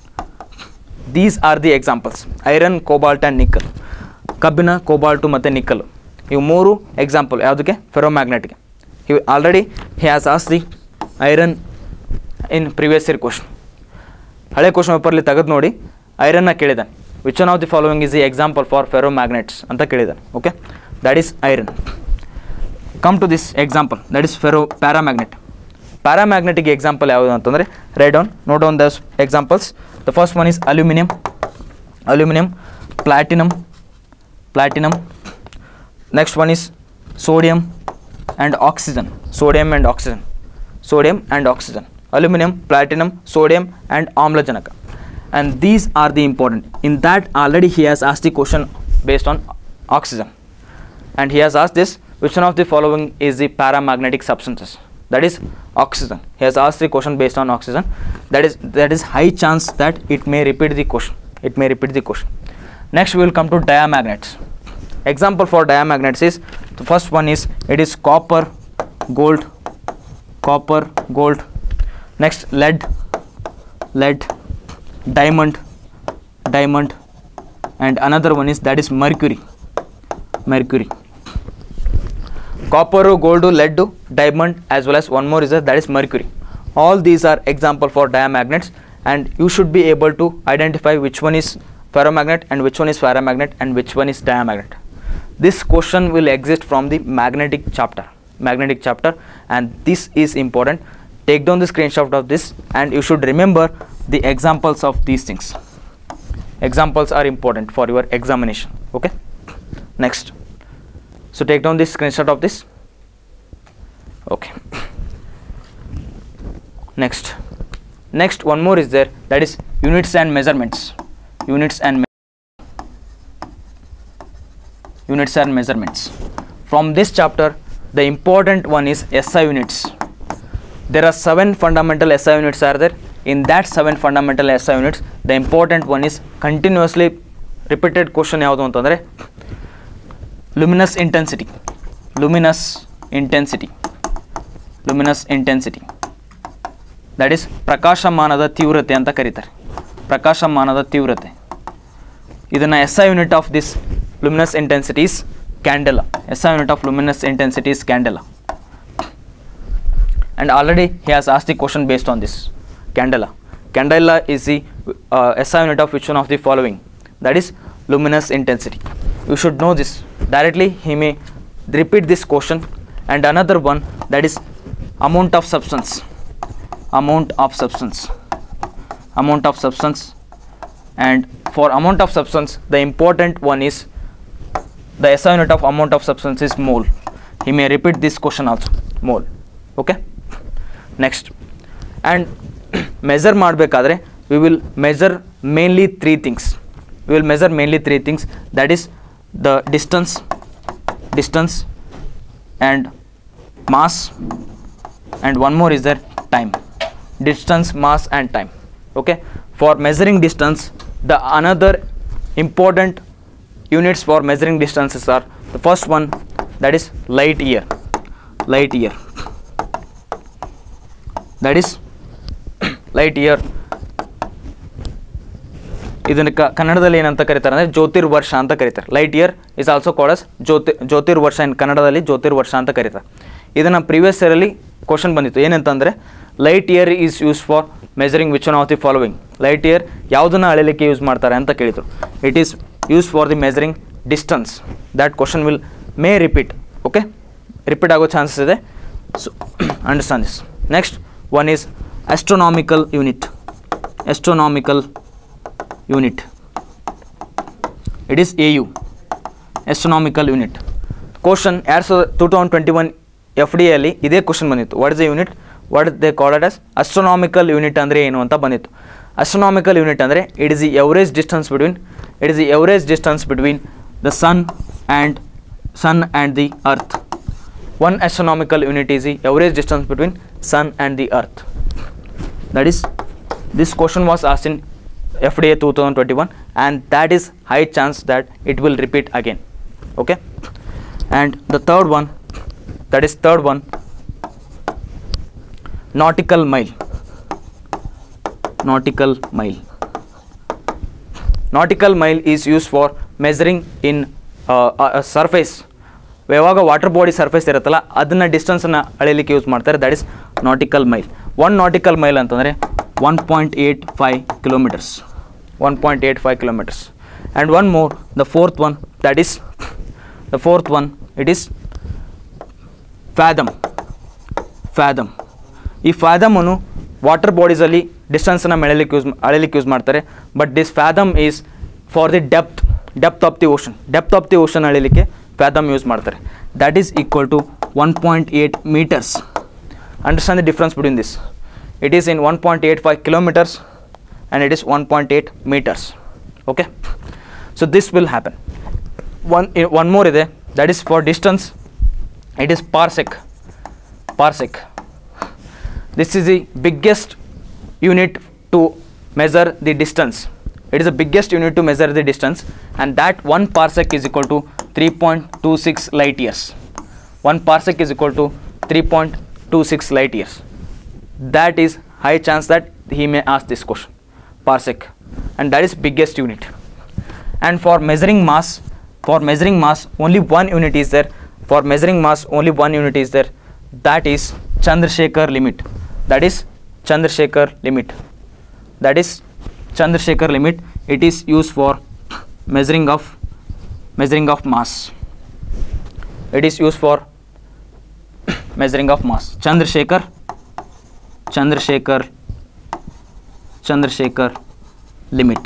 These are the examples iron, cobalt and nickel. ಕಬ್ಬಿಣ ಕೋಬಾಲ್ಟು ಮತ್ತು ನಿಕ್ಕಲು ಇವು ಮೂರು ಎಕ್ಸಾಂಪಲ್ ಯಾವುದಕ್ಕೆ ಫೆರೋಮ್ಯಾಗ್ನೆಟ್ಗೆ ಇವು already he has ask the iron in previous year question ಹಳೆ ಕ್ವಶನ್ ಪೇಪರ್ಲಿ ತೆಗೆದು ನೋಡಿ ಐರನ್ನ ಕೇಳಿದ್ದಾನೆ which one of the following is the example for ferromagnets ಅಂತ ಕೇಳಿದ್ದಾನೆ okay that is iron come to this example that is ferro paramagnet paramagnetic example ಯಾವುದು ಅಂತಂದರೆ right down note down this examples the first one is aluminium aluminium platinum platinum next one is sodium and oxygen sodium and oxygen sodium and oxygen aluminium platinum sodium and ಆಮ್ಲಜನಕ and these are the important in that already he has ask the question based on oxygen and he has asked this which one of the following is the paramagnetic substances that is oxygen he has asked the question based on oxygen that is that is high chance that it may repeat the question it may repeat the question next we will come to diamagnets example for diamagnets is the first one is it is copper gold copper gold next lead lead diamond diamond and another one is that is mercury mercury copper gold lead diamond as well as one more is that, that is mercury all these are example for diamagnets and you should be able to identify which one is ferromagnet and which one is paramagnet and which one is diamagnet this question will exist from the magnetic chapter magnetic chapter and this is important take down the screenshot of this and you should remember the examples of these things examples are important for your examination okay next so take down this screenshot of this okay next next one more is there that is units and measurements units and me- units and measurements from this chapter the important one is SI units there are seven fundamental SI units are there in that seven fundamental SI units the important one is continuously repeated question ಯಾವುದು ಅಂತಂದರೆ luminous intensity luminous intensity luminous intensity that is ಪ್ರಕಾಶಮಾನದ ತೀವ್ರತೆ ಅಂತ ಕರೀತಾರೆ ಪ್ರಕಾಶಮಾನದ ತೀವ್ರತೆ ಇದನ್ನು S I unit of this luminous intensities candela S I unit of luminous intensities candela and already he has asked the question based on this candela candela is the uh, SI unit of which one of the following that is luminous intensity you should know this directly he may repeat this question and another one that is amount of substance amount of substance amount of substance and for amount of substance the important one is the SI unit of amount of substance is mole he may repeat this question also mole okay next and measure ಮಾಡಬೇಕಾದ್ರೆ we will measure mainly three things we will measure mainly three things that is the distance distance and mass and one more is there time distance mass and time okay for measuring distance the another important units for measuring distances are the first one that is light year light year that is light year ಇದನ್ನು ಕ ಕನ್ನಡದಲ್ಲಿ ಏನಂತ ಕರೀತಾರೆ ಅಂದರೆ ಜ್ಯೋತಿರ್ವರ್ಷ ಅಂತ ಕರೀತಾರೆ light year is also calls ಜ್ಯೋತಿ ಜ್ಯೋತಿರ್ವರ್ಷ ಇನ್ ಕನ್ನಡದಲ್ಲಿ ಜ್ಯೋತಿರ್ವರ್ಷ ಅಂತ ಕರೀತಾರೆ ಇದನ್ನು ಪ್ರೀವಿಯಸ್ ಇಯರಲ್ಲಿ ಕ್ವಶನ್ ಬಂದಿತ್ತು ಏನಂತಂದರೆ light year is use for measuring which one of the following light year ಯಾವುದನ್ನು ಅಳೆಯಲಿಕ್ಕೆ ಯೂಸ್ ಮಾಡ್ತಾರೆ ಅಂತ ಕೇಳಿದರು it is use for the measuring distance that question will may repeat okay repeat ಆಗೋ ಚಾನ್ಸಸ್ ಇದೆ so understand this next one is astronomical unit astronomical unit it is A U astronomical unit question ಎರಡು ಸಾವಿರದ two thousand twenty one F D ಅಲ್ಲಿ ಇದೇ ಕ್ವಶನ್ ಬಂದಿತ್ತು what is the unit what is they called as astronomical unit ಅಂದರೆ ಏನು ಅಂತ ಬಂದಿತ್ತು ಅಸ್ಟ್ರೋನಾಮಿಕಲ್ ಯೂನಿಟ್ ಅಂದರೆ it is the average distance between it is the average distance between the sun and sun and the earth one astronomical unit is the average distance between sun and the earth that is this question was asked in fda 2021 and that is high chance that it will repeat again okay and the third one that is third one nautical mile nautical mile nautical mile is used for measuring in uh, a, a surface ಯಾವಾಗ ವಾಟರ್ ಬಾಡಿ ಸರ್ಫೇಸ್ ಇರುತ್ತಲ್ಲ ಅದನ್ನು ಡಿಸ್ಟೆನ್ಸನ್ನು ಅಳಿಲಿಕ್ಕೆ ಯೂಸ್ ಮಾಡ್ತಾರೆ that is nautical mile one nautical mile ಅಂತಂದರೆ one point eight five kilometres one point eight five kilometres and one more the fourth one that is the fourth one it is fathom fathom ಈ ಫ್ಯಾದಮನ್ನು ವಾಟರ್ ಬಾಡೀಸಲ್ಲಿ ಡಿಸ್ಟೆನ್ಸನ್ನು ಮೆಳಲಿಕ್ಕೆ ಯೂಸ್ ಅಳಿಲಿಕ್ಕೆ ಯೂಸ್ ಮಾಡ್ತಾರೆ but this fathom is for the depth depth of the ocean depth of the ocean ಅಳಿಲಿಕ್ಕೆ ಫ್ಯಾದಮ್ ಯೂಸ್ ಮಾಡ್ತಾರೆ that is equal to one point eight metres understand the difference between this it is in one point eight five kilometres and it is one point eight metres okay so this will happen one one more ಇದೆ that is for distance it is parsec parsec this is the biggest unit to measure the distance it is the biggest unit to measure the distance and that one parsec is equal to 3.26 light years one parsec is equal to 3.26 light years that is high chance that he may ask this question parsec and that is biggest unit and for measuring mass for measuring mass only one unit is there for measuring mass only one unit is there that is chandrasekhar limit that is chandrasekhar limit that is chandrasekhar limit it is used for measuring of measuring of mass it is used for measuring of mass chandrasekhar chandrasekhar chandrasekhar limit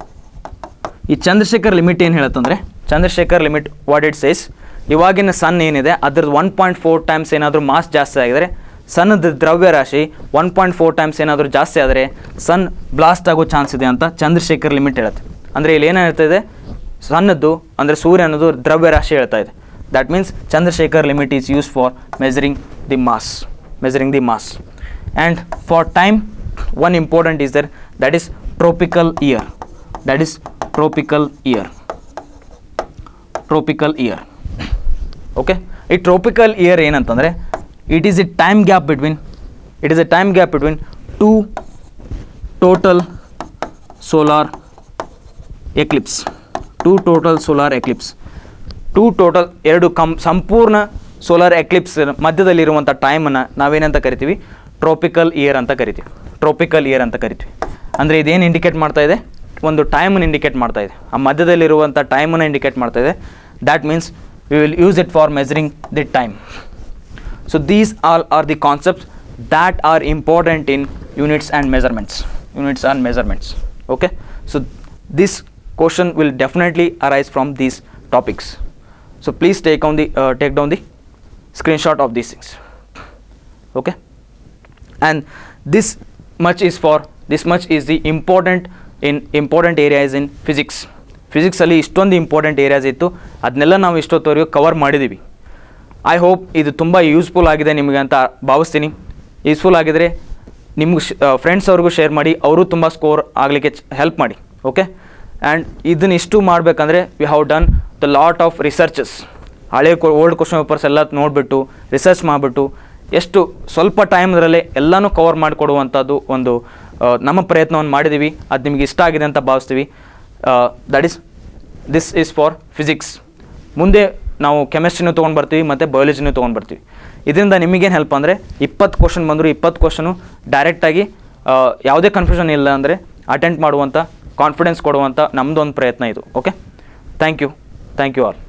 ಈ ಚಂದ್ರಶೇಖರ್ ಲಿಮಿಟ್ ಏನು ಹೇಳುತ್ತಂದರೆ Chandrasekhar limit what it says ಇವಾಗಿನ ಸನ್ ಏನಿದೆ ಅದ್ರದ್ದು ಒನ್ ಪಾಯಿಂಟ್ ಫೋರ್ ಟೈಮ್ಸ್ ಏನಾದರೂ ಮಾಸ್ ಜಾಸ್ತಿ ಆಗಿದರೆ ಸನ್ನದ ದ್ರವ್ಯರಾಶಿ ಒನ್ ಪಾಯಿಂಟ್ ಫೋರ್ ಟೈಮ್ಸ್ ಏನಾದರೂ ಜಾಸ್ತಿ ಆದರೆ ಸನ್ ಬ್ಲಾಸ್ಟ್ ಆಗೋ ಚಾನ್ಸ್ ಇದೆ ಅಂತ ಚಂದ್ರಶೇಖರ್ ಲಿಮಿಟ್ ಹೇಳುತ್ತೆ ಅಂದರೆ ಇಲ್ಲಿ ಏನಾಗ್ತಿದೆ ಸಣ್ಣದ್ದು ಅಂದರೆ ಸೂರ್ಯ ಅನ್ನೋದು ದ್ರವ್ಯರಾಶಿ ಹೇಳ್ತಾ ಇದೆ that means Chandrasekhar limit is use for measuring the mass measuring the mass and for time one important is there that is tropical year that is tropical year tropical year okay ಈ ಟ್ರೋಪಿಕಲ್ ಇಯರ್ ಏನಂತಂದರೆ it is a time gap between it is a time gap between two total solar eclipse two total solar eclipse two total ಎರಡು ಕಂ ಸಂಪೂರ್ಣ ಸೋಲಾರ್ ಎಕ್ಲಿಪ್ಸ್ ಮಧ್ಯದಲ್ಲಿರುವಂಥ ಟೈಮನ್ನು ನಾವೇನಂತ ಕರಿತೀವಿ ಟ್ರೋಪಿಕಲ್ ಇಯರ್ ಅಂತ ಕರಿತೀವಿ ಟ್ರೋಪಿಕಲ್ ಇಯರ್ ಅಂತ ಕರಿತೀವಿ ಅಂದರೆ ಇದೇನು ಇಂಡಿಕೇಟ್ ಮಾಡ್ತಾ ಇದೆ ಒಂದು ಟೈಮನ್ನು ಇಂಡಿಕೇಟ್ ಮಾಡ್ತಾ ಇದೆ ಆ ಮಧ್ಯದಲ್ಲಿರುವಂಥ ಟೈಮನ್ನು ಇಂಡಿಕೇಟ್ ಮಾಡ್ತಾ ಇದೆ that means we will use it for measuring the time so these all are the concepts that are important in units and measurements units and measurements okay so this question will definitely arise from these topics so please take on the uh, take down the screenshot of these things okay and this much is for this much is the important in important areas in physics ಫಿಸಿಕ್ಸಲ್ಲಿ ಇಷ್ಟೊಂದು ಇಂಪಾರ್ಟೆಂಟ್ ಏರಿಯಾಸ್ ಇತ್ತು ಅದನ್ನೆಲ್ಲ ನಾವು ಇಷ್ಟೊತ್ತವರೆಗೂ ಕವರ್ ಮಾಡಿದ್ದೀವಿ ಐ ಹೋಪ್ ಇದು ತುಂಬ ಯೂಸ್ಫುಲ್ ಆಗಿದೆ ನಿಮಗೆ ಅಂತ ಭಾವಿಸ್ತೀನಿ ಯೂಸ್ಫುಲ್ ಆಗಿದರೆ ನಿಮ್ಗೆ ಫ್ರೆಂಡ್ಸ್ ಅವ್ರಿಗೂ ಶೇರ್ ಮಾಡಿ ಅವರು ತುಂಬ ಸ್ಕೋರ್ ಆಗಲಿಕ್ಕೆ ಹೆಲ್ಪ್ ಮಾಡಿ ಓಕೆ ಆ್ಯಂಡ್ ಇದನ್ನ ಇಷ್ಟು ಮಾಡಬೇಕಂದ್ರೆ we have done the lot of researches ಹಳೆ ಓಲ್ಡ್ ಕ್ವಶನ್ ಪೇಪರ್ಸ್ ಎಲ್ಲ ನೋಡಿಬಿಟ್ಟು ರಿಸರ್ಚ್ ಮಾಡಿಬಿಟ್ಟು ಎಷ್ಟು ಸ್ವಲ್ಪ ಟೈಮ್ದ್ರಲ್ಲೇ ಎಲ್ಲನೂ ಕವರ್ ಮಾಡಿಕೊಡುವಂಥದ್ದು ಒಂದು ಆ, ನಮ್ಮ ಪ್ರಯತ್ನವನ್ನು ಮಾಡಿದ್ದೀವಿ ಅದು ನಿಮಗೆ ಇಷ್ಟ ಆಗಿದೆ ಅಂತ ಭಾವಿಸ್ತೀವಿ that is this is for physics ಮುಂದೆ ನಾವು ಕೆಮಿಸ್ಟ್ರಿನೂ ತೊಗೊಂಡು ಬರ್ತೀವಿ ಮತ್ತು ಬಯಾಲಜಿನೂ ತೊಗೊಂಡು ಬರ್ತೀವಿ ಇದರಿಂದ ನಿಮಗೇನು ಹೆಲ್ಪ್ ಅಂದರೆ ಇಪ್ಪತ್ತು ಕ್ವಶನ್ ಬಂದರೂ ಇಪ್ಪತ್ತು ಕ್ವಶನು ಡೈರೆಕ್ಟಾಗಿ ಯಾವುದೇ ಕನ್ಫ್ಯೂಷನ್ ಇಲ್ಲ ಅಂದರೆ ಅಟೆಂಡ್ ಮಾಡುವಂಥ ಕಾನ್ಫಿಡೆನ್ಸ್ ಕೊಡುವಂಥ ನಮ್ಮದು ಒಂದು ಪ್ರಯತ್ನ ಇದು okay thank you thank you all